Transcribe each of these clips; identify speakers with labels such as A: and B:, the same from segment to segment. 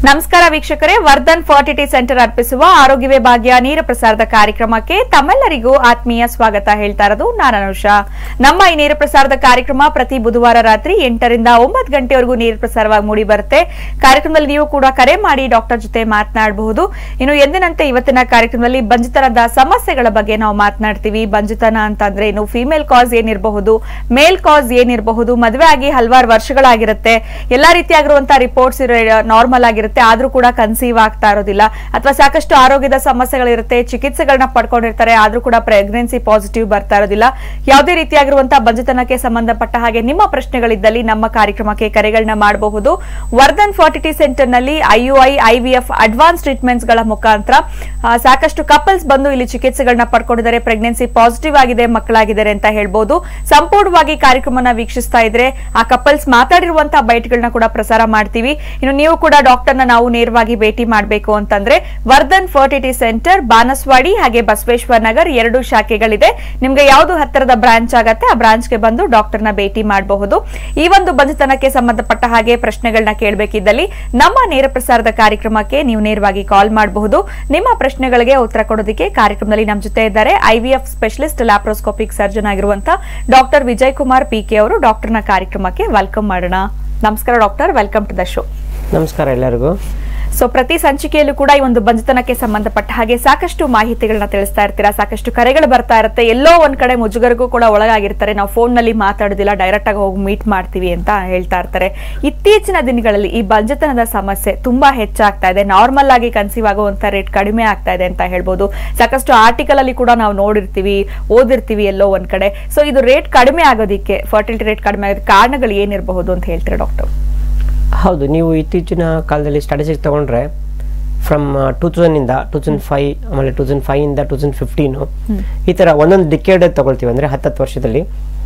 A: ನಮಸ್ಕಾರ ವೀಕ್ಷಕರೇ Vardhan fertility centre ಅರ್ಪಿಸುವ ಆರೋಗ್ಯವೇ ಭಾಗ್ಯ ನೇರ ಪ್ರಸಾರದ ಕಾರ್ಯಕ್ರಮಕ್ಕೆ ತಮ್ಮೆಲ್ಲರಿಗೂ ಆತ್ಮೀಯ ಸ್ವಾಗತ ಹೇಳ್ತಾ ಇರೋದು ನಾನು ಅನುಷಾ ನಮ್ಮ ಈ ನೇರ ಪ್ರಸಾರದ ಕಾರ್ಯಕ್ರಮ ಪ್ರತಿ ಬುಧವಾರ ರಾತ್ರಿ ಎಂಟರಿಂದ ಒಂಬತ್ತು ಗಂಟೆವರೆಗೂ ನೇರ ಪ್ರಸಾರವಾಗಿ ಮೂಡಿ ಬರುತ್ತೆ ಕಾರ್ಯಕ್ರಮದಲ್ಲಿ ನೀವು ಕೂಡ ಕರೆ ಮಾಡಿ ಡಾಕ್ಟರ್ ಜೊತೆ ಮಾತನಾಡಬಹುದು ಇನ್ನು ಎಂದಿನಂತೆ ಇವತ್ತಿನ ಕಾರ್ಯಕ್ರಮದಲ್ಲಿ ಬಂಜಿತನದ ಸಮಸ್ಯೆಗಳ ಬಗ್ಗೆ ನಾವು ಮಾತನಾಡ್ತೀವಿ ಬಂಜಿತನ ಅಂತಂದ್ರೆ ಇನ್ನು ಫಿಮೇಲ್ ಕಾಸ್ ಏನಿರಬಹುದು ಮೇಲ್ ಕಾಸ್ ಏನಿರಬಹುದು ಮದುವೆ ಆಗಿ ಹಲವಾರು ವರ್ಷಗಳಾಗಿರುತ್ತೆ ಎಲ್ಲಾ ರೀತಿಯಾಗಿರುವಂತಹ ರಿಪೋರ್ಟ್ಸ್ ನಾರ್ಮಲ್ ಆಗಿರುತ್ತೆ ಆದ್ರೂ ಕೂಡ ಕನ್ಸೀವ್ ಆಗ್ತಾ ಇರೋದಿಲ್ಲ ಅಥವಾ ಸಾಕಷ್ಟು ಆರೋಗ್ಯದ ಸಮಸ್ಯೆಗಳಿರುತ್ತೆ ಚಿಕಿತ್ಸೆಗಳನ್ನ ಪಡ್ಕೊಂಡಿರ್ತಾರೆ ಆದ್ರೂ ಕೂಡ ಪ್ರೆಗ್ನೆನ್ಸಿ ಪಾಸಿಟಿವ್ ಬರ್ತಾ ಇರೋದಿಲ್ಲ ಯಾವುದೇ ರೀತಿಯಾಗಿರುವಂತಹ ಬಂಜತನಕ್ಕೆ ಸಂಬಂಧಪಟ್ಟ ಹಾಗೆ ನಿಮ್ಮ ಪ್ರಶ್ನೆಗಳಿದ್ದಲ್ಲಿ ನಮ್ಮ ಕಾರ್ಯಕ್ರಮಕ್ಕೆ ಕರೆಗಳನ್ನ ಮಾಡಬಹುದು ವರ್ಧನ್ ಫರ್ಟಿಟಿ ಸೆಂಟರ್ ನಲ್ಲಿ ಐಯುಐ ಐವಿಎಫ್ ಅಡ್ವಾನ್ಸ್ ಟ್ರೀಟ್ಮೆಂಟ್ಸ್ ಗಳ ಮುಖಾಂತರ ಆ, ಸಾಕಷ್ಟು ಕಪಲ್ಸ್ ಬಂದು ಇಲ್ಲಿ ಚಿಕಿತ್ಸೆಗಳನ್ನ ಪಡ್ಕೊಂಡಿದ್ದಾರೆ ಪ್ರೆಗ್ನೆನ್ಸಿ ಪಾಸಿಟಿವ್ ಆಗಿದೆ ಮಕ್ಕಳಾಗಿದ್ದಾರೆ ಅಂತ ಹೇಳ್ಬೋದು ಸಂಪೂರ್ಣವಾಗಿ ಕಾರ್ಯಕ್ರಮನ ವೀಕ್ಷಿಸ್ತಾ ಇದ್ರೆ ಆ ಕಪಲ್ಸ್ ಮಾತಾಡಿರುವಂತಹ ಬೈಟ್ಗಳನ್ನ ಕೂಡ ಪ್ರಸಾರ ಮಾಡ್ತೀವಿ ಇನ್ನು ನೀವು ಕೂಡ ಡಾಕ್ಟರ್ನ ನಾವು ನೇರವಾಗಿ ಭೇಟಿ ಮಾಡಬೇಕು ಅಂತಂದ್ರೆ ವರ್ಧನ್ ಫರ್ಟಿಟಿ ಸೆಂಟರ್ ಬಾನಸ್ವಾಡಿ ಹಾಗೆ ಬಸವೇಶ್ವರ ನಗರ್ ಎರಡು ಶಾಖೆಗಳಿದೆ ನಿಮ್ಗೆ ಯಾವುದು ಹತ್ತಿರದ ಬ್ರಾಂಚ್ ಆಗತ್ತೆ ಆ ಬ್ರಾಂಚ್ಗೆ ಬಂದು ಡಾಕ್ಟರ್ನ ಭೇಟಿ ಮಾಡಬಹುದು ಈ ಒಂದು ಬಂಧುತನಕ್ಕೆ ಸಂಬಂಧಪಟ್ಟ ಹಾಗೆ ಪ್ರಶ್ನೆಗಳನ್ನ ಕೇಳಬೇಕಿದ್ದಲ್ಲಿ ನಮ್ಮ ನೇರ ಪ್ರಸಾರದ ಕಾರ್ಯಕ್ರಮಕ್ಕೆ ನೀವು ನೇರವಾಗಿ ಕಾಲ್ ಮಾಡಬಹುದು ನಿಮ್ಮ ಪ್ರಶ್ನೆಗಳಿಗೆ ಉತ್ತರ ಕೊಡೋದಕ್ಕೆ ಕಾರ್ಯಕ್ರಮದಲ್ಲಿ ನಮ್ಮ ಜೊತೆ ಇದ್ದಾರೆ ಐವಿಎಫ್ ಸ್ಪೆಷಲಿಸ್ಟ್ ಲ್ಯಾಪ್ರೋಸ್ಕೋಪಿಕ್ ಸರ್ಜನ್ ಆಗಿರುವಂತಹ doctor Vijay Kumar P K ಅವರು ಡಾಕ್ಟರ್ನ ಕಾರ್ಯಕ್ರಮಕ್ಕೆ ವೆಲ್ಕಮ್ ಮಾಡೋಣ ನಮಸ್ಕಾರ doctor welcome to the show
B: ನಮಸ್ಕಾರ ಎಲ್ಲರಿಗೂ
A: ಸೊ ಪ್ರತಿ ಸಂಚಿಕೆಯಲ್ಲೂ ಕೂಡ ಈ ಒಂದು ಬಂಜತನಕ್ಕೆ ಸಂಬಂಧಪಟ್ಟ ಹಾಗೆ ಸಾಕಷ್ಟು ಮಾಹಿತಿಗಳನ್ನ ತಿಳಿಸ್ತಾ ಇರ್ತೀರಾ ಸಾಕಷ್ಟು ಕರೆಗಳು ಬರ್ತಾ ಇರುತ್ತೆ ಎಲ್ಲೋ ಒಂದ್ ಕಡೆ ಮುಜುಗರಿಗೂ ಕೂಡ ಒಳಗಾಗಿರ್ತಾರೆ ನಾವು ಫೋನ್ ನಲ್ಲಿ ಮಾತಾಡೋದಿಲ್ಲ ಡೈರೆಕ್ಟ್ ಆಗಿ ಹೋಗಿ ಮೀಟ್ ಮಾಡ್ತೀವಿ ಅಂತ ಹೇಳ್ತಾ ಇರ್ತಾರೆ ಇತ್ತೀಚಿನ ದಿನಗಳಲ್ಲಿ ಈ ಬಂಜತನದ ಸಮಸ್ಯೆ ತುಂಬಾ ಹೆಚ್ಚಾಗ್ತಾ ಇದೆ ನಾರ್ಮಲ್ ಆಗಿ ಕನ್ಸೀವ್ ಆಗುವಂತ ರೇಟ್ ಕಡಿಮೆ ಆಗ್ತಾ ಇದೆ ಅಂತ ಹೇಳ್ಬೋದು ಸಾಕಷ್ಟು ಆರ್ಟಿಕಲ್ ಅಲ್ಲಿ ಕೂಡ ನಾವು ನೋಡಿರ್ತೀವಿ ಓದಿರ್ತೀವಿ ಎಲ್ಲೋ ಒಂದ್ ಕಡೆ ಸೊ ಇದು ರೇಟ್ ಕಡಿಮೆ ಆಗೋದಿಕ್ಕೆ ಫರ್ಟಿಲಿಟಿ ರೇಟ್ ಕಡಿಮೆ ಆಗೋದಕ್ಕೆ ಕಾರಣಗಳು ಏನಿರಬಹುದು ಅಂತ ಹೇಳ್ತೀರಾ ಡಾಕ್ಟರ್
B: ಹೌದು ನೀವು ಇತ್ತೀಚಿನ ಕಾಲದಲ್ಲಿ ಸ್ಟಾಟಿಸ್ಟಿಕ್ಸ್ ತೊಗೊಂಡ್ರೆ ಫ್ರಮ್ ಟೂ ತೌಸಂಡಿಂದ ಟೂ ತೌಸಂಡ್ ಫೈವ್ ಆಮೇಲೆ ಟೂ ತೌಸಂಡ್ ಫೈವಿಂದ ಟೂ ತೌಸಂಡ್ ಫಿಫ್ಟೀನು ಈ ಥರ ಒಂದೊಂದು ಡಿಕೇಡ್ ತಗೊಳ್ತೀವಿ ಅಂದರೆ ಹತ್ತತ್ತು ವರ್ಷದಲ್ಲಿ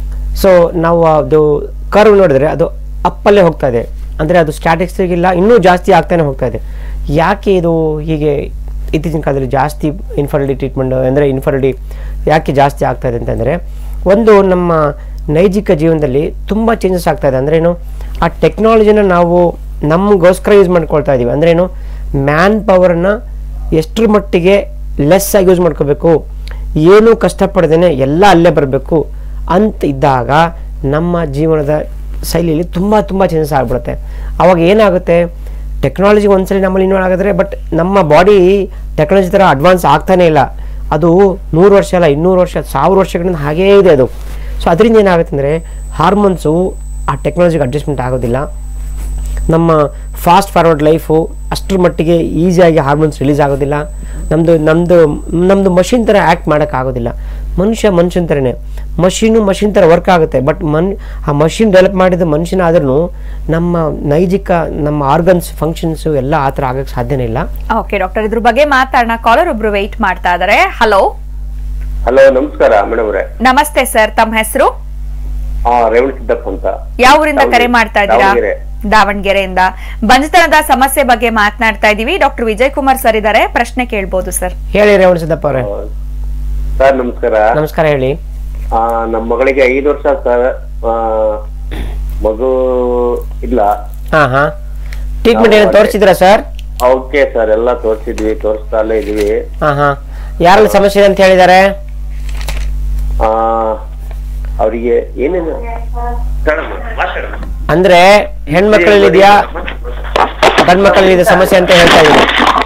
B: ಸೊ ನಾವು ಅದು ಕರ್ವ್ ನೋಡಿದ್ರೆ ಅದು ಅಪ್ಪಲ್ಲೇ ಹೋಗ್ತಾ ಇದೆ ಅಂದರೆ ಅದು ಸ್ಟ್ಯಾಟಿಕ್ಸಿಗಿಲ್ಲ ಇನ್ನೂ ಜಾಸ್ತಿ ಆಗ್ತಾನೆ ಹೋಗ್ತಾ ಇದೆ ಯಾಕೆ ಇದು ಹೀಗೆ ಇತ್ತೀಚಿನ ಕಾಲದಲ್ಲಿ ಜಾಸ್ತಿ ಇನ್ಫರ್ಟಿಲಿಟಿ ಟ್ರೀಟ್ಮೆಂಟ್ ಅಂದರೆ ಇನ್ಫರ್ಟಿಲಿಟಿ ಯಾಕೆ ಜಾಸ್ತಿ ಆಗ್ತಾ ಇದೆ ಅಂತಂದರೆ ಒಂದು ನಮ್ಮ ನೈಜಿಕ ಜೀವನದಲ್ಲಿ ತುಂಬ ಚೇಂಜಸ್ ಆಗ್ತಾ ಇದೆ ಅಂದ್ರೇನು ಆ ಟೆಕ್ನಾಲಜಿನ ನಾವು ನಮಗೋಸ್ಕರ ಯೂಸ್ ಮಾಡ್ಕೊಳ್ತಾ ಇದ್ದೀವಿ ಅಂದ್ರೇನು ಮ್ಯಾನ್ ಪವರ್ನ ಎಷ್ಟರ ಮಟ್ಟಿಗೆ ಲೆಸ್ ಆಗಿ ಯೂಸ್ ಮಾಡ್ಕೋಬೇಕು ಏನೂ ಕಷ್ಟಪಡ್ದೇನೆ ಎಲ್ಲ ಅಲ್ಲೇ ಬರಬೇಕು ಅಂತ ಇದ್ದಾಗ ನಮ್ಮ ಜೀವನದ ಶೈಲಿಯಲ್ಲಿ ತುಂಬ ತುಂಬ ಚೇಂಜಸ್ ಆಗ್ಬಿಡುತ್ತೆ ಅವಾಗ ಏನಾಗುತ್ತೆ ಟೆಕ್ನಾಲಜಿ ಒಂದ್ಸಲಿ ನಮ್ಮಲ್ಲಿ ಇನ್ವಾಲ್ವ್ ಆಗಿದ್ರೆ ಬಟ್ ನಮ್ಮ ಬಾಡಿ ಟೆಕ್ನಾಲಜಿ ಥರ ಅಡ್ವಾನ್ಸ್ ಆಗ್ತಾನೆ ಇಲ್ಲ ಅದು ನೂರು ವರ್ಷ ಅಲ್ಲ ಇನ್ನೂರು ವರ್ಷ ಸಾವಿರ ವರ್ಷಗಳಿಂದ ಹಾಗೇ ಇದೆ ಅದು ಸೊ ಅದರಿಂದ ಏನಾಗುತ್ತೆ ಅಂದರೆ ಹಾರ್ಮೋನ್ಸು ಆ ಟೆಕ್ನಾಲಜಿಗೆ ಅಡ್ಜಸ್ಟ್ಮೆಂಟ್ ಆಗೋದಿಲ್ಲ ನಮ್ಮ ಫಾಸ್ಟ್ ಫಾರ್ವರ್ಡ್ ಲೈಫು ಅಷ್ಟರ ಮಟ್ಟಿಗೆ ಈಸಿಯಾಗಿ ಹಾರ್ಮೋನ್ಸ್ ರಿಲೀಸ್ ಆಗೋದಿಲ್ಲ ನಮ್ಮದು ನಮ್ಮದು ನಮ್ಮದು ಮಷಿನ್ ಥರ ಆ್ಯಕ್ಟ್ ಮಾಡೋಕ್ಕಾಗೋದಿಲ್ಲ ಮನುಷ್ಯ ಮನುಷ್ಯನ ಥರನೇ ಮಷೀನು ಮಷಿನ್ ಥರ ವರ್ಕ್ ಆಗುತ್ತೆ ಬಟ್ ಮನ್ ಆ ಮಷಿನ್ ಡೆವಲಪ್ ಮಾಡಿದ ಮನುಷ್ಯನ ಆದ್ರೂ ನಮ್ಮ ನೈಜಿಕ ನಮ್ಮ ಆರ್ಗನ್ಸ್ ಫಂಕ್ಷನ್ಸು ಎಲ್ಲ ಆ ಥರ ಆಗೋಕ್ಕೆ ಸಾಧ್ಯನೇ ಇಲ್ಲ
A: ಓಕೆ ಡಾಕ್ಟರ್ ಇದ್ರ ಬಗ್ಗೆ ಮಾತಾಡೋಣ ಕಾಲರ್ ಒಬ್ರು ವೆಯ್ಟ್ ಮಾಡ್ತಾ ಇದಾರೆ ಹಲೋ
C: ಹಲೋ ನಮಸ್ಕಾರ ಮೇಡಮ್ ಅವರೇ
A: ನಮಸ್ತೆ ಸರ್ ತಮ್ಮ ಹೆಸರು
C: ಹಾ ರೇವಣ ಸಿದ್ದಪ್ಪ ಅಂತ
A: ಯಾವ ಊರಿಂದ ಕರೆ
C: ದಾವಣಗೆರೆ.
A: ಮಾಡ್ತಾ ಇದ್ದೀರಾ
C: ದಾವಣಗೆರೆ.
A: ದಾವಣಗೆರೆಯಿಂದ ಬಂಜತನದ ಸಮಸ್ಯೆ ಬಗ್ಗೆ ಮಾತನಾಡ್ತಾ ಇದೀವಿ ಡಾಕ್ಟರ್ ವಿಜಯ್ ಕುಮಾರ್ ಸರ್ ಇದ್ದಾರೆ ಪ್ರಶ್ನೆ ಕೇಳ್ಬೋದು ಸರ್
B: ಹೇಳಿ ರೇವಣ ಸಿದ್ದಪ್ಪ ಅವರೇ
C: ಸರ್ ನಮಸ್ಕಾರ
B: ನಮಸ್ಕಾರ ಹೇಳಿ
C: ಆ, ನಮ್ಮ ಮಗಳಿಗೆ ಐದು ವರ್ಷ ಸರ್ ಆ, ಮಗು ಇಲ್ಲ
B: ಹಾಂ ಹಾಂ ಟ್ರೀಟ್ಮೆಂಟ್ ಏನು ತೋರಿಸಿದ್ರಾ ಸರ್
C: ಓಕೆ ಸರ್ ಎಲ್ಲ ತೋರಿಸಿದ್ವಿ ತೋರಿಸ್ತಾಲೇ ಇದೀವಿ
B: ಹಾಂ ಹಾಂ ಯಾರಲ್ಲಿ ಸಮಸ್ಯೆ ಇದೆ ಅಂತ ಹೇಳಿದ್ದಾರೆ
C: ಆ ಅವರಿಗೆ ಏನೇನು ಮೇಡಮ್, ಮಾತಾಡು.
B: ಅಂದ್ರೆ ಹೆಣ್ಮಕ್ಳಲ್ಲಿ ಇದೆಯಾ ಗಂಡ್ ಮಕ್ಕಳಲ್ಲಿ ಇದೆ ಸಮಸ್ಯೆ ಅಂತ ಹೇಳ್ತಾ ಇದ್ದೀನಿ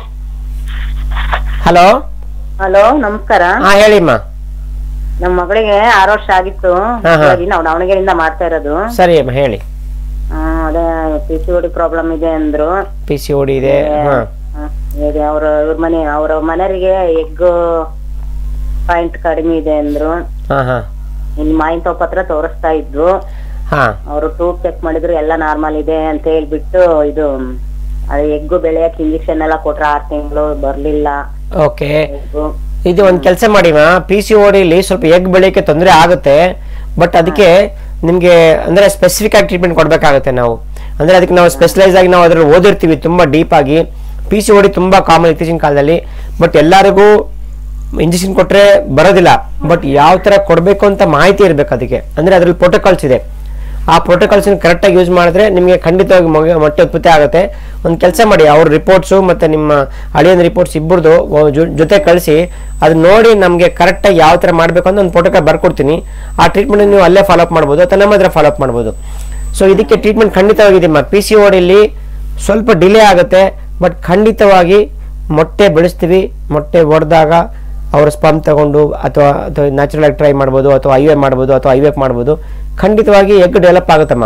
B: ಹಲೋ
D: ಹಲೋ ನಮಸ್ಕಾರ
B: ಹಾ ಹೇಳಿಮ್ಮ
D: ನಮ್ಮ ಮಗಳಿಗೆ ಆರು ವರ್ಷ ಆಗಿತ್ತು
B: ಹಾ, ಹಾ.
D: ಹಾಗಾಗಿ ನಾವು ದಾವಣಗೆರೆಯಿಂದ ಮಾಡ್ತಾ ಇರೋದು
B: ಸರಿ ಅಮ್ಮ ಹೇಳಿ
D: ಆ, ಅದೇ ಪಿ ಸಿ ಓಡಿ ಪ್ರಾಬ್ಲಮ್ ಇದೆ ಅಂದ್ರು
B: ಪಿ ಸಿ ಓಡಿ ಇದೆ ಹಾ
D: ಆ, ಈಗ ಅವ್ರ ಇವ್ರ ಮನೆ ಅವ್ರ ಮನೆಯವರಿಗೆ ಎಗ್ ಪಾಯಿಂಟ್ ಕಡಿಮೆ ಇದೆ ಅಂದ್ರು
B: ಹಾ ಹಾ
D: ಇನ್ ಮಾಯಿನ ತೋಪ್ ಹತ್ರ ತೋರಿಸ್ತಾ ಇದ್ರು
B: ಹಾ
D: ಅವರು ಟೂಬ್ ಚೆಕ್ ಮಾಡಿದ್ರು ಎಲ್ಲ ನಾರ್ಮಲ್ ಇದೆ ಅಂತ ಹೇಳ್ಬಿಟ್ಟು ಇದು ಅದೇ ಎಗ್ಗು ಬೆಳೆಯಕ್ ಇಂಜೆಕ್ಷನ್ ಎಲ್ಲ ಕೊಟ್ರ ಆರ್ ತಿಂಗಳು ಬರ್ಲಿಲ್ಲ
B: ಓಕೆ
D: ಎಗ್ಗು
B: ಇದು ಒಂದು ಕೆಲಸ ಮಾಡಿಮ್ಮ ಪಿ ಸಿ ಓಡಿಲಿ ಸ್ವಲ್ಪ ಎಗ್ ಬೆಳೆಯೋಕೆ ತೊಂದರೆ ಆಗುತ್ತೆ ಬಟ್ ಅದಕ್ಕೆ ನಿಮಗೆ ಅಂದ್ರೆ ಸ್ಪೆಸಿಫಿಕ್ ಆಗಿ ಟ್ರೀಟ್ಮೆಂಟ್ ಕೊಡಬೇಕಾಗುತ್ತೆ ನಾವು ಅಂದ್ರೆ ಅದಕ್ಕೆ ನಾವು ಸ್ಪೆಷಲೈಸ್ ಆಗಿ ನಾವು ಅದ್ರಲ್ಲಿ ಓದಿರ್ತೀವಿ ತುಂಬಾ ಡೀಪ್ ಆಗಿ ಪಿ ಸಿ ಓಡಿ ತುಂಬಾ ಕಾಮನ್ ಇತ್ತೀಚಿನ ಕಾಲದಲ್ಲಿ ಬಟ್ ಎಲ್ಲರಿಗೂ ಇಂಜೆಕ್ಷನ್ ಕೊಟ್ರೆ ಬರೋದಿಲ್ಲ ಬಟ್ ಯಾವ ತರ ಕೊಡಬೇಕು ಅಂತ ಮಾಹಿತಿ ಇರಬೇಕು ಅದಕ್ಕೆ ಅಂದ್ರೆ ಅದ್ರಲ್ಲಿ ಪ್ರೋಟೋಕಾಲ್ಸ್ ಇದೆ ಆ ಪ್ರೋಟೋಕಾಲ್ಸ್ ಕರೆಕ್ಟಾಗಿ ಯೂಸ್ ಮಾಡಿದ್ರೆ ನಿಮಗೆ ಖಂಡಿತವಾಗಿ ಮಗ ಮೊಟ್ಟೆ ಉತ್ಪತ್ತಿ ಆಗುತ್ತೆ ಒಂದು ಕೆಲಸ ಮಾಡಿ ಅವ್ರ ರಿಪೋರ್ಟ್ಸು ಮತ್ತು ನಿಮ್ಮ ಅಳಿಯನ ರಿಪೋರ್ಟ್ಸ್ ಇಬ್ಬರದು ಜೊತೆ ಕಳಿಸಿ ಅದು ನೋಡಿ ನಮಗೆ ಕರೆಕ್ಟಾಗಿ ಯಾವ ಥರ ಮಾಡಬೇಕು ಅಂತ ಒಂದು ಪ್ರೋಟೋಕಾಲ್ ಬರ್ಕೊಡ್ತೀನಿ ಆ ಟ್ರೀಟ್ಮೆಂಟ್ ನೀವು ಅಲ್ಲೇ ಫಾಲೋ ಅಪ್ ಮಾಡ್ಬೋದು ಅಥವಾ ನಮ್ಮ ಹತ್ರ ಫಾಲೋ ಅಪ್ ಮಾಡ್ಬೋದು ಸೊ ಇದಕ್ಕೆ ಟ್ರೀಟ್ಮೆಂಟ್ ಖಂಡಿತವಾಗಿದೆ ಪಿ ಸಿ ಓಡಿಲಿ ಸ್ವಲ್ಪ ಡಿಲೇ ಆಗುತ್ತೆ ಬಟ್ ಖಂಡಿತವಾಗಿ ಮೊಟ್ಟೆ ಬೆಳೆಸ್ತೀವಿ ಮೊಟ್ಟೆ ಒಡೆದಾಗ ಅವ್ರ ಸ್ಪಮ್ ತಗೊಂಡು ಅಥವಾ ಅಥವಾ ನ್ಯಾಚುರಲ್ ಆಗಿ ಟ್ರೈ ಮಾಡ್ಬೋದು ಅಥವಾ ಐ ಮಾಡ್ಬೋದು ಅಥವಾ ಐ ಮಾಡ್ಬೋದು ಖಂಡಿತವಾಗಿ ಎಗ್ ಡೆವಲಪ್ ಆಗುತ್ತಮ್ಮ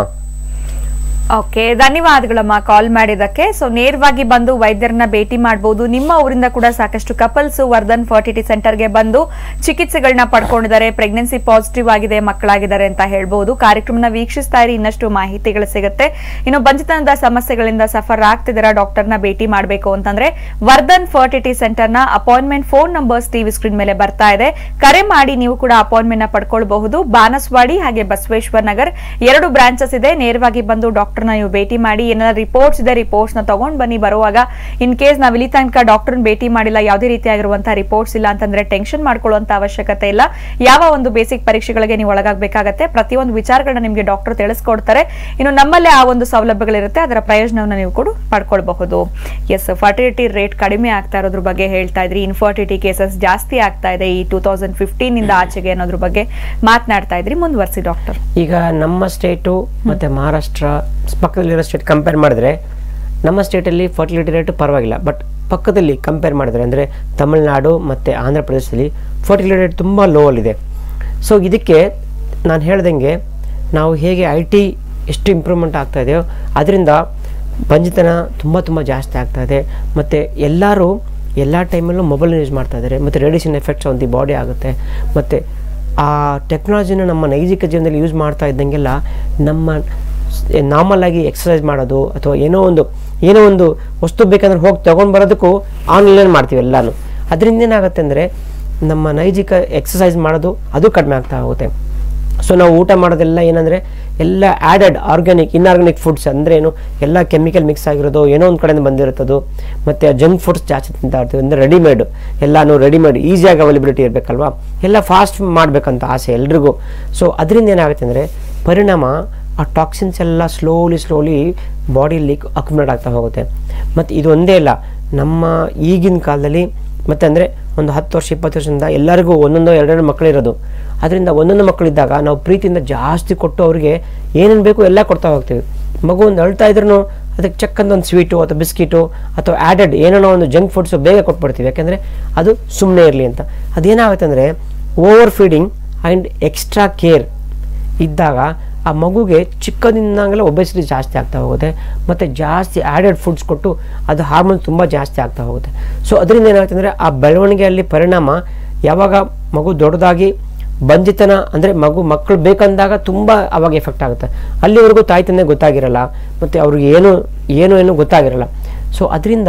A: ಓಕೆ ಧನ್ಯವಾದಗಳಮ್ಮ ಕಾಲ್ ಮಾಡಿದಕ್ಕೆ ಸೊ ನೇರವಾಗಿ ಬಂದು ವೈದ್ಯರನ್ನ ಭೇಟಿ ಮಾಡಬಹುದು ನಿಮ್ಮ ಊರಿಂದ ಕೂಡ ಸಾಕಷ್ಟು ಕಪಲ್ಸ್ ವರ್ಧನ್ ಫರ್ಟಿಟಿ ಸೆಂಟರ್ಗೆ ಬಂದು ಚಿಕಿತ್ಸೆಗಳನ್ನ ಪಡ್ಕೊಂಡಿದ್ದಾರೆ ಪ್ರೆಗ್ನೆನ್ಸಿ ಪಾಸಿಟಿವ್ ಆಗಿದೆ ಮಕ್ಕಳಾಗಿದ್ದಾರೆ ಅಂತ ಹೇಳ್ಬಹುದು ಕಾರ್ಯಕ್ರಮನ ವೀಕ್ಷಿಸ್ತಾ ಇರಿ ಇನ್ನಷ್ಟು ಮಾಹಿತಿಗಳು ಸಿಗುತ್ತೆ ಇನ್ನು ಬಂಜಿತನದ ಸಮಸ್ಯೆಗಳಿಂದ ಸಫರ್ ಆಗ್ತಿದ್ದೀರಾ ಡಾಕ್ಟರ್ನ ಭೇಟಿ ಮಾಡಬೇಕು ಅಂತಂದ್ರೆ ವರ್ಧನ್ ಫರ್ಟಿಟಿ ಸೆಂಟರ್ನ appointment phone numbers TV screen ಮೇಲೆ ಬರ್ತಾ ಇದೆ ಕರೆ ಮಾಡಿ ನೀವು ಕೂಡ ಅಪಾಯಿಂಟ್ಮೆಂಟ್ ನ ಪಡ್ಕೊಳ್ಬಹುದು ಬಾನಸ್ವಾಡಿ ಹಾಗೆ ಬಸವೇಶ್ವರ್ ನಗರ್ ಎರಡು ಬ್ರಾಂಚಸ್ ಇದೆ ನೇರವಾಗಿ ಬಂದು ಡಾಕ್ಟರ್ನ ನೀವು ಭೇಟಿ ಮಾಡಿ ಏನಾದ್ರು ರಿಪೋರ್ಟ್ಸ್ ಇದೆ ರಿಪೋರ್ಟ್ಸ್ ನ ತಗೊಂಡ್ ಬನ್ನಿ ಬರುವಾಗ ಇನ್ ಕೇಸ್ ನಾವು ಇಲ್ಲಿ ತನಕ ಡಾಕ್ಟರ್ನ ಭೇಟಿ ಮಾಡಿಲ್ಲ ಯಾವುದೇ ರೀತಿಯಾಗಿರುವಂತಹ ರಿಪೋರ್ಟ್ಸ್ ಇಲ್ಲ ಅಂತಂದ್ರೆ ಟೆನ್ಷನ್ ಮಾಡ್ಕೊಳ್ಳುವಂತ ಅವಶ್ಯಕತೆ ಇಲ್ಲ ಯಾವ ಒಂದು ಬೇಸಿಕ್ ಪರೀಕ್ಷೆಗಳಿಗೆ ನೀವು ಒಳಗಾಗಬೇಕಾಗತ್ತೆ ಪ್ರತಿಯೊಂದು ವಿಚಾರಗಳನ್ನ ನಿಮಗೆ ಡಾಕ್ಟರ್ ತಿಳಿಸ್ಕೊಡ್ತಾರೆ ಇನ್ನು ನಮ್ಮಲ್ಲೇ ಆ ಒಂದು ಸೌಲಭ್ಯಗಳಿರುತ್ತೆ ಅದರ ಪ್ರಯೋಜನವನ್ನು ನೀವು ಕೂಡ ಪಡ್ಕೊಳ್ಬಹುದು ಎಸ್ ಫರ್ಟಿಲಿಟಿ ರೇಟ್ ಕಡಿಮೆ ಆಗ್ತಾ ಇರೋದ್ರ ಬಗ್ಗೆ ಹೇಳ್ತಾ ಇದ್ರಿ ಇನ್ಫರ್ಟಿಲಿಟಿ ಕೇಸಸ್ ಜಾಸ್ತಿ ಆಗ್ತಾ ಇದೆ ಈ ಟೂ ತೌಸಂಡ್ ಫಿಫ್ಟೀನ್ ಇಂದ ಆಚೆಗೆ ಅನ್ನೋದ್ರ ಬಗ್ಗೆ ಮಾತನಾಡ್ತಾ ಇದ್ರಿ ಮುಂದುವರಿಸಿ ಡಾಕ್ಟರ್
B: ಈಗ ನಮ್ಮ ಸ್ಟೇಟು ಮತ್ತು ಮಹಾರಾಷ್ಟ್ರ ಪಕ್ಕದಲ್ಲಿರೋ ಸ್ಟೇಟ್ ಕಂಪೇರ್ ಮಾಡಿದ್ರೆ ನಮ್ಮ ಸ್ಟೇಟಲ್ಲಿ ಫರ್ಟಿಲಿಟಿ ರೇಟು ಪರವಾಗಿಲ್ಲ ಬಟ್ ಪಕ್ಕದಲ್ಲಿ ಕಂಪೇರ್ ಮಾಡಿದ್ರೆ ಅಂದರೆ ತಮಿಳುನಾಡು ಮತ್ತು ಆಂಧ್ರ ಪ್ರದೇಶದಲ್ಲಿ ಫರ್ಟಿಲಿಟಿ ರೇಟ್ ತುಂಬ ಲೋ ಅಲ್ಲಿದೆ ಸೊ ಇದಕ್ಕೆ ನಾನು ಹೇಳ್ದಂಗೆ ನಾವು ಹೇಗೆ ಐ ಟಿ ಎಷ್ಟು ಇಂಪ್ರೂವ್ಮೆಂಟ್ ಆಗ್ತಾ ಇದೆಯೋ ಅದರಿಂದ ಬಂಜಿತನ ತುಂಬ ತುಂಬ ಜಾಸ್ತಿ ಆಗ್ತಾ ಇದೆ ಮತ್ತು ಎಲ್ಲರೂ ಎಲ್ಲ ಟೈಮಲ್ಲೂ ಮೊಬೈಲ್ ಯೂಸ್ ಮಾಡ್ತಾ ಇದ್ದಾರೆ ಮತ್ತು radiation effects on the body ಆಗುತ್ತೆ ಮತ್ತು ಆ ಟೆಕ್ನಾಲಜಿನ ನಮ್ಮ ನೈಜಿಕ ಜೀವನದಲ್ಲಿ ಯೂಸ್ ಮಾಡ್ತಾ ಇದ್ದಂಗೆಲ್ಲ ನಮ್ಮ ನಾರ್ಮಲ್ ಆಗಿ ಎಕ್ಸಸೈಸ್ ಮಾಡೋದು ಅಥವಾ ಏನೋ ಒಂದು ಏನೋ ಒಂದು ವಸ್ತು ಬೇಕಂದ್ರೆ ಹೋಗಿ ತೊಗೊಂಡು ಬರೋದಕ್ಕೂ ಆನ್ಲೈನ್ ಮಾಡ್ತೀವಿ ಎಲ್ಲಾನು ಅದರಿಂದ ಏನಾಗುತ್ತೆ ಅಂದರೆ ನಮ್ಮ ನೈಜಿಕ ಎಕ್ಸಸೈಸ್ ಮಾಡೋದು ಅದು ಕಡಿಮೆ ಆಗ್ತಾ ಹೋಗುತ್ತೆ ಸೊ ನಾವು ಊಟ ಮಾಡೋದೆಲ್ಲ ಏನಂದರೆ ಎಲ್ಲ ಆ್ಯಡೆಡ್ ಆರ್ಗ್ಯಾನಿಕ್ ಇನ್ಆರ್ಗ್ಯಾನಿಕ್ ಫುಡ್ಸ್ ಅಂದರೆ ಏನು ಎಲ್ಲ ಕೆಮಿಕಲ್ ಮಿಕ್ಸ್ ಆಗಿರೋದು ಏನೋ ಒಂದು ಕಡೆಯಿಂದ ಬಂದಿರುತ್ತದು ಮತ್ತು ಜಂಕ್ ಫುಡ್ಸ್ ಜಾಸ್ತಿ ತಿಂತಾ ಇರ್ತೀವಿ ಅಂದರೆ ರೆಡಿಮೇಡ್ ಎಲ್ಲಾನು ರೆಡಿಮೇಡ್ ಈಸಿಯಾಗಿ ಅವೈಲಬಿಲಿಟಿ ಇರಬೇಕಲ್ವಾ ಎಲ್ಲ ಫಾಸ್ಟ್ ಮಾಡಬೇಕಂತ ಆಸೆ ಎಲ್ರಿಗೂ ಸೊ ಅದರಿಂದ ಏನಾಗುತ್ತೆ ಅಂದರೆ ಪರಿಣಾಮ ಆ ಟಾಕ್ಸಿನ್ಸ್ ಎಲ್ಲ ಸ್ಲೋಲಿ ಸ್ಲೋಲಿ ಬಾಡಿಯಲ್ಲಿ ಅಕ್ಯುಮುಲೇಟ್ ಆಗ್ತಾ ಹೋಗುತ್ತೆ ಮತ್ತು ಇದು ಒಂದೇ ಇಲ್ಲ ನಮ್ಮ ಈಗಿನ ಕಾಲದಲ್ಲಿ ಮತ್ತು ಅಂದರೆ ಒಂದು ಹತ್ತು ವರ್ಷ ಇಪ್ಪತ್ತು ವರ್ಷದಿಂದ ಎಲ್ಲರಿಗೂ ಒಂದೊಂದು ಎರಡೆರಡು ಮಕ್ಕಳಿರೋದು ಅದರಿಂದ ಒಂದೊಂದು ಮಕ್ಕಳಿದ್ದಾಗ ನಾವು ಪ್ರೀತಿಯಿಂದ ಜಾಸ್ತಿ ಕೊಟ್ಟು ಅವ್ರಿಗೆ ಏನೇನು ಬೇಕು ಎಲ್ಲ ಕೊಡ್ತಾ ಹೋಗ್ತೀವಿ ಮಗು ಒಂದು ಅಳ್ತಾ ಇದ್ರೂ ಅದಕ್ಕೆ ಚಕ್ಕಂದ ಒಂದು ಸ್ವೀಟು ಅಥವಾ ಬಿಸ್ಕಿಟು ಅಥವಾ ಆ್ಯಡೆಡ್ ಏನೇನೋ ಒಂದು ಜಂಕ್ ಫುಡ್ಸು ಬೇಗ ಕೊಟ್ಬಿಡ್ತೀವಿ ಯಾಕೆಂದರೆ ಅದು ಸುಮ್ಮನೆ ಇರಲಿ ಅಂತ ಅದೇನಾಗುತ್ತೆ ಅಂದರೆ over feeding and extra care ಇದ್ದಾಗ ಆ ಮಗುಗೆ ಚಿಕ್ಕದಿಂದಾಗಲೇ ಒಬೆಸಿಟಿ ಜಾಸ್ತಿ ಆಗ್ತಾ ಹೋಗುತ್ತೆ ಮತ್ತು ಜಾಸ್ತಿ ಆ್ಯಡೆಡ್ ಫುಡ್ಸ್ ಕೊಟ್ಟು ಅದು ಹಾರ್ಮೋನ್ ತುಂಬ ಜಾಸ್ತಿ ಆಗ್ತಾ ಹೋಗುತ್ತೆ ಸೊ ಅದರಿಂದ ಏನಾಗುತ್ತೆ ಅಂದರೆ ಆ ಬೆಳವಣಿಗೆಯಲ್ಲಿ ಪರಿಣಾಮ ಯಾವಾಗ ಮಗು ದೊಡ್ಡದಾಗಿ ಬಂಜಿತನ ಅಂದರೆ ಮಗು ಮಕ್ಕಳು ಬೇಕಂದಾಗ ತುಂಬ ಅವಾಗ ಎಫೆಕ್ಟ್ ಆಗುತ್ತೆ ಅಲ್ಲಿವರೆಗೂ ತಾಯಿ ತಂದೆ ಗೊತ್ತಾಗಿರಲ್ಲ ಮತ್ತು ಅವ್ರಿಗೆ ಏನು ಏನು ಏನು ಗೊತ್ತಾಗಿರಲ್ಲ ಸೊ ಅದರಿಂದ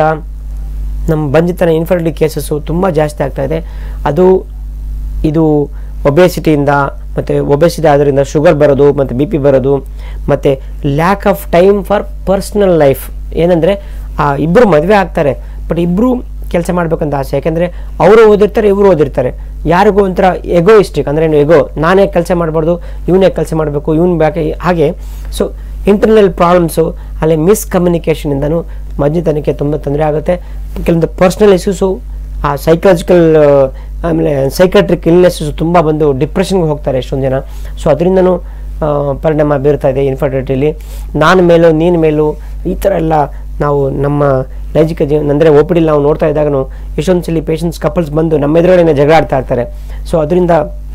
B: ನಮ್ಮ ಬಂಜಿತನ ಇನ್ಫರ್ಟಿಲಿಟಿ ಕೇಸಸ್ಸು ತುಂಬ ಜಾಸ್ತಿ ಆಗ್ತಾ ಇದೆ ಅದು ಇದು ಒಬೆಸಿಟಿಯಿಂದ ಮತ್ತು ಒಬೆಸಿಟಿ ಆದ್ರಿಂದ ಶುಗರ್ ಬರೋದು ಮತ್ತು ಬಿ ಪಿ ಬರೋದು ಮತ್ತು lack of time for personal life ಏನಂದರೆ ಆ ಇಬ್ಬರು ಮದುವೆ ಆಗ್ತಾರೆ ಬಟ್ ಇಬ್ಬರು ಕೆಲಸ ಮಾಡ್ಬೇಕಂತ ಆಸೆ ಯಾಕೆಂದರೆ ಅವರು ಓದಿರ್ತಾರೆ ಇವರು ಓದಿರ್ತಾರೆ ಯಾರಿಗೂ ಒಂಥರ ಎಗೋಯಿಸ್ಟಿಕ್ ಅಂದರೆ ಏನು ಎಗೋ ನಾನೇ ಕೆಲಸ ಮಾಡಬಾರ್ದು ಇವನೇ ಕೆಲಸ ಮಾಡಬೇಕು ಇವನು ಬೇಕೆ ಹಾಗೆ ಸೊ ಇಂಟರ್ನಲ್ ಪ್ರಾಬ್ಲಮ್ಸು ಅಲ್ಲಿ ಮಿಸ್ಕಮ್ಯುನಿಕೇಷನಿಂದನೂ ಮಜ್ಜಿತನಕ್ಕೆ ತುಂಬ ತೊಂದರೆ ಆಗುತ್ತೆ ಕೆಲವೊಂದು ಪರ್ಸ್ನಲ್ ಇಶ್ಯೂಸು ಆ ಸೈಕಾಲಜಿಕಲ್ ಆಮೇಲೆ ಸೈಕಾಟ್ರಿಕ್ ಇಲ್ನೆಸ್ಸು ತುಂಬ ಬಂದು ಡಿಪ್ರೆಷನ್ಗೆ ಹೋಗ್ತಾರೆ ಎಷ್ಟೊಂದು ಜನ ಸೊ ಅದರಿಂದನೂ ಆ, ಪರಿಣಾಮ ಬೀರ್ತಾ ಇದೆ ಇನ್ಫರ್ಟಿಲಿಟಿಲಿ ನಾನು ಮೇಲೂ ನೀನು ಮೇಲೂ ಈ ಥರ ಎಲ್ಲ ನಾವು ನಮ್ಮ ನೈಜಿಕ ಜೀವನ ಅಂದರೆ ಒ ಪಿ ಡಿಲಿ ನಾವು ನೋಡ್ತಾ ಇದ್ದಾಗನು ಎಷ್ಟೊಂದು ಸಲ ಪೇಷಂಟ್ಸ್ ಕಪಲ್ಸ್ ಬಂದು ನಮ್ಮ ಎದುರುಗಡೆ ಜಗಳ ಆಡ್ತಾ ಇರ್ತಾರೆ ಸೊ ಅದರಿಂದ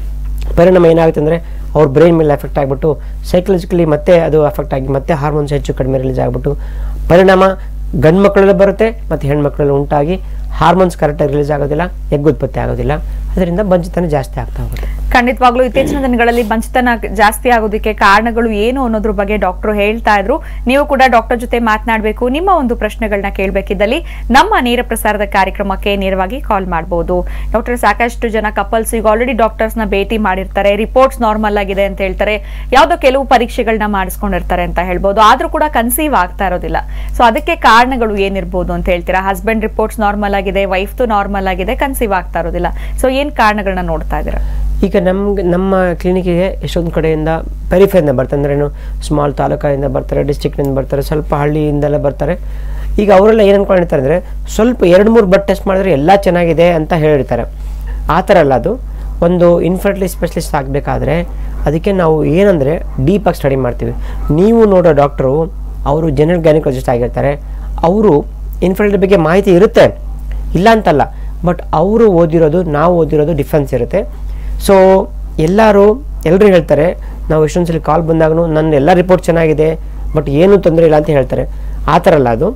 B: ಪರಿಣಾಮ ಏನಾಗುತ್ತೆ ಅಂದರೆ ಅವ್ರ ಬ್ರೈನ್ ಮೇಲೆ ಎಫೆಕ್ಟ್ ಆಗಿಬಿಟ್ಟು ಸೈಕಲಾಜಿಕಲಿ ಮತ್ತೆ ಅದು ಎಫೆಕ್ಟ್ ಆಗಿ ಮತ್ತೆ ಹಾರ್ಮೋನ್ಸ್ ಹೆಚ್ಚು ಕಡಿಮೆ ರಿಲೀಸ್ ಆಗಿಬಿಟ್ಟು ಪರಿಣಾಮ ಗಂಡು ಮಕ್ಕಳಲ್ಲಿ ಬರುತ್ತೆ ಮತ್ತು ಹೆಣ್ಮಕ್ಳಲ್ಲಿ ಉಂಟಾಗಿ ಹಾರ್ಮೋನ್ಸ್ ಕರೆಕ್ಟಾಗಿ ರಿಲೀಸ್ ಆಗೋದಿಲ್ಲ ಎಗ್ ಉತ್ಪತ್ತಿ ಆಗೋದಿಲ್ಲ ಅದರಿಂದ ಬಂಜಿತನ ಜಾಸ್ತಿ ಆಗ್ತಾ ಹೋಗುತ್ತೆ
A: ಖಂಡಿತವಾಗ್ಲೂ ಇತ್ತೀಚಿನ ದಿನಗಳಲ್ಲಿ ಬಂಚಿತನ ಜಾಸ್ತಿ ಆಗೋದಕ್ಕೆ ಕಾರಣಗಳು ಏನು ಅನ್ನೋದ್ರ ಬಗ್ಗೆ ಡಾಕ್ಟರ್ ಹೇಳ್ತಾ ಇದ್ರು ನೀವು ಕೂಡ ಡಾಕ್ಟರ್ ಜೊತೆ ಮಾತನಾಡಬೇಕು ನಿಮ್ಮ ಒಂದು ಪ್ರಶ್ನೆಗಳನ್ನ ಕೇಳಬೇಕಿದ್ದಲ್ಲಿ ನಮ್ಮ ನೇರ ಪ್ರಸಾರದ ಕಾರ್ಯಕ್ರಮಕ್ಕೆ ನೇರವಾಗಿ ಕಾಲ್ ಮಾಡಬಹುದು ಡಾಕ್ಟರ್ ಸಾಕಷ್ಟು ಜನ ಕಪಲ್ಸ್ ಈಗ ಆಲ್ರೆಡಿ ಡಾಕ್ಟರ್ಸ್ ನ ಭೇಟಿ ಮಾಡಿರ್ತಾರೆ ರಿಪೋರ್ಟ್ಸ್ ನಾರ್ಮಲ್ ಆಗಿದೆ ಅಂತ ಹೇಳ್ತಾರೆ ಯಾವ್ದೋ ಕೆಲವು ಪರೀಕ್ಷೆಗಳನ್ನ ಮಾಡಿಸ್ಕೊಂಡಿರ್ತಾರೆ ಅಂತ ಹೇಳ್ಬೋದು ಆದ್ರೂ ಕೂಡ ಕನ್ಸೀವ್ ಆಗ್ತಾ ಇರೋದಿಲ್ಲ ಸೊ ಅದಕ್ಕೆ ಕಾರಣಗಳು ಏನಿರ್ಬೋದು ಅಂತ ಹೇಳ್ತೀರಾ ಹಸ್ಬೆಂಡ್ ರಿಪೋರ್ಟ್ಸ್ ನಾರ್ಮಲ್ ಆಗಿದೆ ವೈಫ್ದು ನಾರ್ಮಲ್ ಆಗಿದೆ ಕನ್ಸೀವ್ ಆಗ್ತಾ ಇರೋದಿಲ್ಲ ಸೊ ಏನ್ ಕಾರಣಗಳನ್ನ ನೋಡ್ತಾ ಇದ್ದೀರಾ
B: ಈಗ ನಮ್ಗೆ ನಮ್ಮ ಕ್ಲಿನಿಕ್ಕಿಗೆ ಎಷ್ಟೊಂದು ಕಡೆಯಿಂದ ಪೆರಿಫೆಯಿಂದ ಬರ್ತಾರೆ ಅಂದ್ರೇನು ಸ್ಮಾಲ್ ತಾಲೂಕಿಂದ ಬರ್ತಾರೆ ಡಿಸ್ಟಿಕ್ನಿಂದ ಬರ್ತಾರೆ ಸ್ವಲ್ಪ ಹಳ್ಳಿಯಿಂದೆಲ್ಲ ಬರ್ತಾರೆ ಈಗ ಅವರೆಲ್ಲ ಏನು ಅನ್ಕೊಂಡಿರ್ತಾರೆ ಅಂದರೆ ಸ್ವಲ್ಪ ಎರಡು ಮೂರು ಬಟ್ ಟೆಸ್ಟ್ ಮಾಡಿದ್ರೆ ಎಲ್ಲ ಚೆನ್ನಾಗಿದೆ ಅಂತ ಹೇಳಿರ್ತಾರೆ ಆ ಥರ ಅಲ್ಲ ಅದು ಒಂದು ಇನ್ಫರ್ಟಿಲಿ ಸ್ಪೆಷಲಿಸ್ಟ್ ಆಗಬೇಕಾದ್ರೆ ಅದಕ್ಕೆ ನಾವು ಏನಂದರೆ ಡೀಪಾಗಿ ಸ್ಟಡಿ ಮಾಡ್ತೀವಿ ನೀವು ನೋಡೋ ಡಾಕ್ಟ್ರು ಅವರು ಜನರಲ್ ಗೈನಕಾಲಜಿಸ್ಟ್ ಆಗಿರ್ತಾರೆ ಅವರು ಇನ್ಫರ್ಟಿಲಿಟಿ ಬಗ್ಗೆ ಮಾಹಿತಿ ಇರುತ್ತೆ ಇಲ್ಲ ಅಂತಲ್ಲ ಬಟ್ ಅವರು ಓದಿರೋದು ನಾವು ಓದಿರೋದು ಡಿಫ್ರೆನ್ಸ್ ಇರುತ್ತೆ ಸೊ ಎಲ್ಲರೂ ಎಲ್ಲರೂ ಹೇಳ್ತಾರೆ ನಾವು ಎಷ್ಟೊಂದು ಸಲ ಕಾಲ್ ಬಂದಾಗೂ ನನ್ನ ಎಲ್ಲ ರಿಪೋರ್ಟ್ ಚೆನ್ನಾಗಿದೆ ಬಟ್ ಏನೂ ತೊಂದರೆ ಇಲ್ಲ ಅಂತ ಹೇಳ್ತಾರೆ ಆ ಥರ ಅಲ್ಲ ಅದು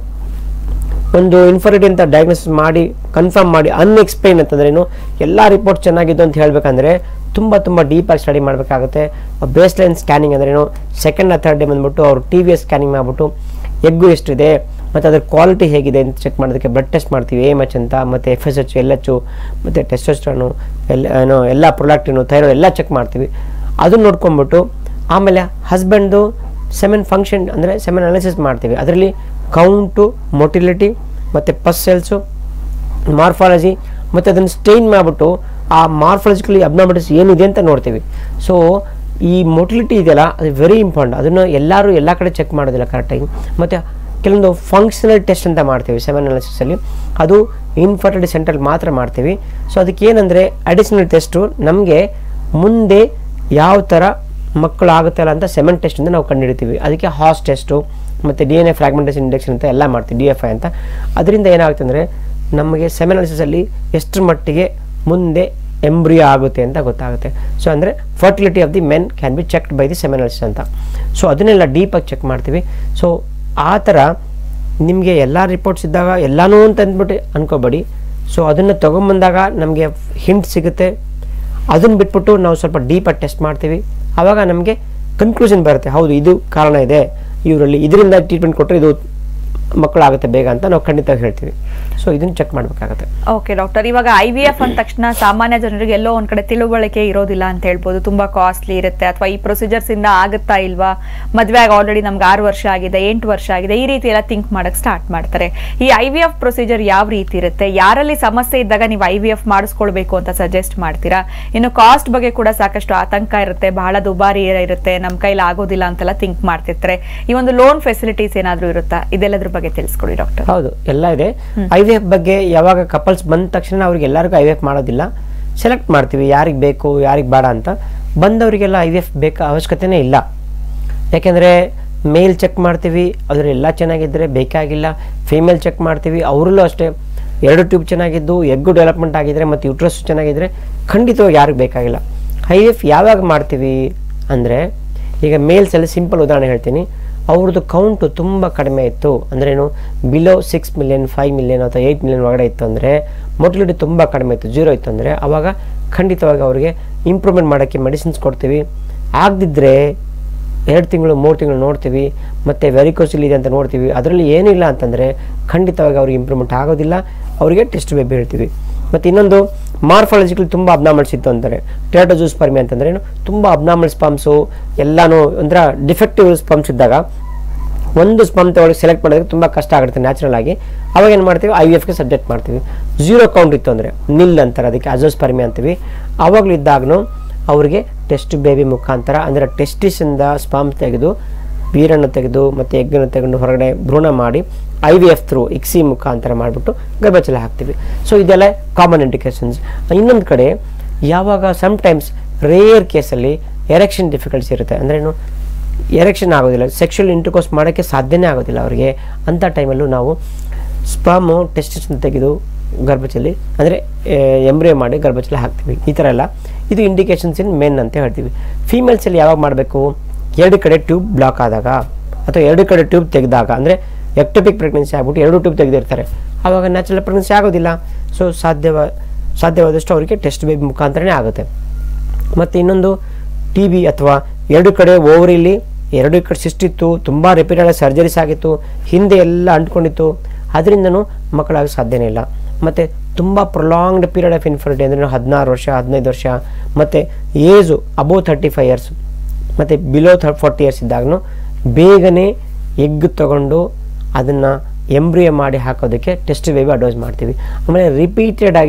B: ಒಂದು ಇನ್ಫರ್ಟಿಲಿಟಿ ಅಂತ ಡಯಾಗ್ನೋಸಿಸ್ ಮಾಡಿ ಕನ್ಫರ್ಮ್ ಮಾಡಿ ಅನ್ಎಕ್ಸ್ಪ್ಲೈನ್ ಅಂತಂದ್ರೇನು ಎಲ್ಲ ರಿಪೋರ್ಟ್ ಚೆನ್ನಾಗಿದ್ದು ಅಂತ ಹೇಳಬೇಕಂದ್ರೆ ತುಂಬ ತುಂಬ ಡೀಪಾಗಿ ಸ್ಟಡಿ ಮಾಡಬೇಕಾಗುತ್ತೆ ಬೇಸ್ ಲೈನ್ ಸ್ಕ್ಯಾನಿಂಗ್ ಅಂದ್ರೇನು ಸೆಕೆಂಡ್ ಥರ್ಡ್ ಡೇ ಬಂದ್ಬಿಟ್ಟು ಅವರು ಟಿ ವಿ ಎಸ್ ಸ್ಕ್ಯಾನಿಂಗ್ ಮಾಡಿಬಿಟ್ಟು ಎಗ್ಗು ಎಷ್ಟಿದೆ ಮತ್ತು ಅದ್ರ ಕ್ವಾಲಿಟಿ ಹೇಗಿದೆ ಅಂತ ಚೆಕ್ ಮಾಡೋದಕ್ಕೆ ಬ್ಲಡ್ ಟೆಸ್ಟ್ ಮಾಡ್ತೀವಿ ಎಮ್ ಎಚ್ ಅಂತ ಮತ್ತು F S H L H ಮತ್ತು ಟೆಸ್ಟೋಸ್ಟ್ರಾನು ಎಲ್ಲ ಏನೋ ಎಲ್ಲ ಪ್ರೊಡಕ್ಟಿನು ಥೈರಾಯ್ಡ್ ಎಲ್ಲ ಚೆಕ್ ಮಾಡ್ತೀವಿ ಅದನ್ನ ನೋಡ್ಕೊಂಬಿಟ್ಟು ಆಮೇಲೆ ಹಸ್ಬೆಂಡ್ದು ಸೆಮೆನ್ ಫಂಕ್ಷನ್ ಅಂದರೆ ಸೆಮೆನ್ ಅನಾಲಿಸಿಸ್ ಮಾಡ್ತೀವಿ ಅದರಲ್ಲಿ ಕೌಂಟು ಮೊಟಿಲಿಟಿ ಮತ್ತು ಪಸ್ ಸೆಲ್ಸು ಮಾರ್ಫಾಲಜಿ ಮತ್ತು ಅದನ್ನು ಸ್ಟೈನ್ ಮಾಡಿಬಿಟ್ಟು ಆ ಮಾರ್ಫಾಲಜಿಕಲಿ ಅಬ್ನಾಮಿಟಿಸ್ ಏನಿದೆ ಅಂತ ನೋಡ್ತೀವಿ ಸೊ ಈ ಮೊಟಿಲಿಟಿ ಇದೆಯಲ್ಲ ಅದು ವೆರಿ ಇಂಪಾರ್ಟೆಂಟ್ ಅದನ್ನು ಎಲ್ಲರೂ ಎಲ್ಲ ಕಡೆ ಚೆಕ್ ಮಾಡೋದಿಲ್ಲ ಕರೆಕ್ಟಾಗಿ ಮತ್ತು ಕೆಲವೊಂದು ಫಂಕ್ಷನಲ್ ಟೆಸ್ಟ್ ಅಂತ ಮಾಡ್ತೀವಿ ಸೆವೆನ್ ಅನಾಲಿಸಿಸಲ್ಲಿ ಅದು ಇನ್ಫರ್ಟಿಲಿಟಿ ಸೆಂಟ್ರಲ್ಲಿ ಮಾತ್ರ ಮಾಡ್ತೀವಿ ಸೊ ಅದಕ್ಕೆ ಏನಂದರೆ ಅಡಿಷನಲ್ ಟೆಸ್ಟು ನಮಗೆ ಮುಂದೆ ಯಾವ ಥರ ಮಕ್ಕಳು ಆಗುತ್ತಲ್ಲ ಅಂತ ಸೆಮೆನ್ ಟೆಸ್ಟಿಂದ ನಾವು ಕಂಡುಹಿಡಿತೀವಿ ಅದಕ್ಕೆ ಹಾಸ್ ಟೆಸ್ಟು ಮತ್ತು D N A fragmentation induction ಅಂತ ಎಲ್ಲ ಮಾಡ್ತೀವಿ ಡಿ ಎಫ್ ಐ ಅಂತ ಅದರಿಂದ ಏನಾಗುತ್ತೆ ಅಂದರೆ ನಮಗೆ ಸೆಮೆನಾಲಿಸಿಸಲ್ಲಿ ಎಷ್ಟರ ಮಟ್ಟಿಗೆ ಮುಂದೆ ಎಂಬ್ರಿಯೋ ಆಗುತ್ತೆ ಅಂತ ಗೊತ್ತಾಗುತ್ತೆ ಸೊ ಅಂದರೆ fertility of the men can be checked by the semen analysis ಅಂತ ಸೊ ಅದನ್ನೆಲ್ಲ ಡೀಪಾಗಿ ಚೆಕ್ ಮಾಡ್ತೀವಿ ಸೊ ಆ ಥರ ನಿಮಗೆ ಎಲ್ಲ ರಿಪೋರ್ಟ್ಸ್ ಇದ್ದಾಗ ಎಲ್ಲನೂ ಅಂತ ಅಂದ್ಬಿಟ್ಟು ಅನ್ಕೋಬೇಡಿ ಸೊ ಅದನ್ನು ತೊಗೊಂಬಂದಾಗ ನಮಗೆ ಹಿಂಟ್ ಸಿಗುತ್ತೆ ಅದನ್ನು ಬಿಟ್ಬಿಟ್ಟು ನಾವು ಸ್ವಲ್ಪ ಡೀಪಾಗಿ ಟೆಸ್ಟ್ ಮಾಡ್ತೀವಿ ಆವಾಗ ನಮಗೆ ಕನ್ಕ್ಲೂಷನ್ ಬರುತ್ತೆ ಹೌದು ಇದು ಕಾರಣ ಇದೆ ಇವರಲ್ಲಿ ಇದರಿಂದ ಟ್ರೀಟ್ಮೆಂಟ್ ಕೊಟ್ಟರೆ ಇದು ಮಕ್ಕಳಾಗುತ್ತೆ ಬೇಗ ಅಂತ ನಾವು ಖಂಡಿತವಾಗಿ ಹೇಳ್ತೀವಿ ಸೊ ಇದನ್ನು ಚೆಕ್ ಮಾಡಬೇಕಾಗತ್ತೆ
A: ಓಕೆ ಡಾಕ್ಟರ್ ಇವಾಗ ಐ ವಿ ಎಫ್ ಅಂದ ತಕ್ಷಣ ಸಾಮಾನ್ಯ ಜನರಿಗೆ ಎಲ್ಲೋ ಒಂದ್ ಕಡೆ ತಿಳುವಳಿಕೆ ಇರೋದಿಲ್ಲ ಅಂತ ಹೇಳ್ಬೋದು ತುಂಬಾ ಕಾಸ್ಟ್ಲಿ ಇರುತ್ತೆ ಅಥವಾ ಈ ಪ್ರೊಸೀಜರ್ಸ್ ಇಂದ ಆಗುತ್ತಾ ಇಲ್ವಾ ಮದ್ವೆ ಆಗಿ ಆಲ್ರೆಡಿ ನಮ್ಗೆ ಆರು ವರ್ಷ ಆಗಿದೆ ಎಂಟು ವರ್ಷ ಆಗಿದೆ ಈ ರೀತಿ ಎಲ್ಲ ಥಿಂಕ್ ಮಾಡಕ್ ಸ್ಟಾರ್ಟ್ ಮಾಡ್ತಾರೆ ಈ ಐ ವಿ ಎಫ್ ಪ್ರೊಸೀಜರ್ ಯಾವ ರೀತಿ ಇರುತ್ತೆ ಯಾರಲ್ಲಿ ಸಮಸ್ಯೆ ಇದ್ದಾಗ ನೀವು ಐ ವಿ ಎಫ್ ಮಾಡಿಸ್ಕೊಳ್ಬೇಕು ಅಂತ ಸಜೆಸ್ಟ್ ಮಾಡ್ತೀರಾ ಇನ್ನು ಕಾಸ್ಟ್ ಬಗ್ಗೆ ಕೂಡ ಸಾಕಷ್ಟು ಆತಂಕ ಇರುತ್ತೆ ಬಹಳ ದುಬಾರಿ ಇರುತ್ತೆ ನಮ್ಮ ಕೈಲಿ ಆಗೋದಿಲ್ಲ ಅಂತೆಲ್ಲ ಥಿಂಕ್ ಮಾಡ್ತಿರ್ತಾರೆ ಈ ಒಂದು ಲೋನ್ ಫೆಸಿಲಿಟೀಸ್ ಏನಾದ್ರೂ ಇರುತ್ತಾ ಇದೆಲ್ಲದ್ರ ಬಗ್ಗೆ ತಿಳಿಸ್ಕೊಡಿ ಡಾಕ್ಟರ್
B: ಹೌದು ಎಲ್ಲ ಇದೆ ಐ ವಿ ಎಫ್ ಬಗ್ಗೆ ಯಾವಾಗ ಕಪಲ್ಸ್ ಬಂದ ತಕ್ಷಣ ಅವ್ರಿಗೆ ಎಲ್ಲರಿಗೂ ಐ ವಿ ಎಫ್ ಮಾಡೋದಿಲ್ಲ ಸೆಲೆಕ್ಟ್ ಮಾಡ್ತೀವಿ ಯಾರಿಗೆ ಬೇಕು ಯಾರಿಗೆ ಬೇಡ ಅಂತ ಬಂದವರಿಗೆಲ್ಲ ಐ ವಿ ಎಫ್ ಬೇಕಾ ಅವಶ್ಯಕತೆನೇ ಇಲ್ಲ ಯಾಕೆಂದರೆ ಮೇಲ್ ಚೆಕ್ ಮಾಡ್ತೀವಿ ಅದ್ರ ಎಲ್ಲ ಚೆನ್ನಾಗಿದ್ದರೆ ಬೇಕಾಗಿಲ್ಲ ಫೀಮೇಲ್ ಚೆಕ್ ಮಾಡ್ತೀವಿ ಅವರಲ್ಲೂ ಅಷ್ಟೇ ಎರಡು ಟ್ಯೂಬ್ ಚೆನ್ನಾಗಿದ್ದು ಎಗ್ಗು ಡೆವಲಪ್ಮೆಂಟ್ ಆಗಿದ್ರೆ ಮತ್ತು ಯುಟ್ರಸ್ ಚೆನ್ನಾಗಿದ್ರೆ ಖಂಡಿತವಾಗಿ ಯಾರಿಗೆ ಬೇಕಾಗಿಲ್ಲ ಐ ಎಫ್ ಯಾವಾಗ ಮಾಡ್ತೀವಿ ಅಂದರೆ ಈಗ ಮೇಲ್ಸಲ್ಲಿ ಸಿಂಪಲ್ ಉದಾಹರಣೆ ಹೇಳ್ತೀನಿ ಅವ್ರದ್ದು ಕೌಂಟು ತುಂಬ ಕಡಿಮೆ ಇತ್ತು ಅಂದ್ರೇನು below six million five million ಅಥವಾ ಏಯ್ಟ್ ಮಿಲಿಯನ್ ಒಳಗಡೆ ಇತ್ತು ಅಂದರೆ ಮೊಟಿಲಿಟಿ ತುಂಬ ಕಡಿಮೆ ಇತ್ತು ಜೀರೋ ಇತ್ತು ಅಂದರೆ ಆವಾಗ ಖಂಡಿತವಾಗಿ ಅವರಿಗೆ ಇಂಪ್ರೂವ್ಮೆಂಟ್ ಮಾಡೋಕ್ಕೆ ಮೆಡಿಸಿನ್ಸ್ ಕೊಡ್ತೀವಿ ಆಗದಿದ್ದರೆ ಎರಡು ತಿಂಗಳು ಮೂರು ತಿಂಗಳು ನೋಡ್ತೀವಿ ಮತ್ತು ವೆರಿಕೋಸಿಲ್ ಇದೆ ಅಂತ ನೋಡ್ತೀವಿ ಅದರಲ್ಲಿ ಏನಿಲ್ಲ ಅಂತಂದರೆ ಖಂಡಿತವಾಗಿ ಅವ್ರಿಗೆ ಇಂಪ್ರೂವ್ಮೆಂಟ್ ಆಗೋದಿಲ್ಲ ಅವರಿಗೆ ಟೆಸ್ಟ್ ಬೇಬಿ ಹೇಳ್ತೀವಿ ಮತ್ತು ಇನ್ನೊಂದು ಮಾರ್ಫಾಲಜಿಕಲ್ ತುಂಬ ಅಬ್ನಾಮಲ್ಸ್ ಇತ್ತು ಅಂತಾರೆ ಟೇಟೋಜೂಸ್ ಪರ್ಮಿ ಅಂತಂದ್ರೆ ಏನು ತುಂಬ ಅಬ್ನಾಮಲ್ ಸ್ಪಮ್ಸು ಎಲ್ಲನೂ ಒಂಥರ ಡಿಫೆಕ್ಟಿವ್ ಸ್ಪಮ್ಸ್ ಇದ್ದಾಗ ಒಂದು ಸ್ಪಮ್ ತಗೊಳ್ಳೋಕೆ ಸೆಲೆಕ್ಟ್ ಮಾಡೋದಕ್ಕೆ ತುಂಬ ಕಷ್ಟ ಆಗುತ್ತೆ ನ್ಯಾಚುರಲ್ ಆಗಿ ಅವಾಗ ಏನು ಮಾಡ್ತೀವಿ ಐ ವಿ ಎಫ್ಗೆ ಸಬ್ಜೆಕ್ಟ್ ಮಾಡ್ತೀವಿ ಝೀರೋ ಕೌಂಟ್ ಇತ್ತು ಅಂದರೆ ನಿಲ್ ಅಂತಾರೆ ಅದಕ್ಕೆ ಅಜೋಸ್ಪರ್ಮಿ ಅಂತೀವಿ ಆವಾಗಲೂ ಇದ್ದಾಗೂ ಅವ್ರಿಗೆ ಟೆಸ್ಟ್ ಬೇಬಿ ಮುಖಾಂತರ ಅಂದರೆ ಟೆಸ್ಟಿಸಿಂದ ಸ್ಪಾಮ್ ತೆಗೆದು ವೀರನ್ನು ತೆಗೆದು ಮತ್ತು ಎಗ್ಗನ್ನು ತೆಗೆದು ಹೊರಗಡೆ ಭ್ರೂಣ ಮಾಡಿ I V F through ICSI ಮುಖಾಂತರ ಮಾಡಿಬಿಟ್ಟು ಗರ್ಭಚಲ ಹಾಕ್ತೀವಿ ಸೊ ಇದೆಲ್ಲ ಕಾಮನ್ ಇಂಡಿಕೇಶನ್ಸ್ ಇನ್ನೊಂದು ಕಡೆ ಯಾವಾಗ ಸಮ್ಟೈಮ್ಸ್ ರೇರ್ ಕೇಸಲ್ಲಿ ಎರೆಕ್ಷನ್ ಡಿಫಿಕಲ್ಟ್ಸ್ ಇರುತ್ತೆ ಅಂದ್ರೇನು ಎರೆಕ್ಷನ್ ಆಗೋದಿಲ್ಲ ಸೆಕ್ಷುವಲ್ ಇಂಟರ್ಕೋರ್ಸ್ ಮಾಡೋಕ್ಕೆ ಸಾಧ್ಯನೇ ಆಗೋದಿಲ್ಲ ಅವರಿಗೆ ಅಂಥ ಟೈಮಲ್ಲೂ ನಾವು ಸ್ಪಾಮು ಟೆಸ್ಟಿಸನ್ ತೆಗೆದು ಗರ್ಭಚಲಿ ಅಂದರೆ ಎಂಬ್ರಿಯೋ ಮಾಡಿ ಗರ್ಭಚಲಿ ಹಾಕ್ತೀವಿ ಈ ಥರ ಎಲ್ಲ ಇದು ಇಂಡಿಕೇಶನ್ಸ್ ಇನ್ ಮೆನ್ ಅಂತ ಹೇಳ್ತೀವಿ ಫೀಮೇಲ್ಸಲ್ಲಿ ಯಾವಾಗ ಮಾಡಬೇಕು ಎರಡು ಕಡೆ ಟ್ಯೂಬ್ ಬ್ಲಾಕ್ ಆದಾಗ ಅಥವಾ ಎರಡು ಕಡೆ ಟ್ಯೂಬ್ ತೆಗೆದಾಗ ಅಂದರೆ ಎಕ್ಟೋಪಿಕ್ ಪ್ರೆಗ್ನೆನ್ಸಿ ಆಗ್ಬಿಟ್ಟು ಎರಡು ಟ್ಯೂಬ್ ತೆಗೆದಿರ್ತಾರೆ ಆವಾಗ ನ್ಯಾಚುರಲ್ ಪ್ರೆಗ್ನೆನ್ಸಿ ಆಗೋದಿಲ್ಲ ಸೊ ಸಾಧ್ಯವ ಸಾಧ್ಯವಾದಷ್ಟು ಅವರಿಗೆ ಟೆಸ್ಟ್ ಬೇಬಿ ಮುಖಾಂತರನೇ ಆಗುತ್ತೆ ಮತ್ತು ಇನ್ನೊಂದು ಟಿ ಬಿ ಅಥವಾ ಎರಡು ಕಡೆ ಓವರಿಲಿ ಎರಡು ಕಡೆ ಸಿಸ್ಟ್ ಇತ್ತು ತುಂಬ ರಿಪೀಟೆಡ್ ಸರ್ಜರೀಸ್ ಆಗಿತ್ತು ಹಿಂದೆ ಎಲ್ಲ ಅಂಟ್ಕೊಂಡಿತ್ತು ಅದರಿಂದನೂ ಮಕ್ಕಳಾಗ ಸಾಧ್ಯನೇ ಇಲ್ಲ ಮತ್ತು ತುಂಬ ಪ್ರೊಲಾಂಗ್ಡ್ ಪೀರಿಯಡ್ ಆಫ್ ಇನ್ಫರ್ಟಿ ಅಂದರೆ ಹದಿನಾರು ವರ್ಷ ಹದಿನೈದು ವರ್ಷ ಮತ್ತು age above thirty five years ಮತ್ತು ಬಿಲೋ ಥರ್ ಫಾರ್ಟಿ ಇಯರ್ಸ್ ಇದ್ದಾಗೂ ಬೇಗನೆ ಎಗ್ ತಗೊಂಡು ಅದನ್ನು ಎಂಬ್ರಿಯೋ ಮಾಡಿ ಹಾಕೋದಕ್ಕೆ ಟೆಸ್ಟ್ ಬೇಬಿ ಅಡ್ವೈಸ್ ಮಾಡ್ತೀವಿ ಆಮೇಲೆ ರಿಪೀಟೆಡ್ ಆಗಿ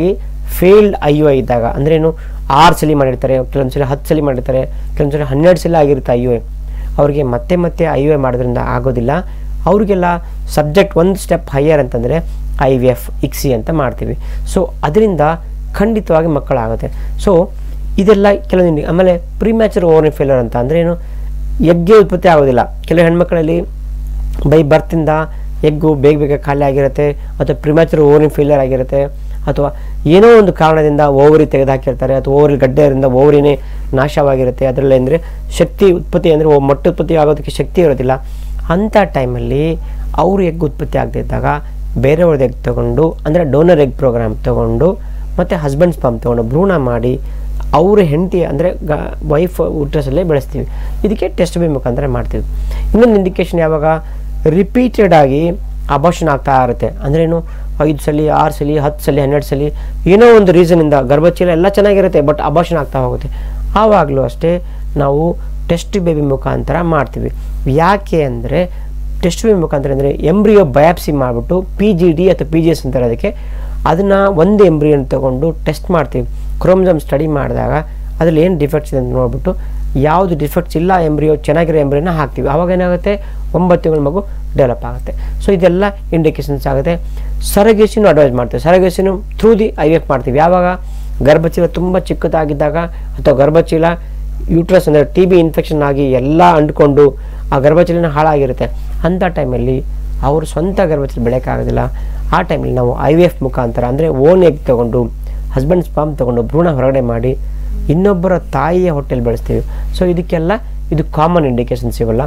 B: ಫೇಲ್ಡ್ ಐ ಯು ಐ ಇದ್ದಾಗ ಅಂದ್ರೇನು ಆರು ಸಲ ಮಾಡಿರ್ತಾರೆ ಕೆಲವೊಂದು ಸಲ ಹತ್ತು ಸಲ ಮಾಡಿರ್ತಾರೆ ಕೆಲವೊಂದು ಸಲ ಹನ್ನೆರಡು ಸಲ ಆಗಿರುತ್ತೆ ಐ ಯು ಐ ಅವ್ರಿಗೆ ಮತ್ತೆ ಮತ್ತೆ ಐ ಯು ಐ ಮಾಡೋದ್ರಿಂದ ಆಗೋದಿಲ್ಲ ಅವ್ರಿಗೆಲ್ಲ ಸಬ್ಜೆಕ್ಟ್ ಒಂದು ಸ್ಟೆಪ್ ಹೈಯರ್ ಅಂತಂದರೆ ಐ ವಿ ಎಫ್ ಇಕ್ಸಿ ಅಂತ ಮಾಡ್ತೀವಿ ಸೊ ಅದರಿಂದ ಖಂಡಿತವಾಗಿ ಮಕ್ಕಳಾಗುತ್ತೆ ಸೊ ಇದೆಲ್ಲ ಕೆಲವೊಂದು ಆಮೇಲೆ ಪ್ರಿಮ್ಯಾಚರ್ ಓವರ್ ಫೇಲರ್ ಅಂತ ಅಂದ್ರೆ ಏನು ಎಗ್ಗೆ ಉತ್ಪತ್ತಿ ಆಗೋದಿಲ್ಲ ಕೆಲವು ಹೆಣ್ಮಕ್ಳಲ್ಲಿ ಬೈ ಬರ್ತಿಂದ ಎಗ್ಗು ಬೇಗ ಬೇಗ ಖಾಲಿ ಆಗಿರುತ್ತೆ ಅಥವಾ ಪ್ರಿಮ್ಯಾಚರ್ ಓವರಿನ್ ಫೇಲಿಯರ್ ಆಗಿರುತ್ತೆ ಅಥವಾ ಏನೋ ಒಂದು ಕಾರಣದಿಂದ ಓವರಿ ತೆಗೆದುಹಾಕಿರ್ತಾರೆ ಅಥವಾ ಓವರಿ ಗಡ್ಡೆಯಿಂದ ಓವರಿನೇ ನಾಶವಾಗಿರುತ್ತೆ ಅದರಲ್ಲಿ ಅಂದರೆ ಶಕ್ತಿ ಉತ್ಪತ್ತಿ ಅಂದರೆ ಮೊಟ್ಟೆ ಉತ್ಪತ್ತಿ ಆಗೋದಕ್ಕೆ ಶಕ್ತಿ ಇರೋದಿಲ್ಲ ಅಂಥ ಟೈಮಲ್ಲಿ ಅವರು ಎಗ್ ಉತ್ಪತ್ತಿ ಆಗದೇ ಇದ್ದಾಗ ಬೇರೆಯವ್ರದ್ದು ಎಗ್ ತೊಗೊಂಡು ಅಂದರೆ ಡೋನರ್ ಎಗ್ ಪ್ರೋಗ್ರಾಮ್ ತೊಗೊಂಡು ಮತ್ತು ಹಸ್ಬೆಂಡ್ ಸ್ಪಮ್ ತೊಗೊಂಡು ಭ್ರೂಣ ಮಾಡಿ ಅವ್ರ ಹೆಂಡತಿ ಅಂದರೆ ಗ ವೈಫ್ ಊಟಸಲ್ಲೇ ಬೆಳೆಸ್ತೀವಿ ಇದಕ್ಕೆ ಟೆಸ್ಟ್ ಬೈ ಮುಖಾಂತರ ಮಾಡ್ತೀವಿ ಇನ್ನೊಂದು ಇಂಡಿಕೇಶನ್ ಯಾವಾಗ ರಿಪೀಟೆಡ್ ಆಗಿ ಅಬಾರ್ಷನ್ ಆಗ್ತಾ ಇರುತ್ತೆ ಅಂದ್ರೇನು ಐದು ಸಲ ಆರು ಸಲ ಹತ್ತು ಸಲ ಹನ್ನೆರಡು ಸಲ ಏನೋ ಒಂದು ರೀಸನಿಂದ ಗರ್ಭಚೀಲ ಎಲ್ಲ ಚೆನ್ನಾಗಿರುತ್ತೆ ಬಟ್ ಅಬಾರ್ಷನ್ ಆಗ್ತಾ ಹೋಗುತ್ತೆ ಆವಾಗಲೂ ಅಷ್ಟೇ ನಾವು ಟೆಸ್ಟ್ ಬೇಬಿ ಮುಖಾಂತರ ಮಾಡ್ತೀವಿ ಯಾಕೆ ಅಂದರೆ ಟೆಸ್ಟ್ ಬೇಬಿ ಮುಖಾಂತರ ಅಂದರೆ ಎಂಬ್ರಿಯೋ ಬಯಾಪ್ಸಿ ಮಾಡಿಬಿಟ್ಟು ಪಿ ಜಿ ಡಿ ಅಥವಾ ಪಿ ಜಿ ಎಸ್ ಅಂತಾರೆ ಅದಕ್ಕೆ ಅದನ್ನು ಒಂದು ಎಂಬ್ರಿಯನ್ ತೊಗೊಂಡು ಟೆಸ್ಟ್ ಮಾಡ್ತೀವಿ ಕ್ರೋಮ್ಸಮ್ ಸ್ಟಡಿ ಮಾಡಿದಾಗ ಅದ್ರಲ್ಲಿ ಏನು ಡಿಫೆಕ್ಟ್ಸ್ ಇದೆ ಅಂತ ನೋಡ್ಬಿಟ್ಟು ಯಾವುದು ಡಿಫೆಕ್ಟ್ಸ್ ಇಲ್ಲ ಎಂಬ್ರಿಯೋ ಚೆನ್ನಾಗಿರೋ ಎಂಬ್ರಿಯೋನ ಹಾಕ್ತೀವಿ ಆವಾಗ ಏನಾಗುತ್ತೆ ಒಂಬತ್ತು ತಿಂಗಳ ಮಗು ಡೆವಲಪ್ ಆಗುತ್ತೆ ಸೊ ಇದೆಲ್ಲ ಇಂಡಿಕೇಶನ್ಸ್ ಆಗುತ್ತೆ ಸರಗೇಸಿನೂ ಅಡ್ವೈಸ್ ಮಾಡ್ತೀವಿ ಸರಗೇಸಿನೂ ಥ್ರೂ ದಿ ಐ ಎಫ್ ಮಾಡ್ತೀವಿ ಯಾವಾಗ ಗರ್ಭಚೀಲ ತುಂಬ ಚಿಕ್ಕದಾಗಿದ್ದಾಗ ಅಥವಾ ಗರ್ಭಚೀಲ ಯೂಟ್ರಸ್ ಅಂದರೆ ಟಿ ಬಿ ಇನ್ಫೆಕ್ಷನ್ ಆಗಿ ಎಲ್ಲ ಅಂಡ್ಕೊಂಡು ಆ ಗರ್ಭಚೀಲನ ಹಾಳಾಗಿರುತ್ತೆ ಅಂಥ ಟೈಮಲ್ಲಿ ಅವರು ಸ್ವಂತ ಗರ್ಭಚೀಲ ಬೆಳೆಯೋಕ್ಕಾಗೋದಿಲ್ಲ ಆ ಟೈಮಲ್ಲಿ ನಾವು ಐ ವಿ ಎಫ್ ಮುಖಾಂತರ ಅಂದರೆ ಓನ್ ಎಗ್ ತೊಗೊಂಡು ಹಸ್ಬೆಂಡ್ ಸ್ಪಾಮ್ ತೊಗೊಂಡು ಭ್ರೂಣ ಹೊರಗಡೆ ಮಾಡಿ ಇನ್ನೊಬ್ಬರ ತಾಯಿಯ ಹೊಟ್ಟೆಲಿ ಬೆಳೆಸ್ತೀವಿ ಸೊ ಇದಕ್ಕೆಲ್ಲ ಇದು ಕಾಮನ್ ಇಂಡಿಕೇಶನ್ಸ್ ಇವೆಲ್ಲ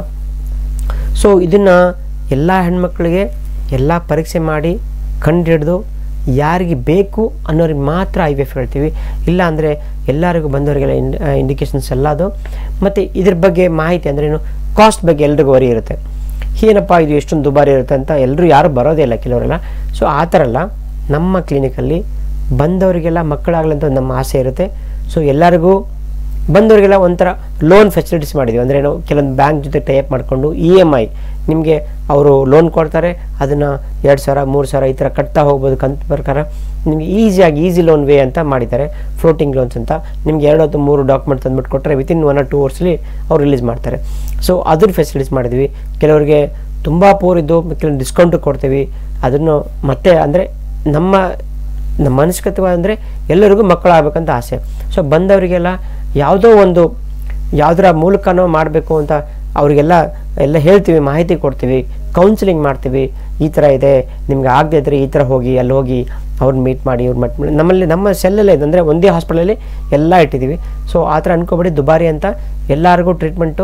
B: ಸೊ ಇದನ್ನು ಎಲ್ಲ ಹೆಣ್ಮಕ್ಳಿಗೆ ಎಲ್ಲ ಪರೀಕ್ಷೆ ಮಾಡಿ ಕಂಡುಹಿಡಿದು ಯಾರಿಗೆ ಬೇಕು ಅನ್ನೋರಿಗೆ ಮಾತ್ರ ಐ ವಿ ಎಫ್ ಹೇಳ್ತೀವಿ ಇಲ್ಲ ಅಂದರೆ ಎಲ್ಲರಿಗೂ ಬಂದವರಿಗೆಲ್ಲ ಇಂಡ್ ಇಂಡಿಕೇಶನ್ಸ್ ಎಲ್ಲ ಅದು ಮತ್ತು ಇದ್ರ ಬಗ್ಗೆ ಮಾಹಿತಿ ಅಂದ್ರೆ ಏನು ಕಾಸ್ಟ್ ಬಗ್ಗೆ ಎಲ್ರಿಗೂ ವರಿ ಇರುತ್ತೆ ಏನಪ್ಪ ಇದು ಎಷ್ಟೊಂದು ದುಬಾರಿ ಇರುತ್ತೆ ಅಂತ ಎಲ್ಲರೂ ಯಾರು ಬರೋದೇ ಇಲ್ಲ ಕೆಲವರೆಲ್ಲ ಸೊ ಆ ಥರ ಎಲ್ಲ ನಮ್ಮ ಕ್ಲಿನಿಕಲ್ಲಿ ಬಂದವರಿಗೆಲ್ಲ ಮಕ್ಕಳಾಗಲಿ ಅಂತ ನಮ್ಮ ಆಸೆ ಇರುತ್ತೆ ಸೊ ಎಲ್ಲರಿಗೂ ಬಂದವರಿಗೆಲ್ಲ ಒಂಥರ ಲೋನ್ ಫೆಸಿಲಿಟೀಸ್ ಮಾಡಿದ್ವಿ ಅಂದರೆ ನಾವು ಕೆಲವೊಂದು ಬ್ಯಾಂಕ್ ಜೊತೆ ಟೈಪ್ ಮಾಡಿಕೊಂಡು ಇ ಎಮ್ ಐ ನಿಮಗೆ ಅವರು ಲೋನ್ ಕೊಡ್ತಾರೆ ಅದನ್ನು ಎರಡು ಸಾವಿರ ಮೂರು ಸಾವಿರ ಈ ಥರ ಕಟ್ತಾ ಹೋಗ್ಬೋದು ಕಂತು ಪ್ರಕಾರ ನಿಮಗೆ ಈಸಿಯಾಗಿ ಈಸಿ ಲೋನ್ ವೇ ಅಂತ ಮಾಡಿದ್ದಾರೆ ಫ್ಲೋಟಿಂಗ್ ಲೋನ್ಸ್ ಅಂತ ನಿಮ್ಗೆ ಎರಡು ಅಥವಾ ಮೂರು ಡಾಕ್ಯುಮೆಂಟ್ ತಂದುಬಿಟ್ಟು ಕೊಟ್ಟರೆ ವಿತಿನ್ ಒನ್ ಆರ್ ಟೂ ಅವರ್ಸ್ಲಿ ಅವ್ರು ರಿಲೀಸ್ ಮಾಡ್ತಾರೆ ಸೊ ಅದ್ರ ಫೆಸಿಲಿಟೀಸ್ ಮಾಡಿದ್ವಿ ಕೆಲವರಿಗೆ ತುಂಬ ಪೂರ್ ಇದ್ದು ಕೆಲವೊಂದು ಡಿಸ್ಕೌಂಟು ಕೊಡ್ತೀವಿ ಅದನ್ನು ಮತ್ತೆ ಅಂದರೆ ನಮ್ಮ ನಮ್ಮ ಮನಸ್ಕತ್ವ ಅಂದರೆ ಎಲ್ಲರಿಗೂ ಮಕ್ಕಳಾಗಬೇಕಂತ ಆಸೆ ಸೊ ಬಂದವರಿಗೆಲ್ಲ ಯಾವುದೋ ಒಂದು ಯಾವುದರ ಮೂಲಕನೋ ಮಾಡಬೇಕು ಅಂತ ಅವರಿಗೆಲ್ಲ ಎಲ್ಲ ಹೇಳ್ತೀವಿ ಮಾಹಿತಿ ಕೊಡ್ತೀವಿ ಕೌನ್ಸಿಲಿಂಗ್ ಮಾಡ್ತೀವಿ ಈ ಥರ ಇದೆ ನಿಮ್ಗೆ ಆಗದೆ ಇದ್ದರೆ ಈ ಥರ ಹೋಗಿ ಅಲ್ಲಿ ಹೋಗಿ ಅವ್ರನ್ನ ಮೀಟ್ ಮಾಡಿ ಇವ್ರು ಮಟ್ ಮಾಡಿ ನಮ್ಮಲ್ಲಿ ನಮ್ಮ ಸೆಲ್ಲಲ್ಲೇ ಇದೆ ಅಂದರೆ ಒಂದೇ ಹಾಸ್ಪಿಟಲಲ್ಲಿ ಎಲ್ಲ ಇಟ್ಟಿದ್ದೀವಿ ಸೊ ಆ ಥರ ಅನ್ಕೋಬೇಡಿ ದುಬಾರಿ ಅಂತ ಎಲ್ಲರಿಗೂ ಟ್ರೀಟ್ಮೆಂಟು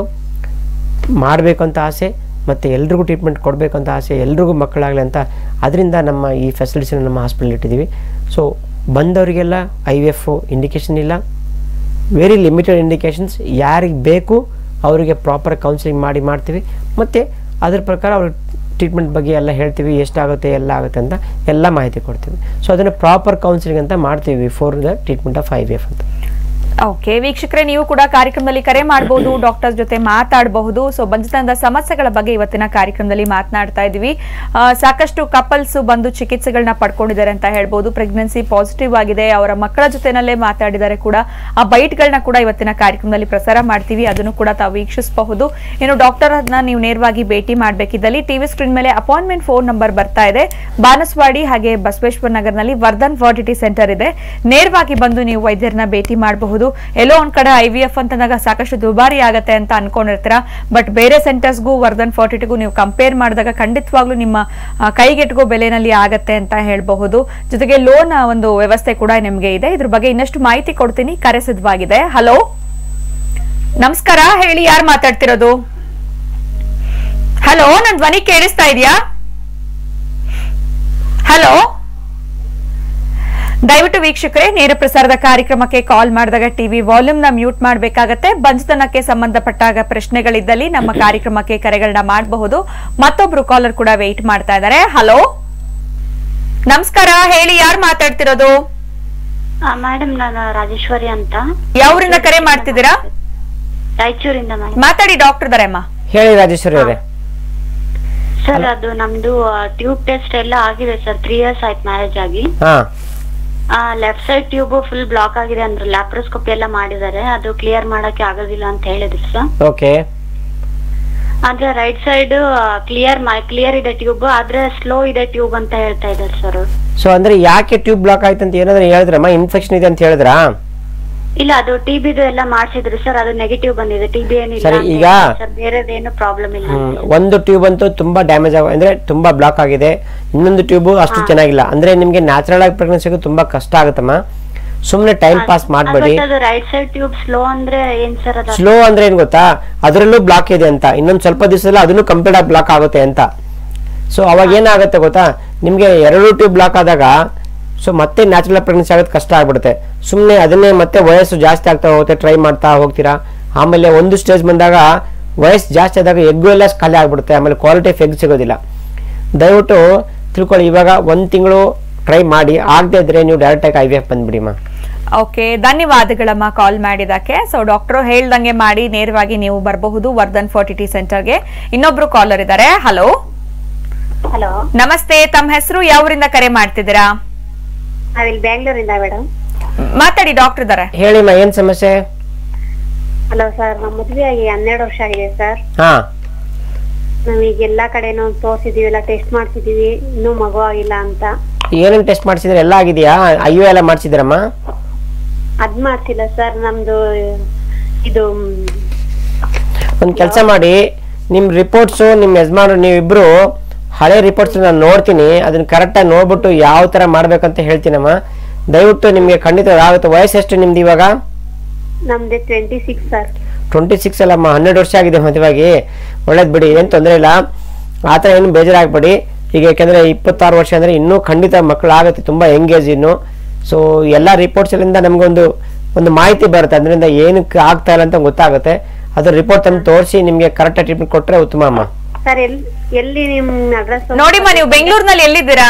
B: ಮಾಡಬೇಕು ಅಂತ ಆಸೆ ಮತ್ತು ಎಲ್ರಿಗೂ ಟ್ರೀಟ್ಮೆಂಟ್ ಕೊಡಬೇಕು ಅಂತ ಆಸೆ ಎಲ್ರಿಗೂ ಮಕ್ಕಳಾಗಲಿ ಅಂತ ಅದರಿಂದ ನಮ್ಮ ಈ ಫೆಸಿಲಿಟೀಸ್ನ ನಮ್ಮ ಹಾಸ್ಪಿಟಲ್ ಇಟ್ಟಿದ್ದೀವಿ ಸೊ ಬಂದವರಿಗೆಲ್ಲ ಐ ವಿ ಎಫ್ ಇಂಡಿಕೇಶನ್ ಇಲ್ಲ ವೆರಿ ಲಿಮಿಟೆಡ್ ಇಂಡಿಕೇಶನ್ಸ್ ಯಾರಿಗೆ ಬೇಕು ಅವರಿಗೆ ಪ್ರಾಪರ್ ಕೌನ್ಸಿಲಿಂಗ್ ಮಾಡಿ ಮಾಡ್ತೀವಿ ಮತ್ತು ಅದ್ರ ಪ್ರಕಾರ ಅವ್ರಿಗೆ ಟ್ರೀಟ್ಮೆಂಟ್ ಬಗ್ಗೆ ಎಲ್ಲ ಹೇಳ್ತೀವಿ ಎಷ್ಟಾಗುತ್ತೆ ಎಲ್ಲ ಆಗುತ್ತೆ ಅಂತ ಎಲ್ಲ ಮಾಹಿತಿ ಕೊಡ್ತೀವಿ ಸೊ ಅದನ್ನು ಪ್ರಾಪರ್ ಕೌನ್ಸಿಲಿಂಗ್ ಅಂತ ಮಾಡ್ತೀವಿ for the treatment of I V F ಅಂತ
A: ಓಕೆ ವೀಕ್ಷಕರೇ ನೀವು ಕೂಡ ಕಾರ್ಯಕ್ರಮದಲ್ಲಿ ಕರೆ ಮಾಡಬಹುದು ಡಾಕ್ಟರ್ ಜೊತೆ ಮಾತಾಡಬಹುದು ಸೊ ಬಂಧಿತನದ ಸಮಸ್ಯೆಗಳ ಬಗ್ಗೆ ಇವತ್ತಿನ ಕಾರ್ಯಕ್ರಮದಲ್ಲಿ ಮಾತನಾಡ್ತಾ ಇದೀವಿ ಆ, ಸಾಕಷ್ಟು ಕಪಲ್ಸ್ ಬಂದು ಚಿಕಿತ್ಸೆಗಳನ್ನ ಪಡ್ಕೊಂಡಿದ್ದಾರೆ ಅಂತ ಹೇಳ್ಬೋದು ಪ್ರೆಗ್ನೆನ್ಸಿ ಪಾಸಿಟಿವ್ ಆಗಿದೆ ಅವರ ಮಕ್ಕಳ ಜೊತೆನಲ್ಲೇ ಮಾತಾಡಿದ್ದಾರೆ ಕೂಡ ಆ ಬೈಟ್ಗಳನ್ನ ಕೂಡ ಇವತ್ತಿನ ಕಾರ್ಯಕ್ರಮದಲ್ಲಿ ಪ್ರಸಾರ ಮಾಡ್ತೀವಿ ಅದನ್ನು ಕೂಡ ತಾವು ವೀಕ್ಷಿಸಬಹುದು ಇನ್ನು ಡಾಕ್ಟರ್ ಅನ್ನ ನೀವು ನೇರವಾಗಿ ಭೇಟಿ ಮಾಡಬೇಕಿದ್ದಲ್ಲಿ ಟಿವಿ ಸ್ಕ್ರೀನ್ ಮೇಲೆ ಅಪಾಯಿಂಟ್ಮೆಂಟ್ ಫೋನ್ ನಂಬರ್ ಬರ್ತಾ ಇದೆ ಬಾನಸವಾಡಿ ಹಾಗೆ ಬಸವೇಶ್ವರ ನಗರನಲ್ಲಿ ವರ್ಧನ್ ಫರ್ಟಿಲಿಟಿ ಸೆಂಟರ್ ಇದೆ ನೇರವಾಗಿ ಬಂದು ನೀವು ವೈದ್ಯರನ್ನ ಭೇಟಿ ಮಾಡಬಹುದು ಎಲ್ಲೋ ಒಂದ್ ಕಡೆ ಐ ವಿ ಎಫ್ ಅಂತಂದಾಗ ಸಾಕಷ್ಟು ದುಬಾರಿ ಆಗತ್ತೆ ಅಂತ ಅನ್ಕೊಂಡಿರ್ತೀರಾ ಬಟ್ ಬೇರೆ ಸೆಂಟರ್ಸ್ಗೂ ವರ್ಧನ್ ಫರ್ಟಿಟಿಗೂ ನೀವು ಕಂಪೇರ್ ಮಾಡಿದಾಗ ಖಂಡಿತವಾಗ್ಲೂ ನಿಮ್ಮ ಆ, ಕೈಗೆಟುಕೋ ಬೆಲೆನಲ್ಲಿ ಆಗತ್ತೆ ಅಂತ ಹೇಳಬಹುದು ಜೊತೆಗೆ ಲೋನ್ ಒಂದು ವ್ಯವಸ್ಥೆ ಕೂಡ ನಿಮ್ಗೆ ಇದೆ ಇದ್ರ ಬಗ್ಗೆ ಇನ್ನಷ್ಟು ಮಾಹಿತಿ ಕೊಡ್ತೀನಿ ಕರೆ ಸಿದ್ಧವಾಗಿದೆ ಹಲೋ ನಮಸ್ಕಾರ ಹೇಳಿ ಯಾರು ಮಾತಾಡ್ತಿರೋದು ಹಲೋ ನನ್ ಧ್ವನಿ ಕೇಳಿಸ್ತಾ ಇದೆಯಾ ಹಲೋ ದಯವಿಟ್ಟು ವೀಕ್ಷಕರೇ ನೇರ ಪ್ರಸಾರದ ಕಾರ್ಯಕ್ರಮಕ್ಕೆ ಕಾಲ್ ಮಾಡಿದಾಗ ಟಿವಿ ವಾಲ್ಯೂಮ್ ನ ಮ್ಯೂಟ್ ಮಾಡಬೇಕಾಗತ್ತೆ ಬಂಜತನಕ್ಕೆ ಸಂಬಂಧಪಟ್ಟಾಗ ಪ್ರಶ್ನೆಗಳಿದ್ದಲ್ಲಿ ನಮ್ಮ ಕಾರ್ಯಕ್ರಮಕ್ಕೆ ಕರೆಗಳನ್ನ ಮಾಡಬಹುದು ಮತ್ತೊಬ್ರು ಕಾಲರ್ ಕೂಡ ವೇಟ್ ಮಾಡ್ತಾ ಇದ್ದಾರೆ ಹಲೋ ನಮಸ್ಕಾರ ಹೇಳಿ ಯಾರು ಮಾತಾಡ್ತಿರೋದು
E: ಮೇಡಮ್ ನಾನು ರಾಜೇಶ್ವರಿ ಅಂತ
A: ಯಾವ್ರಿಂದ ಕರೆ ಮಾಡ್ತಿದ್ದೀರಾ
E: ರಾಯಚೂರಿಂದ ಮೇಡಮ್
A: ಮಾತಾಡಿ ಡಾಕ್ಟರ್ ದರೆಮ್ಮ
B: ಹೇಳಿ ರಾಜೇಶ್ವರಿ ಅವರೇ
E: ಸರ್ ಅದು ನಮ್ದು ಟ್ಯೂಬ್ ಟೆಸ್ಟ್ ಎಲ್ಲ ಆಗಿದೆ ಸರ್ ತ್ರೀ ಇಯರ್ಸ್ ಆಯ್ತು ಮ್ಯಾರೇಜ್ ಆಗಿ
B: ಹಾಂ
E: left side tube full block ಆಗಿದೆ ಅಂದ್ರೆ ಲ್ಯಾಪ್ರೋಸ್ಕೋಪಿ ಎಲ್ಲ ಮಾಡಿದ್ದಾರೆ ಅದು ಕ್ಲಿಯರ್ ಮಾಡಕ್ಕೆ ಆಗೋದಿಲ್ಲ ಅಂತ ಹೇಳಿದ್ರು ಸರ್
B: ಓಕೆ
E: ಆದ್ರೆ ರೈಟ್ ಸೈಡ್ ಕ್ಲಿಯರ್ ಕ್ಲಿಯರ್ ಇದೆ ಟ್ಯೂಬ್ ಆದ್ರೆ ಸ್ಲೋ ಇದೆ ಟ್ಯೂಬ್ ಅಂತ ಹೇಳ್ತಾ ಇದ್ದಾರೆ ಸರ್
B: ಸೊ ಅಂದ್ರೆ ಯಾಕೆ ಟ್ಯೂಬ್ ಬ್ಲಾಕ್ ಆಯ್ತು ಅಂತ ಏನಾದ್ರು ಹೇಳಿದ್ರಮ್ಮ ಇನ್ಫೆಕ್ಷನ್ ಇದೆ ಅಂತ ಹೇಳಿದ್ರಾ
E: ಇಲ್ಲ ಅದು ಟಿಬಿದು ಎಲ್ಲ ಮಾಡ್ಸಿದ್ರು ಸರ್ ಅದು ನೆಗೆಟಿವ್ ಬಂದಿದೆ ಟಿಬಿ ಏನಿಲ್ಲ
B: ಸರಿ,
E: ಅಂತ
B: ಈಗ-
E: ಹೇಳಿದ್ರು ಸರ್ ಬೇರೆದೇನು ಪ್ರಾಬ್ಲಮ್ ಇಲ್ಲ
B: ಹ್ಮ್. ಒಂದು ಟ್ಯೂಬ್ ಅಂತೂ ತುಂಬಾ ಡ್ಯಾಮೇಜ್ ಆಗ ಅಂದ್ರೆ ತುಂಬಾ ಬ್ಲಾಕ್ ಆಗಿದೆ ಇನ್ನೊಂದು ಟ್ಯೂಬ್ ಅಷ್ಟು ಚೆನ್ನಾಗಿಲ್ಲ ಅಂದ್ರೆ ನಿಮ್ಗೆ ನ್ಯಾಚುರಲ್ ಆಗಿ ಪ್ರೆಗ್ನೆನ್ಸಿಗೂ ತುಂಬಾ ಕಷ್ಟ ಆಗುತ್ತಮ್ಮ ಸುಮ್ನೆ ಟೈಮ್ ಪಾಸ್ ಮಾಡಬೇಡಿ
E: ಬಟ್ ಅದು ರೈಟ್ ಸೈಡ್ ಟ್ಯೂಬ್ ಸ್ಲೋ ಅಂದ್ರೆ ಏನ್ ಸರ್ ಅದು
B: ಸ್ಲೋ ಅಂದ್ರೆ ಏನ್ ಗೊತ್ತಾ ಅದರಲ್ಲೂ ಬ್ಲಾಕ್ ಇದೆ ಅಂತ ಇನ್ನೊಂದ್ ಸ್ವಲ್ಪ ದಿವಸದಲ್ಲಿ ಅದನ್ನು ಕಂಪ್ಲೀಟ್ ಆಗಿ ಬ್ಲಾಕ್ ಆಗುತ್ತೆ ಅಂತ ಸೊ ಅವಾಗ ಏನಾಗುತ್ತೆ ಗೊತ್ತಾ ನಿಮ್ಗೆ ಎರಡು ಟ್ಯೂಬ್ ಬ್ಲಾಕ್ ಆದಾಗ ಸೊ ಮತ್ತೆ ನ್ಯಾಚುರಲ್ ಪ್ರೆಗ್ನೆನ್ಸಿ ಆಗೋದು ಕಷ್ಟ ಆಗ್ಬಿಡುತ್ತೆ ಸುಮ್ಮನೆ ಅದನ್ನೇ ಮತ್ತೆ ವಯಸ್ಸು ಜಾಸ್ತಿ ಆಗ್ತಾ ಹೋಗುತ್ತೆ ಟ್ರೈ ಮಾಡ್ತಾ ಹೋಗ್ತೀರಾ ಆಮೇಲೆ ಒಂದು ಸ್ಟೇಜ್ ಬಂದಾಗ ವಯಸ್ಸು ಜಾಸ್ತಿ ಆದಾಗ ಎಗ್ಗು ಎಲ್ಲ ಖಾಲಿ ಆಗ್ಬಿಡುತ್ತೆ ಆಮೇಲೆ ಕ್ವಾಲಿಟಿ ಆಫ್ ಎಗ್ ಸಿಗೋದಿಲ್ಲ ದಯವಿಟ್ಟು ತಿಳ್ಕೊಳ್ಳಿ ಇವಾಗ ಒಂದು ತಿಂಗಳು ಟ್ರೈ ಮಾಡಿ ಆಗದೆ ಇದ್ರೆ ನೀವು ಡೈರೆಕ್ಟಾಗಿ ಐ ವಿ ಎಫ್ ಬಂದ್ಬಿಡಿಮ್ಮ
A: ಓಕೆ ಧನ್ಯವಾದಗಳಮ್ಮ ಕಾಲ್ ಮಾಡಿದಕ್ಕೆ ಸೊ ಡಾಕ್ಟರ್ ಹೇಳ್ದಂಗೆ ಮಾಡಿ ನೇರವಾಗಿ ನೀವು ಬರಬಹುದು ವರ್ಧನ್ ಫರ್ಟಿಟಿ ಸೆಂಟರ್ಗೆ ಇನ್ನೊಬ್ರು ಕಾಲರ್ ಇದ್ದಾರೆ ಹಲೋ
E: ಹಲೋ
A: ನಮಸ್ತೆ ತಮ್ಮ ಹೆಸರು ಯಾವರಿಂದ ಕರೆ ಮಾಡ್ತಿದ್ದೀರಾ
E: ನಾವಿಲ್ಲಿ ಬೆಂಗಳೂರಿಂದ ಮೇಡಮ್
A: ಮಾತಾಡಿ ಡಾಕ್ಟರ್ ಇದ್ದಾರೆ
B: ಹೇಳಿಮ್ಮ ಏನ್ ಸಮಸ್ಯೆ
E: ಹಲೋ ಸರ್ ನಮ್ಮ ಮದುವೆ ಆಗಿ ಹನ್ನೆರಡು ವರ್ಷ ಆಗಿದೆ ಸರ್
B: ಹಾ
E: ನಾವೀಗ ಎಲ್ಲಾ ಕಡೆನೂ ತೋರಿಸಿದೀವಿ ಎಲ್ಲ ಟೆಸ್ಟ್ ಮಾಡ್ಸಿದೀವಿ ಇನ್ನೂ ಮಗು ಆಗಿಲ್ಲ ಅಂತ
B: ಏನೇನ್ ಟೆಸ್ಟ್ ಮಾಡಿಸಿದ್ರೆ ಎಲ್ಲ ಆಗಿದೆಯಾ ಐ ಯು ಎಲ್ಲ ಮಾಡಿಸಿದ್ರಮ್ಮ
E: ಅದ್ ಮಾಡ್ಸಿಲ್ಲ ಸರ್ ನಮ್ದು ಇದು
B: ಒಂದು ಕೆಲಸ ಮಾಡಿ ನಿಮ್ಮ ರಿಪೋರ್ಟ್ಸು ನಿಮ್ಮ ಯಜಮಾನ್ರು ನೀವಿಬ್ರು ಹಳೆ ರಿಪೋರ್ಟ್ಸ್ ನಾನು ನೋಡ್ತೀನಿ ಅದನ್ನ ಕರೆಕ್ಟಾಗಿ ನೋಡ್ಬಿಟ್ಟು ಯಾವ ಥರ ಮಾಡ್ಬೇಕಂತ ಹೇಳ್ತೀನಮ್ಮ ದಯವಿಟ್ಟು ನಿಮಗೆ ಖಂಡಿತ ಆಗುತ್ತೆ ವಯಸ್ಸೆಷ್ಟು ನಿಮ್ದು ಇವಾಗ
E: ನಮ್ದು twenty six sir
B: twenty six ಅಲ್ಲಮ್ಮ ಹನ್ನೆರಡು ವರ್ಷ ಆಗಿದೆ ಮದುವಾಗಿ ಒಳ್ಳೇದು ಬಿಡಿ ಏನು ತೊಂದರೆ ಇಲ್ಲ ಆ ಥರ ಏನು ಬೇಜಾರಾಗಬೇಡಿ ಈಗ ಯಾಕೆಂದರೆ ಇಪ್ಪತ್ತಾರು ವರ್ಷ ಅಂದರೆ ಇನ್ನೂ ಖಂಡಿತ ಮಕ್ಕಳು ಆಗುತ್ತೆ ತುಂಬ ಎಂಗೇಜ್ ಇನ್ನು ಸೊ ಎಲ್ಲ ರಿಪೋರ್ಟ್ಸಲ್ಲಿಂದ ನಮಗೊಂದು ಒಂದು ಮಾಹಿತಿ ಬರುತ್ತೆ ಅದರಿಂದ ಏನಕ್ಕೆ ಆಗ್ತಾ ಇಲ್ಲ ಅಂತ ಗೊತ್ತಾಗುತ್ತೆ ಅದ್ರ ರಿಪೋರ್ಟ್ ತಂದು ತೋರಿಸಿ ನಿಮಗೆ ಕರೆಕ್ಟಾಗಿ ಟ್ರೀಟ್ಮೆಂಟ್ ಕೊಟ್ಟರೆ ಉತ್ತಮ ಅಮ್ಮ
E: ಸರ್ ಎಲ್ ಎಲ್ಲಿ ನಿಮ್ ಅಡ್ರೆಸ್
A: ನೋಡಿಮ್ಮ ನೀವು ಬೆಂಗಳೂರಿನಲ್ಲಿ ಎಲ್ಲಿದ್ದೀರಾ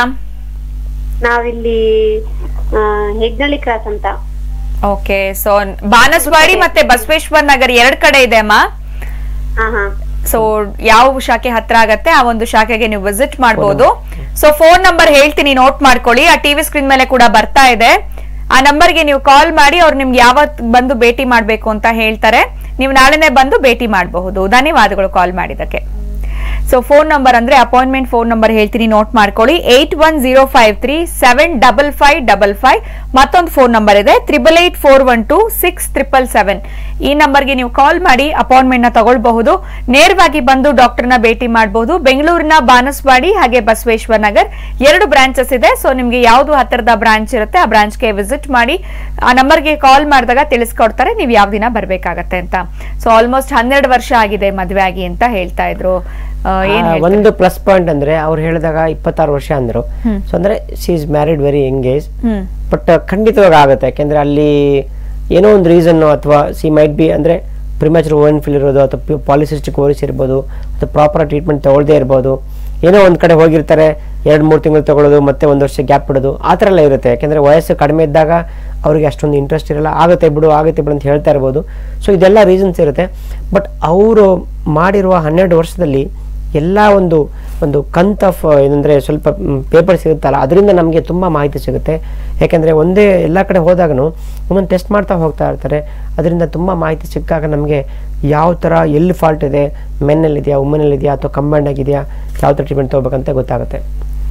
E: ನಾವಿಲ್ಲಿ ಆ, ಹೆಗ್ನಳ್ಳಿ ಕ್ರಾಸ್ ಅಂತ
A: ಓಕೆ ಸೊ ಬಾನಸವಾಡಿ ಮತ್ತೆ ಬಸವೇಶ್ವರ ನಗರ್ ಎರಡ್ ಕಡೆ ಇದೆ ಅಮ್ಮ
E: ಹಾ ಹಾ
A: ಸೊ ಯಾವ ಶಾಖೆ ಹತ್ರ ಆಗತ್ತೆ ಆ ಒಂದು ಶಾಖೆಗೆ ನೀವು ವಿಸಿಟ್ ಮಾಡಬಹುದು ಸೊ ಫೋನ್ ನಂಬರ್ ಹೇಳ್ತೀನಿ ನೋಟ್ ಮಾಡ್ಕೊಳ್ಳಿ ಆ ಟಿವಿ ಸ್ಕ್ರೀನ್ ಮೇಲೆ ಕೂಡ ಬರ್ತಾ ಇದೆ ಆ ನಂಬರ್ಗೆ ನೀವು ಕಾಲ್ ಮಾಡಿ ಅವ್ರು ನಿಮ್ಗೆ ಯಾವತ್ ಬಂದು ಭೇಟಿ ಮಾಡ್ಬೇಕು ಅಂತ ಹೇಳ್ತಾರೆ ನೀವು ನಾಳೆನೆ ಬಂದು ಭೇಟಿ ಮಾಡಬಹುದು ಧನ್ಯವಾದಗಳು ಕಾಲ್ ಮಾಡಿದಕ್ಕೆ ಸೊ ಫೋನ್ ನಂಬರ್ ಅಂದ್ರೆ ಅಪಾಯಿಂಟ್ಮೆಂಟ್ ಫೋನ್ ನಂಬರ್ ಹೇಳ್ತೀನಿ ನೋಟ್ ಮಾಡ್ಕೊಳ್ಳಿ eight one zero five three seven double five double five ಮತ್ತೊಂದು ಫೋನ್ ನಂಬರ್ ಇದೆ triple eight four one two six triple seven ಈ ನಂಬರ್ಗೆ ನೀವು ಕಾಲ್ ಮಾಡಿ ಅಪಾಯಿಂಟ್ಮೆಂಟ್ ನ ತಗೊಳ್ಬಹುದು ನೇರವಾಗಿ ಬಂದು ಡಾಕ್ಟರ್ನ ಭೇಟಿ ಮಾಡಬಹುದು ಬೆಂಗಳೂರಿನ ಬಾನಸವಾಡಿ ಹಾಗೆ ಬಸವೇಶ್ವರ ನಗರ್ ಎರಡು ಬ್ರಾಂಚಸ್ ಇದೆ ಸೊ ನಿಮ್ಗೆ ಯಾವ್ದು ಹತ್ತಿರದ ಬ್ರಾಂಚ್ ಇರುತ್ತೆ ಆ ಬ್ರಾಂಚ್ಗೆ ವಿಸಿಟ್ ಮಾಡಿ ಆ ನಂಬರ್ಗೆ ಕಾಲ್ ಮಾಡಿದಾಗ ತಿಳಿಸ್ಕೊಡ್ತಾರೆ ನೀವು ಯಾವ ದಿನ ಬರ್ಬೇಕಾಗತ್ತೆ ಅಂತ ಸೊ ಆಲ್ಮೋಸ್ಟ್ ಹನ್ನೆರಡು ವರ್ಷ ಆಗಿದೆ ಮದುವೆ ಆಗಿ ಅಂತ ಹೇಳ್ತಾ ಇದ್ರು ಆ, ಏನ್
B: ಆ,
A: ಹೇಳ್ತೀರಾ?
B: ಒಂದು ಪ್ಲಸ್ ಪಾಯಿಂಟ್ ಅಂದ್ರೆ ಅವ್ರು ಹೇಳಿದಾಗ ಇಪ್ಪತ್ತಾರು ವರ್ಷ ಅಂದ್ರು ಸೊ ಅಂದ್ರೆ she is married very engage
A: hmm
B: but ಖಂಡಿತವಾಗಿ ಆಗುತ್ತೆ ಯಾಕೆಂದ್ರೆ ಅಲ್ಲಿ ಏನೋ ಒಂದು ರೀಸನ್ ಅಥವಾ ಸಿ ಮೈಟ್ ಬಿ ಅಂದ್ರೆ ಪ್ರಿಮ್ಯಾಚರ್ ಓವನ್ ಫಿಲ್ ಇರೋದು ಅಥವಾ ಪಾಲಿಸಿಸ್ಟಿಕ್ ಓರಿಸ್ ಇರ್ಬೋದು ಅಥವಾ ಪ್ರಾಪರ್ ಟ್ರೀಟ್ಮೆಂಟ್ ತಗೊಳ್ಳದೇ ಇರ್ಬೋದು ಏನೋ ಒಂದು ಕಡೆ ಹೋಗಿರ್ತಾರೆ ಎರಡು ಮೂರು ತಿಂಗಳು ತಗೊಳ್ಳೋದು ಮತ್ತೆ ಒಂದು ವರ್ಷ ಗ್ಯಾಪ್ ಬಿಡೋದು ಆ ಥರ ಎಲ್ಲ ಇರುತ್ತೆ ಯಾಕೆಂದರೆ ವಯಸ್ಸು ಕಡಿಮೆ ಇದ್ದಾಗ ಅವರಿಗೆ ಅಷ್ಟೊಂದು ಇಂಟ್ರೆಸ್ಟ್ ಇರಲ್ಲ ಆಗುತ್ತೆ ಬಿಡು ಆಗುತ್ತೆ ಬಿಡು ಅಂತ ಹೇಳ್ತಾ ಇರ್ಬೋದು ಸೊ ಇದೆಲ್ಲ ರೀಸನ್ಸ್ ಇರುತ್ತೆ ಬಟ್ ಅವರು ಮಾಡಿರುವ ಹನ್ನೆರಡು ವರ್ಷದಲ್ಲಿ ಎಲ್ಲ ಒಂದು ಒಂದು ಕಂತ್ ಆಫ್ ಏನಂದರೆ ಸ್ವಲ್ಪ ಪೇಪರ್ ಸಿಗುತ್ತಲ್ಲ ಅದರಿಂದ ನಮಗೆ ತುಂಬ ಮಾಹಿತಿ ಸಿಗುತ್ತೆ ಯಾಕೆಂದರೆ ಒಂದೇ ಎಲ್ಲ ಕಡೆ ಹೋದಾಗೂ ಒಂದೊಂದು ಟೆಸ್ಟ್ ಮಾಡ್ತಾ ಹೋಗ್ತಾ ಇರ್ತಾರೆ ಅದರಿಂದ ತುಂಬ ಮಾಹಿತಿ ಸಿಕ್ಕಾಗ ನಮಗೆ ಯಾವ ಥರ ಎಲ್ಲಿ ಫಾಲ್ಟ್ ಇದೆ ಮೆನ್ನಲ್ಲಿದೆಯಾ ವುಮನಲ್ಲಿದೆಯಾ ಅಥವಾ ಕಂಬೈಂಡ್ ಆಗಿದೆಯಾ ಯಾವ ಥರ ಟ್ರೀಟ್ಮೆಂಟ್ ತೊಗೋಬೇಕಂತ ಗೊತ್ತಾಗುತ್ತೆ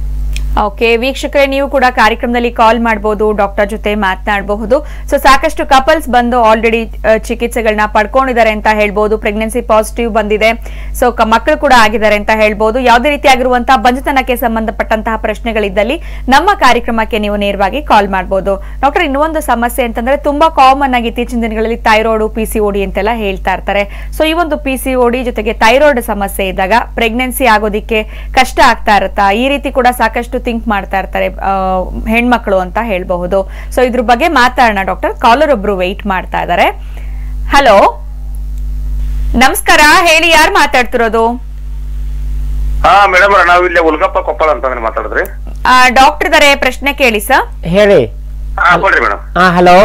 A: ಓಕೆ ವೀಕ್ಷಕರೇ ನೀವು ಕೂಡ ಕಾರ್ಯಕ್ರಮದಲ್ಲಿ ಕಾಲ್ ಮಾಡಬಹುದು ಡಾಕ್ಟರ್ ಜೊತೆ ಮಾತನಾಡಬಹುದು ಸೊ ಸಾಕಷ್ಟು ಕಪಲ್ಸ್ ಬಂದು ಆಲ್ರೆಡಿ ಚಿಕಿತ್ಸೆಗಳನ್ನ ಪಡ್ಕೊಂಡಿದ್ದಾರೆ ಅಂತ ಹೇಳ್ಬೋದು ಪ್ರೆಗ್ನೆನ್ಸಿ ಪಾಸಿಟಿವ್ ಬಂದಿದೆ ಸೊ ಮಕ್ಕಳು ಕೂಡ ಆಗಿದ್ದಾರೆ ಅಂತ ಹೇಳ್ಬೋದು ಯಾವುದೇ ರೀತಿಯಾಗಿರುವಂತಹ ಬಂಜತನಕ್ಕೆ ಸಂಬಂಧಪಟ್ಟಂತಹ ಪ್ರಶ್ನೆಗಳಿದ್ದಲ್ಲಿ ನಮ್ಮ ಕಾರ್ಯಕ್ರಮಕ್ಕೆ ನೀವು ನೇರವಾಗಿ ಕಾಲ್ ಮಾಡಬಹುದು ಡಾಕ್ಟರ್ ಇನ್ನೊಂದು ಸಮಸ್ಯೆ ಅಂತಂದ್ರೆ ತುಂಬಾ ಕಾಮನ್ ಆಗಿ ಇತ್ತೀಚಿನ ದಿನಗಳಲ್ಲಿ ಥೈರಾಯ್ಡ್ ಪಿ ಸಿ ಓಡಿ ಅಂತೆಲ್ಲ ಹೇಳ್ತಾ ಇರ್ತಾರೆ ಸೊ ಈ ಒಂದು ಪಿ ಸಿ ಓಡಿ ಜೊತೆಗೆ ಥೈರಾಯ್ಡ್ ಸಮಸ್ಯೆ ಇದ್ದಾಗ ಪ್ರೆಗ್ನೆನ್ಸಿ ಆಗೋದಿಕ್ಕೆ ಕಷ್ಟ ಆಗ್ತಾ ಇರುತ್ತಾ ಈ ರೀತಿ ಕೂಡ ಸಾಕಷ್ಟು ಥಿಂಕ್ ಮಾಡ್ತಾ ಇರ್ತಾರೆ ಆ, ಹೆಣ್ಮಕ್ಳು ಅಂತ ಹೇಳ್ಬಹುದು ಸೊ ಇದ್ರ ಬಗ್ಗೆ ಮಾತಾಡೋಣ ಡಾಕ್ಟರ್ ಕಾಲರ್ ಒಬ್ರು ವೆಯ್ಟ್ ಮಾಡ್ತಾ ಇದ್ದಾರೆ ಹಲೋ ನಮಸ್ಕಾರ ಹೇಳಿ ಯಾರು ಮಾತಾಡ್ತಿರೋದು
F: ಹಾ ಮೇಡಮ್ ನಾವ್ ಇಲ್ಲಿ ಉಲ್ಗಪ್ಪ ಕೊಪ್ಪಳ ಅಂತಂದ್ರೆ ಮಾತಾಡಿದ್ರಿ
A: ಡಾಕ್ಟರ್ ಇದಾರೆ ಪ್ರಶ್ನೆ ಕೇಳಿ ಸರ್
B: ಹೇಳಿ
F: ಹಾ ಕೊಡ್ರಿ ಮೇಡಮ್
B: ಹಾಂ ಹಲೋ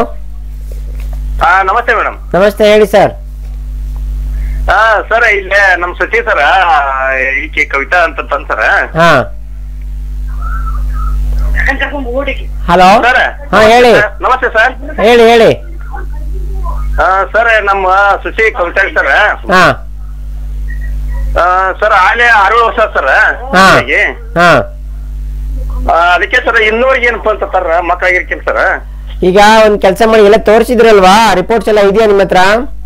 F: ಹಾ ನಮಸ್ತೆ ಮೇಡಮ್
B: ನಮಸ್ತೆ ಹೇಳಿ ಸರ್
F: ಹಾ ಸರ್ ಇಲ್ಲೇ ನಮ್ ಸಚಿ ಸರ ಈಕೆ ಕವಿತಾ ಅಂತ ತಂದ್ ಸರ
B: ಹಾಂ ಹಲೋ
F: ಸರ್
B: ಹಾ ಹೇಳಿ
F: ನಮಸ್ತೆ ಸರ್
B: ಹೇಳಿ ಹೇಳಿ
F: ಸರ್ ನಮ್ಮ ಸುಶಿ ಕವಿತಾ ಸರ್
B: ಹಾ
F: ಸರ್ ಆಲೆ ಆರು ವರ್ಷ ಸರ್
B: ಹಾ ಹಾ
F: ಅದಕ್ಕೆ ಸರ್ ಇನ್ನೂರಿಗೆ ಏನಪ್ಪ ಅಂತ ಸರ್ ಮಕ್ಕಳಾಗಿರ್ಕಿಲ್ಲ ಸರ್
B: ಈಗ ಒಂದ್ ಕೆಲಸ ಮಾಡಿ ಎಲ್ಲ ತೋರಿಸಿದ್ರಲ್ವಾ ರಿಪೋರ್ಟ್ಸ್ ಎಲ್ಲ ಇದೆಯಾ ನಿಮ್ಮ ಹತ್ರ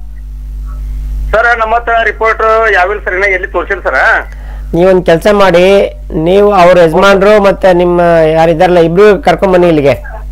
F: ಸರ್ ನಮ್ಮ ಹತ್ರ ರಿಪೋರ್ಟ್ ಯಾವಿಲ್ಲ ಸರ್ ಇನ್ನ ಎಲ್ಲಿ ತೋರಿಸಿಲ್ಲ ಸರ್
B: ನೀವೊಂದ್ ಕೆಲಸ ಮಾಡಿ ನೀವು ಅವ್ರ ಯಜಮಾನ್ರು ಮತ್ತೆ ನಿಮ್ಮ ಯಾರಿದಾರಲ್ಲ ಇಬ್ರು ಕರ್ಕೊಂಡ್ ಬನ್ನಿ ಇಲ್ಲಿಗೆ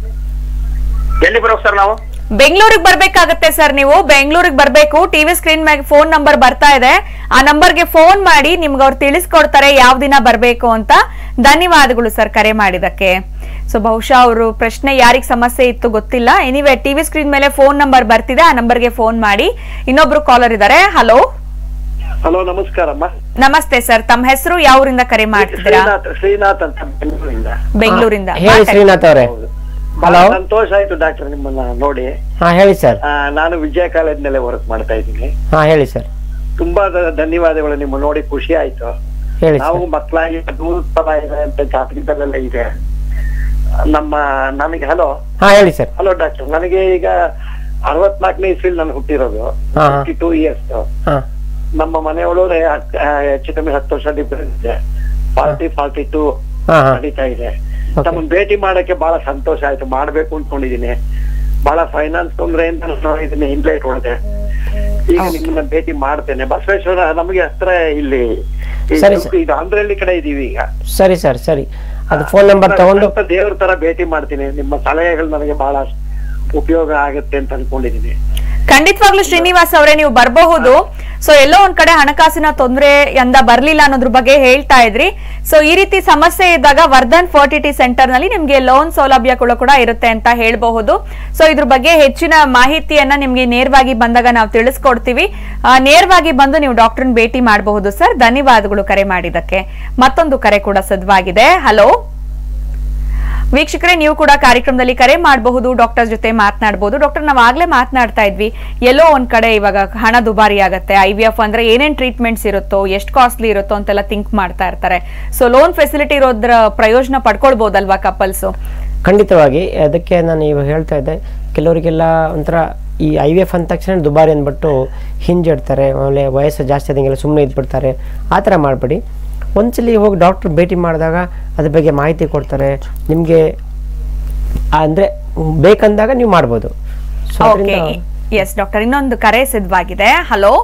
F: ಎಲ್ಲಿ ಬರೋಕ್ ಸರ್ ನಾವು
A: ಬೆಂಗಳೂರಿಗೆ ಬರ್ಬೇಕಾಗತ್ತೆ ಸರ್ ನೀವು ಬೆಂಗಳೂರಿಗೆ ಬರ್ಬೇಕು ಟಿವಿ ಸ್ಕ್ರೀನ್ ಮ್ಯಾಗ ಫೋನ್ ನಂಬರ್ ಬರ್ತಾ ಇದೆ ಆ ನಂಬರ್ಗೆ ಫೋನ್ ಮಾಡಿ ನಿಮ್ಗೆ ಅವ್ರು ತಿಳಿಸ್ಕೊಡ್ತಾರೆ ಯಾವ ದಿನ ಬರ್ಬೇಕು ಅಂತ ಧನ್ಯವಾದಗಳು ಸರ್ ಕರೆ ಮಾಡಿದಕ್ಕೆ ಸೊ ಬಹುಶಃ ಅವರು ಪ್ರಶ್ನೆ ಯಾರಿಗ್ ಸಮಸ್ಯೆ ಇತ್ತು ಗೊತ್ತಿಲ್ಲ ಎನಿವೆ ಟಿವಿ ಸ್ಕ್ರೀನ್ ಮೇಲೆ ಫೋನ್ ನಂಬರ್ ಬರ್ತಿದೆ ಆ ನಂಬರ್ಗೆ ಫೋನ್ ಮಾಡಿ ಇನ್ನೊಬ್ರು ಕಾಲರ್ ಇದ್ದಾರೆ ಹಲೋ
G: ಹಲೋ ನಮಸ್ಕಾರಮ್ಮ
A: ನಮಸ್ತೆ ಸರ್ ತಮ್ಮ ಹೆಸರು ಯಾವೂರಿಂದ ಕರೆ ಮಾಡ್ತಿದ್ದೀರಾ
G: ಶ್ರೀನಾಥ್ ಶ್ರೀನಾಥ್ ಅಂತ ಬೆಂಗಳೂರಿಂದ
A: ಬೆಂಗಳೂರಿಂದ
B: ಹೇಳಿ
A: ಮಾತಾಡಿ.
B: ಶ್ರೀನಾಥ್ ಅವರೇ
G: ಬಹಳ
B: ಹಲೋ
G: ಸಂತೋಷ ಆಯ್ತು ಡಾಕ್ಟರ್ ನಿಮ್ಮನ್ನ ನೋಡಿ
B: ಹಾ ಹೇಳಿ ಸರ್
G: ಆ, ನಾನು ವಿಜಯ ಕಾಲೇಜ್ನಲ್ಲೇ ವರ್ಕ್ ಮಾಡ್ತಾ ಇದ್ದೀನಿ
B: ಹಾ ಹೇಳಿ ಸರ್
G: ತುಂಬಾ ದ- ಧನ್ಯವಾದಗಳು ನಿಮ್ಮ ನೋಡಿ ಖುಷಿ ಆಯ್ತು
B: ಹೇಳಿ
G: ನಾವು
B: ಸರ್
G: ಮಕ್ಕಳಾಗಿ ದೂರ ತರ ಇದೆ ಅಂತ ಜಾತಕದಲ್ಲೆಲ್ಲ ಇದೆ ನಮ್ಮ ನನಗೆ ಹಲೋ
B: ಹಾ ಹೇಳಿ ಸರ್
G: ಹಲೋ ಡಾಕ್ಟರ್ ನನಗೆ ಈಗ ಅರವತ್ನಾಲ್ಕನೇ ಇಸ್ವಿಲ್ ನಾನು ಹುಟ್ಟಿರೋದು
B: ಹಾ.
G: ಫಿಫ್ಟಿ ಟೂ ಇಯರ್ಸ್
B: ಹಾ
G: ನಮ್ಮ ಮನೆಯೊಳಗೆ ಹತ್- ಆ, ಹೆಚ್ಚು ಕಮ್ಮಿ ಹತ್ತು ವರ್ಷ ಡಿಫ್ರೆನ್ಸ್ ಇದೆ ಫಾರ್ಟಿ ಫಾರ್ಟಿ ಟೂ
B: ಹಾ ಹಾ
G: ನಡೀತಾ ಇದೆ
B: Okay.
G: ತಮ್ಮನ್ನ ಭೇಟಿ ಮಾಡಕ್ಕೆ ಬಹಳ ಸಂತೋಷ ಆಯ್ತು ಮಾಡ್ಬೇಕು ಅನ್ಕೊಂಡಿದೀನಿ ಬಹಳ ಫೈನಾನ್ಸ್ ತೊಂದರೆಯಿಂದ ನಾನು ಇದನ್ನ ಹಿಂದ್ಲೈಟ್ ಹೊಡೆದೆ ಈಗ ನಿಮ್ಮನ್ನ ಭೇಟಿ ಮಾಡ್ತೇನೆ ಬಸವೇಶ್ವರ ನಮಗೆ ಹತ್ರ ಇಲ್ಲಿ ಈ
B: ಸರಿ,
G: ಸ್ವಲ್ಪ ಇದು ಆಂಧ್ರಹಳ್ಳಿ ಕಡೆ ಇದೀವಿ ಈಗ
B: ಸರಿ ಸರ್ ಸರಿ ಅದು ಫೋನ್ ನಂಬರ್ ತಗೊಂಡು
G: ಸ್ವಲ್ಪ ದೇವ್ರ ತರ ಭೇಟಿ ಮಾಡ್ತೀನಿ ನಿಮ್ಮ ಸಲಹೆಗಳು ನನಗೆ ಬಹಳ ಉಪಯೋಗ ಆಗುತ್ತೆ ಅಂತ ಅನ್ಕೊಂಡಿದೀನಿ
A: ಖಂಡಿತವಾಗ್ಲೂ ಶ್ರೀನಿವಾಸ್ ಅವರೇ ನೀವು ಬರಬಹುದು ಸೊ ಎಲ್ಲೋ ಒಂದ್ ಕಡೆ ಹಣಕಾಸಿನ ತೊಂದರೆ ಎಂದ ಬರ್ಲಿಲ್ಲ ಅನ್ನೋದ್ರ ಬಗ್ಗೆ ಹೇಳ್ತಾ ಇದ್ರಿ ಸೊ ಈ ರೀತಿ ಸಮಸ್ಯೆ ಇದ್ದಾಗ ವರ್ಧನ್ ಫರ್ಟಿಟಿ ಸೆಂಟರ್ ನಲ್ಲಿ ನಿಮ್ಗೆ ಲೋನ್ ಸೌಲಭ್ಯಗಳು ಕೂಡ ಇರುತ್ತೆ ಅಂತ ಹೇಳ್ಬಹುದು ಸೊ ಇದ್ರ ಬಗ್ಗೆ ಹೆಚ್ಚಿನ ಮಾಹಿತಿಯನ್ನ ನಿಮ್ಗೆ ನೇರವಾಗಿ ಬಂದಾಗ ನಾವು ತಿಳಿಸ್ಕೊಡ್ತೀವಿ ಆ, ನೇರವಾಗಿ ಬಂದು ನೀವು ಡಾಕ್ಟರ್ನ ಭೇಟಿ ಮಾಡಬಹುದು ಸರ್ ಧನ್ಯವಾದಗಳು ಕರೆ ಮಾಡಿದಕ್ಕೆ ಮತ್ತೊಂದು ಕರೆ ಕೂಡ ಸಿದ್ಧವಾಗಿದೆ ಹಲೋ ವೀಕ್ಷಕರೇ ನೀವು ಕೂಡ ಕಾರ್ಯಕ್ರಮದಲ್ಲಿ ಕರೆ ಮಾಡಬಹುದು ಡಾಕ್ಟರ್ ಜೊತೆ ಮಾತನಾಡಬಹುದು ಡಾಕ್ಟರ್ ನಾವು ಆಗ್ಲೇ ಮಾತನಾಡ್ತಾ ಇದ್ವಿ ಎಲ್ಲೋ ಒಂದ್ ಕಡೆ ಇವಾಗ ಹಣ ದುಬಾರಿ ಆಗತ್ತೆ ಐ ವಿ ಎಫ್ ಅಂದ್ರೆ ಏನೇನ್ ಟ್ರೀಟ್ಮೆಂಟ್ಸ್ ಇರುತ್ತೋ ಎಷ್ಟು ಕಾಸ್ಟ್ಲಿ ಇರುತ್ತೋ ಅಂತೆಲ್ಲ ಥಿಂಕ್ ಮಾಡ್ತಾ ಇರ್ತಾರೆ ಸೊ ಲೋನ್ ಫೆಸಿಲಿಟಿ ಇರೋದ್ರ ಪ್ರಯೋಜನ ಪಡ್ಕೊಳ್ಬಹುದಲ್ವಾ ಕಪಲ್ಸ್
B: ಖಂಡಿತವಾಗಿ ಅದಕ್ಕೆ ನಾನು ಇವಾಗ ಹೇಳ್ತಾ ಇದ್ದೆ ಕೆಲವರಿಗೆಲ್ಲ ಒಂಥರ ಈ ಐ ವಿ ಎಫ್ ಅಂದ ತಕ್ಷಣ ದುಬಾರಿ ಅಂದ್ಬಿಟ್ಟು ಹಿಂಜಡ್ತಾರೆ ಆಮೇಲೆ ವಯಸ್ಸು ಜಾಸ್ತಿ ಆದಂಗೆಲ್ಲ ಸುಮ್ಮನೆ ಇದ್ಬಿಡ್ತಾರೆ ಆ ಥರ ಮಾಡಬೇಡಿ ಒಂದ್ಸಲಿ ಹೋಗಿ ಡಾಕ್ಟ್ರ್ ಭೇಟಿ ಮಾಡಿದಾಗ ಅದ್ರ ಬಗ್ಗೆ ಮಾಹಿತಿ ಕೊಡ್ತಾರೆ ನಿಮಗೆ ಅಂದರೆ ಬೇಕಂದಾಗ ನೀವು ಮಾಡ್ಬೋದು ಸೊ
A: ಓಕೆ ಎಸ್ ಡಾಕ್ಟರ್ ಇನ್ನೊಂದು ಕರೆ ಸಿದ್ಧವಾಗಿದೆ ಹಲೋ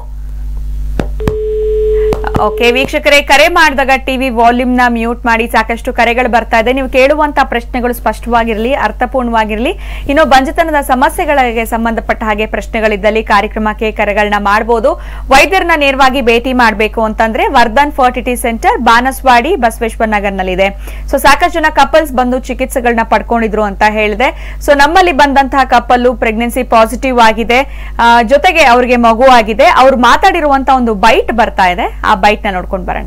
A: ಓಕೆ ವೀಕ್ಷಕರೇ ಕರೆ ಮಾಡಿದಾಗ ಟಿವಿ ವಾಲ್ಯೂಮ್ ನ ಮ್ಯೂಟ್ ಮಾಡಿ ಸಾಕಷ್ಟು ಕರೆಗಳು ಬರ್ತಾ ಇದೆ ನೀವು ಕೇಳುವಂತ ಪ್ರಶ್ನೆಗಳು ಸ್ಪಷ್ಟವಾಗಿರಲಿ ಅರ್ಥಪೂರ್ಣವಾಗಿರಲಿ ಇನ್ನು ಬಂಜತನದ ಸಮಸ್ಯೆಗಳಿಗೆ ಸಂಬಂಧಪಟ್ಟ ಹಾಗೆ ಪ್ರಶ್ನೆಗಳಿದ್ದಲ್ಲಿ ಕಾರ್ಯಕ್ರಮಕ್ಕೆ ಕರೆಗಳನ್ನ ಮಾಡಬಹುದು ವೈದ್ಯರನ್ನ ನೇರವಾಗಿ ಭೇಟಿ ಮಾಡಬೇಕು ಅಂತಂದ್ರೆ ವರ್ಧನ್ ಫರ್ಟಿಟಿ ಸೆಂಟರ್ ಬಾನಸ್ವಾಡಿ ಬಸವೇಶ್ವರ ನಗರ್ನಲ್ಲಿದೆ ಸೊ ಸಾಕಷ್ಟು ಜನ ಕಪಲ್ಸ್ ಬಂದು ಚಿಕಿತ್ಸೆಗಳನ್ನ ಪಡ್ಕೊಂಡಿದ್ರು ಅಂತ ಹೇಳಿದೆ ಸೊ ನಮ್ಮಲ್ಲಿ ಬಂದಂತಹ ಕಪ್ಪಲ್ಲು ಪ್ರೆಗ್ನೆನ್ಸಿ ಪಾಸಿಟಿವ್ ಆಗಿದೆ ಆ, ಜೊತೆಗೆ ಅವ್ರಿಗೆ ಮಗು ಆಗಿದೆ ಅವ್ರು ಮಾತಾಡಿರುವಂತ ಒಂದು ಬೈಟ್ ಬರ್ತಾ ಇದೆ ಆ ಬೈಟ್ ನ ನೋಡ್ಕೊಂಡು ಬರೋಣ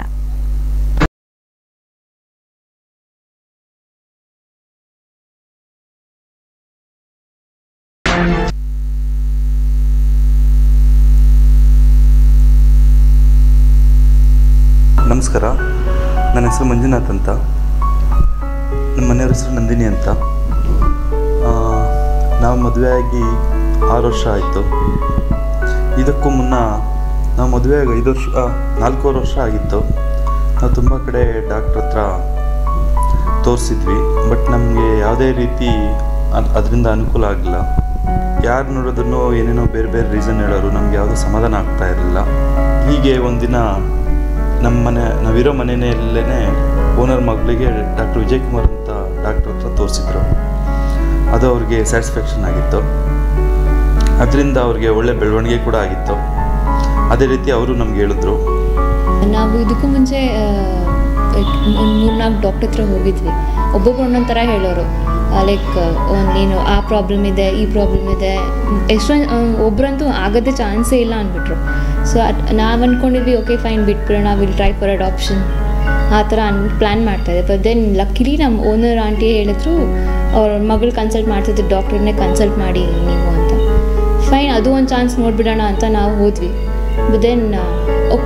H: ನಮಸ್ಕಾರ ನನ್ನ ಹೆಸರು ಮಂಜುನಾಥ್ ಅಂತ ನಮ್ಮ ಮನೆಯವ್ರ ಹೆಸರು ನಂದಿನಿ ಅಂತ ಆ, ನಾವು ಮದುವೆಯಾಗಿ ಆರು ವರ್ಷ ಆಯಿತು ಇದಕ್ಕೂ ಮುನ್ನ ನಾವು ಮದುವೆಯಾಗಿ ಐದು ವರ್ಷ ಆ, ನಾಲ್ಕೂವರೆ ವರ್ಷ ಆಗಿತ್ತು ನಾವು ತುಂಬ ಕಡೆ ಡಾಕ್ಟ್ರ್ ಹತ್ರ ತೋರಿಸಿದ್ವಿ ಬಟ್ ನಮಗೆ ಯಾವುದೇ ರೀತಿ ಅದರಿಂದ ಅನುಕೂಲ ಆಗಲಿಲ್ಲ ಯಾರು ನೋಡಿದ್ರು ಏನೇನೋ ಬೇರೆ ಬೇರೆ ರೀಸನ್ ಹೇಳೋರು ನಮ್ಗೆ ಯಾವುದೂ ಸಮಾಧಾನ ಆಗ್ತಾ ಇರಲಿಲ್ಲ ಹೀಗೆ ಒಂದಿನ ನಮ್ಮ ಮನೆ ನಾವಿರೋ ಮನೆಯಲ್ಲೇ ಓನರ್ ಮಗಳಿಗೆ ಡಾಕ್ಟರ್ ವಿಜಯ್ ಕುಮಾರ್ ಅಂತ ಡಾಕ್ಟರ್ ಹತ್ರ ತೋರಿಸಿದ್ರು ಅದು ಅವ್ರಿಗೆ ಸ್ಯಾಟಿಸ್ಫ್ಯಾಕ್ಷನ್ ಆಗಿತ್ತು ಅದರಿಂದ ಅವ್ರಿಗೆ ಒಳ್ಳೆ ಬೆಳವಣಿಗೆ ಕೂಡ ಆಗಿತ್ತು ಅದೇ ರೀತಿ ಅವರು ನಮ್ಗೆ ಹೇಳಿದ್ರು
I: ನಾವು ಇದಕ್ಕೂ ಮುಂಚೆ ಒಂದು ಮೂರು ನಾಲ್ಕು ಡಾಕ್ಟರ್ ಹತ್ರ ಹೋಗಿದ್ವಿ ಒಬ್ಬೊಬ್ರು ಒಂದೊಂದು ಥರ ಹೇಳೋರು ಲೈಕ್ ನೀನು ಆ ಪ್ರಾಬ್ಲಮ್ ಇದೆ ಈ ಪ್ರಾಬ್ಲಮ್ ಇದೆ ಎಷ್ಟೊಂದು ಒಬ್ಬರಂತೂ ಆಗೋದೇ ಚಾನ್ಸೇ ಇಲ್ಲ ಅಂದ್ಬಿಟ್ರು ಸೊ ನಾವು ಅಂದ್ಕೊಂಡಿದ್ವಿ ಓಕೆ ಫೈನ್ ಬಿಟ್ಬಿಡೋಣ ವಿಲ್ ಟ್ರೈ ಫಾರ್ ಅಡಾಪ್ಷನ್ ಆ ಥರ ಅನ್ ಪ್ಲ್ಯಾನ್ ಮಾಡ್ತಾಯಿದ್ದೆ ಬಟ್ ದೆನ್ ಲಕ್ಕಿಲಿ ನಮ್ಮ ಓನರ್ ಆಂಟಿ ಹೇಳಿದ್ರು ಅವ್ರ ಮಗಳು ಕನ್ಸಲ್ಟ್ ಮಾಡ್ತಿದ್ದ ಡಾಕ್ಟ್ರನ್ನೇ ಕನ್ಸಲ್ಟ್ ಮಾಡಿ ನೀವು ಅಂತ ಫೈನ್ ಅದು ಒಂದು ಚಾನ್ಸ್ ನೋಡಿಬಿಡೋಣ ಅಂತ ನಾವು ಹೋದ್ವಿ ಬಟ್ ದೆನ್ ಓಕೆ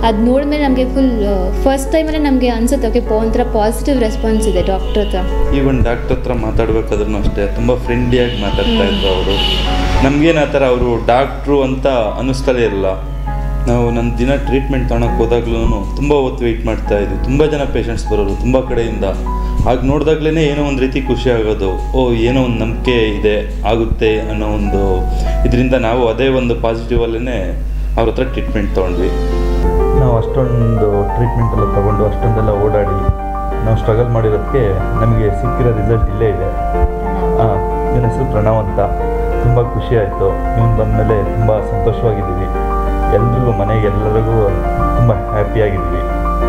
I: ಅದು ನೋಡಿದ್ಮೇಲೆ ನಮಗೆ ಫುಲ್ ಫಸ್ಟ್ ಟೈಮಲ್ಲೇ ನಮಗೆ ಅನ್ಸುತ್ತೆ ಓಕೆ ಒಂಥರ ಪಾಸಿಟಿವ್ ರೆಸ್ಪಾನ್ಸ್ ಇದೆ ಡಾಕ್ಟರ್ ಹತ್ರ
H: ಈವನ್ ಡಾಕ್ಟರ್ ಹತ್ರ ಮಾತಾಡ್ಬೇಕಾದ್ರೂ ಅಷ್ಟೇ ತುಂಬ ಫ್ರೆಂಡ್ಲಿಯಾಗಿ ಮಾತಾಡ್ತಾ ಇದ್ರು ಅವರು ನಮಗೇನು ಆ ಥರ ಅವರು ಡಾಕ್ಟ್ರು ಅಂತ ಅನ್ನಿಸ್ತಲೇ ಇರಲ್ಲ ನಾವು ನನ್ನ ದಿನ ಟ್ರೀಟ್ಮೆಂಟ್ ತೊಗೊಳಕ್ಕೆ ಹೋದಾಗ್ಲೂ ತುಂಬ ಹೊತ್ತು ವೆಯ್ಟ್ ಮಾಡ್ತಾ ಇದ್ವಿ ತುಂಬ ಜನ ಪೇಷಂಟ್ಸ್ ಬರೋರು ತುಂಬ ಕಡೆಯಿಂದ ಆಗ ನೋಡಿದಾಗ್ಲೇ ಏನೋ ಒಂದು ರೀತಿ ಖುಷಿ ಆಗೋದು ಓ ಏನೋ ಒಂದು ನಂಬಿಕೆ ಇದೆ ಆಗುತ್ತೆ ಅನ್ನೋ ಒಂದು ಇದರಿಂದ ನಾವು ಅದೇ ಒಂದು ಪಾಸಿಟಿವಲ್ಲೇ ಅವ್ರ ಹತ್ರ ಟ್ರೀಟ್ಮೆಂಟ್ ತೊಗೊಂಡ್ವಿ ನಾವು ಅಷ್ಟೊಂದು ಟ್ರೀಟ್ಮೆಂಟ್ ಎಲ್ಲ ತೊಗೊಂಡು ಅಷ್ಟೊಂದೆಲ್ಲ ಓಡಾಡಿ ನಾವು ಸ್ಟ್ರಗಲ್ ಮಾಡಿರೋದಕ್ಕೆ ನಮಗೆ ಸಿಕ್ಕಿರೋ ರಿಸಲ್ಟ್ ಇಲ್ಲೇ ಇದೆ ಹಾಂ ಇವನ ಹೆಸರು ಪ್ರಣವ್ ಅಂತ ತುಂಬ ಖುಷಿ ಆಯಿತು ಇವನು ಬಂದಮೇಲೆ ತುಂಬ ಸಂತೋಷವಾಗಿದ್ದೀವಿ ಎಲ್ರಿಗೂ ಮನೆಗೆ ಎಲ್ಲರಿಗೂ ತುಂಬ ಹ್ಯಾಪಿಯಾಗಿದ್ದೀವಿ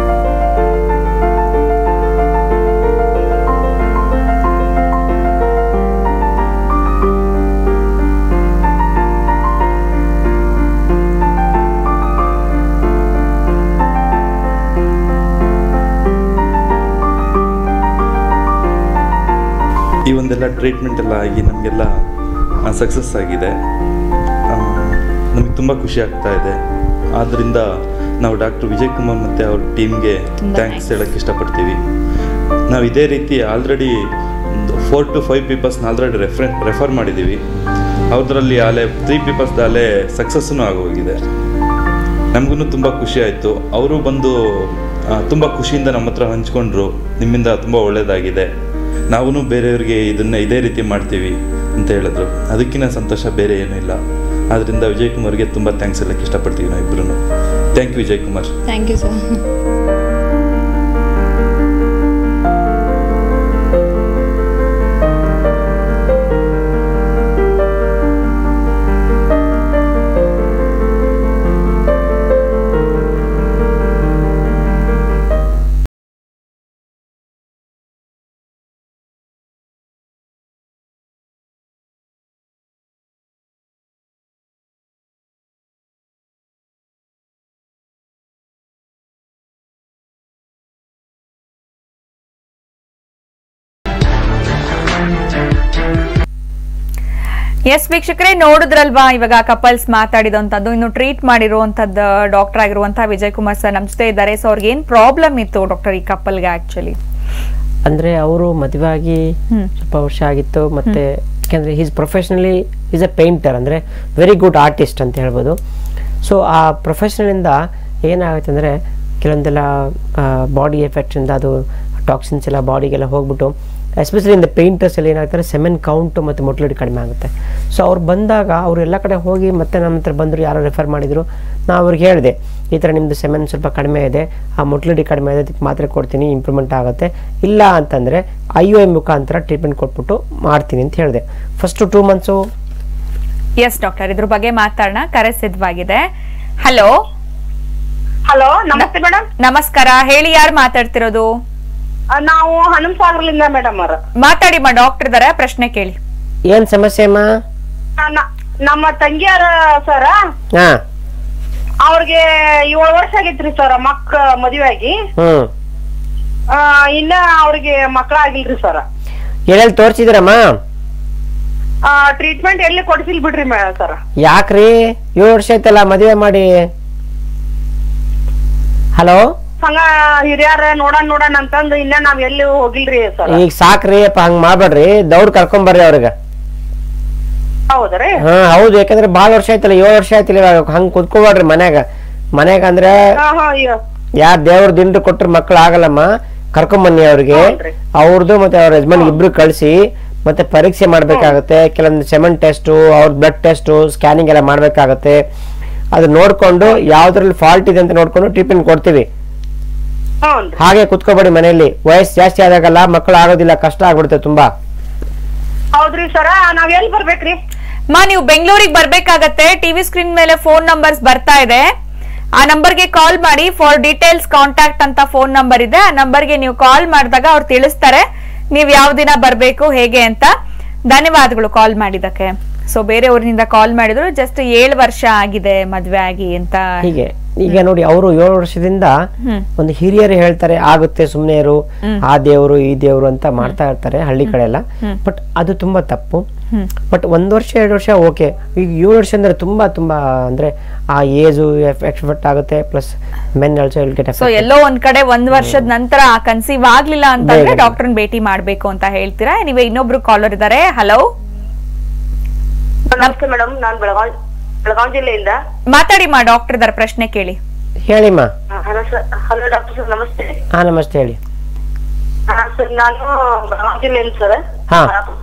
H: ಈ ಒಂದೆಲ್ಲ ಟ್ರೀಟ್ಮೆಂಟ್ ಎಲ್ಲ ಆಗಿ ನಮಗೆಲ್ಲ ಸಕ್ಸಸ್ ಆಗಿದೆ ನಮಗೆ ತುಂಬ ಖುಷಿ ಆಗ್ತಾ ಇದೆ ಆದ್ದರಿಂದ ನಾವು ಡಾಕ್ಟರ್ ವಿಜಯ್ ಕುಮಾರ್ ಮತ್ತು ಅವ್ರ ಟೀಮ್ಗೆ
A: ತುಂಬ
H: ಥ್ಯಾಂಕ್ಸ್
A: thanks.
H: ಹೇಳೋಕ್ಕೆ ಇಷ್ಟಪಡ್ತೀವಿ ನಾವು ಇದೇ ರೀತಿ ಆಲ್ರೆಡಿ ಒಂದು ಫೋರ್ ಟು ಫೈವ್ ಪೀಪಲ್ಸ್ನ ಆಲ್ರೆಡಿ ರೆಫರ್ ರೆಫರ್ ಮಾಡಿದ್ದೀವಿ ಅವ್ರದ್ರಲ್ಲಿ ಆಲೆ ತ್ರೀ ಪೀಪಲ್ಸ್ದ ಆಲೆ ಸಕ್ಸಸ್ಸೂ ಆಗೋಗಿದೆ ನಮಗೂ ತುಂಬ ಖುಷಿ ಆಯಿತು ಅವರು ಬಂದು ತುಂಬ ಖುಷಿಯಿಂದ ನಮ್ಮ ಹತ್ರ ಹಂಚ್ಕೊಂಡ್ರು ನಿಮ್ಮಿಂದ ತುಂಬ ಒಳ್ಳೆಯದಾಗಿದೆ ನಾವೂ ಬೇರೆಯವ್ರಿಗೆ ಇದನ್ನು ಇದೇ ರೀತಿ ಮಾಡ್ತೀವಿ ಅಂತ ಹೇಳಿದ್ರು ಅದಕ್ಕಿಂತ ಸಂತೋಷ ಬೇರೆ ಏನೂ ಇಲ್ಲ ಆದ್ದರಿಂದ ವಿಜಯ್ ಕುಮಾರ್ಗೆ ತುಂಬ ಥ್ಯಾಂಕ್ಸ್ ಹೇಳಕ್ಕೆ ಇಷ್ಟಪಡ್ತೀವಿ ನಾವು ಇಬ್ಬರೂ thank you Vijay Kumar
I: thank you sir
A: yes ವೀಕ್ಷಕರೇ ನೋಡಿದ್ರಲ್ವಾ ಇವಾಗ ಕಪಲ್ಸ್ ಮಾತಾಡಿದಂತದ್ದು ಇನ್ನು ಟ್ರೀಟ್ ಮಾಡಿರುವಂತದ್ದು ಡಾಕ್ಟರ್ ಆಗಿರುವಂತಹ ವಿಜಯ್ ಕುಮಾರ್ ಸರ್ ನಮ್ ಜೊತೆ ಇದ್ದಾರೆ ಸೊ ಅವ್ರಿಗೆ ಏನ್ ಪ್ರಾಬ್ಲಮ್ ಇತ್ತು ಡಾಕ್ಟರ್ ಈ ಕಪಲ್ಗೆ ಆಕ್ಚುಲಿ
B: ಅಂದರೆ ಅವರು ಮದುವೆ ಆಗಿ
A: ಹ್ಮ್.
B: ಸ್ವಲ್ಪ ವರ್ಷ ಆಗಿತ್ತು ಮತ್ತು ಯಾಕೆಂದರೆ he's professionally he's a painter ಅಂದರೆ ವೆರಿ ಗುಡ್ ಆರ್ಟಿಸ್ಟ್ ಅಂತ ಹೇಳ್ಬೋದು ಸೊ ಆ ಪ್ರೊಫೆಷನಲಿಂದ ಏನಾಗುತ್ತೆ ಅಂದರೆ ಕೆಲವೊಂದೆಲ್ಲ ಬಾಡಿ ಎಫೆಕ್ಟ್ಸಿಂದ ಅದು ಟಾಕ್ಸಿನ್ಸ್ ಎಲ್ಲ ಬಾಡಿಗೆಲ್ಲ ಹೋಗ್ಬಿಟ್ಟು ಎಸ್ಪೆಷಲಿ ಇಂದ ಪೇಂಟರ್ಸ್ ಎಲ್ಲ ಏನಾಗ್ತಾರೆ ಸೆಮೆನ್ ಕೌಂಟು ಮತ್ತು ಮೊಟ್ಲಿಟಿ ಕಡಿಮೆ ಆಗುತ್ತೆ ಸೊ ಅವ್ರು ಬಂದಾಗ ಅವ್ರು ಎಲ್ಲ ಕಡೆ ಹೋಗಿ ಮತ್ತೆ ನಮ್ಮ ಹತ್ರ ಬಂದರು ಯಾರೋ ರೆಫರ್ ಮಾಡಿದರು ನಾ ಅವ್ರಿಗೆ ಹೇಳಿದೆ ಈ ಥರ ನಿಮ್ಮದು ಸೆಮೆನ್ ಸ್ವಲ್ಪ ಕಡಿಮೆ ಇದೆ ಆ ಮೊಟ್ಲಿಟಿ ಕಡಿಮೆ ಇದೆ ಅದಕ್ಕೆ ಮಾತ್ರೆ ಕೊಡ್ತೀನಿ ಇಂಪ್ರೂವ್ಮೆಂಟ್ ಆಗುತ್ತೆ ಇಲ್ಲ ಅಂತಂದರೆ ಐ ಯು ಎ ಮುಖಾಂತರ ಟ್ರೀಟ್ಮೆಂಟ್ ಕೊಟ್ಬಿಟ್ಟು ಮಾಡ್ತೀನಿ ಅಂತ ಹೇಳಿದೆ first two months
A: yes doctor ಇದ್ರ ಬಗ್ಗೆ ಮಾತಾಡೋಣ ಕರೆ ಸಿದ್ಧವಾಗಿದೆ ಹಲೋ
J: ಹಲೋ ನಮಸ್ತೆ ಮೇಡಮ್
A: ನಮಸ್ಕಾರ ಹೇಳಿ ಯಾರು ಮಾತಾಡ್ತಿರೋದು
J: ನಾವು ಹನುಮ ಸಾಗರ್ಲಿಂದ ಮೇಡಮ್ ಅವ್ರ
A: ಮಾತಾಡಿ ಮಾ ಡಾಕ್ಟರ್ ಇದಾರೆ ಪ್ರಶ್ನೆ ಕೇಳಿ
B: ಏನು ಸಮಸ್ಯೆ ಅಮ್ಮ
J: ನಮ್ಮ ತಂಗಿಯರ ಸರ
B: ಹಾಂ
J: ಅವ್ರಿಗೆ ಏಳು ವರ್ಷ ಆಗೈತ್ರಿ ಸರ್ ಮಕ್ಕ ಮದುವೆ ಆಗಿ
B: ಹ್ಞೂ
J: ಆ, ಇನ್ನ ಅವ್ರಿಗೆ ಮಕ್ಳ ಆಗಿಲ್ರಿ ಸರ್
B: ಎಲ್ಲೆಲ್ಲಿ ತೋರಿಸಿದ್ರಮ್ಮ
J: ಟ್ರೀಟ್ಮೆಂಟ್ ಎಲ್ಲಿ ಕೊಡ್ಸಿಲ್ ಬಿಡ್ರಿ ಮೇಡಮ್ ಸರ್
B: ಯಾಕ್ರಿ ಏಳು ವರ್ಷ ಆಯ್ತಲ್ಲ ಮದುವೆ ಮಾಡಿ ಹಲೋ
J: ಹಂಗ ಹಿರಿಯರ ನೋಡೋಣ ನೋಡೋಣ ಅಂತಂದು ಇನ್ನ ನಾವ್ ಎಲ್ಲಿ ಹೋಗಿಲ್ರಿ ಸರ್
B: ಈಗ ಸಾಕ್ರಿ ಅಪ್ಪ ಹಂಗ್ ಮಾಡ್ಬೇಡ್ರಿ ದೌಡ್ ಕರ್ಕೊಂಬರ್ರಿ ಅವ್ರಿಗೆ
J: ಹೌದ್ರಿ
B: ಹಾ ಹೌದು ಯಾಕಂದ್ರೆ ಬಾಳ ವರ್ಷ ಆಯ್ತಲ್ಲ ಏಳು ವರ್ಷ ಆಯ್ತಿಲ್ಲ ಇವಾಗ ಹಂಗ್ ಕುತ್ಕೋಬೇಡ್ರಿ ಮನ್ಯಾಗ ಮನ್ಯಾಗ ಅಂದ್ರೆ
J: ಹಾ ಹಾ ಅಯ್ಯೋ.
B: ಯಾರ್ ದೇವ್ರ ದಿಂಡ್ರು ಕೊಟ್ರ ಮಕ್ಳು ಆಗಲ್ಲಮ್ಮ ಕರ್ಕೊಂಬನ್ನಿ ಅವ್ರಿಗೆ ಅವ್ರದ್ದು ಮತ್ತೆ ಅವ್ರ ಯಜಮಾನ್ ಇಬ್ರು ಕಳ್ಸಿ ಮತ್ತೆ ಪರೀಕ್ಷೆ ಮಾಡ್ಬೇಕಾಗತ್ತೆ ಕೆಲವೊಂದು ಸೆಮೆನ್ ಟೆಸ್ಟ್ ಅವ್ರ ಬ್ಲಡ್ ಟೆಸ್ಟ್ ಸ್ಕ್ಯಾನಿಂಗ್ ಎಲ್ಲ ಮಾಡ್ಬೇಕಾಗತ್ತೆ ಅದು ನೋಡ್ಕೊಂಡು ಯಾವ್ದ್ರಲ್ಲಿ ಫಾಲ್ಟ್ ಇದೆ ಅಂತ ನೋಡ್ಕೊಂಡು ಟ್ರೀಟ್ಮೆಂಟ್ ಕೊಡ್ತೀವಿ
J: ಹ್ಞೂನ್ರಿ
B: ಹಾಗೆ ಕುತ್ಕೋಬೇಡಿ ಮನೆಯಲ್ಲಿ ವಯಸ್ಸು ಜಾಸ್ತಿ ಆದಾಗಲ್ಲ ಮಕ್ಕಳು ಆಗೋದಿಲ್ಲ ಕಷ್ಟ ಆಗ್ಬಿಡುತ್ತೆ ತುಂಬಾ
J: ಹೌದ್ರಿ ಸರ ನಾವ್ ಎಲ್ಲಿ ಬರ್ಬೇಕ್ರಿ
A: ಮಾ ನೀವು ಬೆಂಗಳೂರಿಗೆ ಬರ್ಬೇಕಾಗತ್ತೆ ಟಿವಿ ಸ್ಕ್ರೀನ್ ಮೇಲೆ ಫೋನ್ ನಂಬರ್ಸ್ ಬರ್ತಾ ಇದೆ ಆ ನಂಬರ್ಗೆ ಕಾಲ್ ಮಾಡಿ ಫಾರ್ ಡೀಟೇಲ್ಸ್ ಕಾಂಟ್ಯಾಕ್ಟ್ ಅಂತ ಫೋನ್ ನಂಬರ್ ಇದೆ ಆ ನಂಬರ್ಗೆ ನೀವು ಕಾಲ್ ಮಾಡಿದಾಗ ಅವ್ರು ತಿಳಿಸ್ತಾರೆ ನೀವು ಯಾವ ದಿನ ಬರ್ಬೇಕು ಹೇಗೆ ಅಂತ ಧನ್ಯವಾದಗಳು ಕಾಲ್ ಮಾಡಿದಕ್ಕೆ ಸೊ ಬೇರೆ ಊರಿನಿಂದ ಕಾಲ್ ಮಾಡಿದ್ರು ಜಸ್ಟ್ ಏಳು ವರ್ಷ ಆಗಿದೆ ಮದ್ವೆ ಆಗಿ ಅಂತ
B: ಹೀಗೆ ಈಗ ನೋಡಿ ಅವರು ಏಳು ವರ್ಷದಿಂದ
A: ಹ್ಮ್.
B: ಒಂದು ಹಿರಿಯರು ಹೇಳ್ತಾರೆ ಆಗುತ್ತೆ ಸುಮ್ಮನೆ ಇರು
A: ಹ್ಮ್.
B: ಆ ದೇವರು ಈ ದೇವರು ಅಂತ ಮಾಡ್ತಾ ಇರ್ತಾರೆ ಹಳ್ಳಿ ಕಡೆ ಎಲ್ಲ
A: ಹ್ಮ್.
B: ಬಟ್ ಅದು ತುಂಬಾ ತಪ್ಪು
A: ಹ್ಮ್.
B: ಬಟ್ ಒಂದ್ ವರ್ಷ ಎರಡು ವರ್ಷ ಓಕೆ ಈಗ ಏಳು ವರ್ಷ ಅಂದ್ರೆ ತುಂಬಾ ತುಂಬಾ ಅಂದ್ರೆ ಆ ಏಜು ಎಫೆಕ್ಟ್ ಆಗುತ್ತೆ plus men also will get
A: so ಎಲ್ಲೋ ಒಂದ್ ಕಡೆ ಒಂದ್ ವರ್ಷದ ನಂತರ ಕನ್ಸೀವ್ ಆಗ್ಲಿಲ್ಲ ಅಂತಂದ್ರೆ
B: ಬೇಗ.
A: ಡಾಕ್ಟರ್ನ ಭೇಟಿ ಮಾಡ್ಬೇಕು ಅಂತ ಹೇಳ್ತೀರಾ ನೀವೇ ಇನ್ನೊಬ್ರು ಕಾಲರ್ ಇದಾರೆ ಹಲೋ
J: ನಮಸ್ತೆ ಮೇಡಮ್ ನಾನ್ ಬೆಳಗಾವಿ ಬೆಳಗಾವಿ ಜಿಲ್ಲೆಯಿಂದ
A: ಮಾತಾಡಿ ಮಾ ಡಾಕ್ಟರ್ ಇದಾರೆ ಪ್ರಶ್ನೆ ಕೇಳಿ
B: ಹೇಳಿಮ್ಮ
J: hello sir hello doctor sir ನಮಸ್ತೆ
B: ಹಾ ನಮಸ್ತೆ ಹೇಳಿ
J: ಸರ್ ನಾನು ಬೆಳಗಾವಿ ಜಿಲ್ಲೆಯಿಂದ ಸರ್
B: ಹಾ.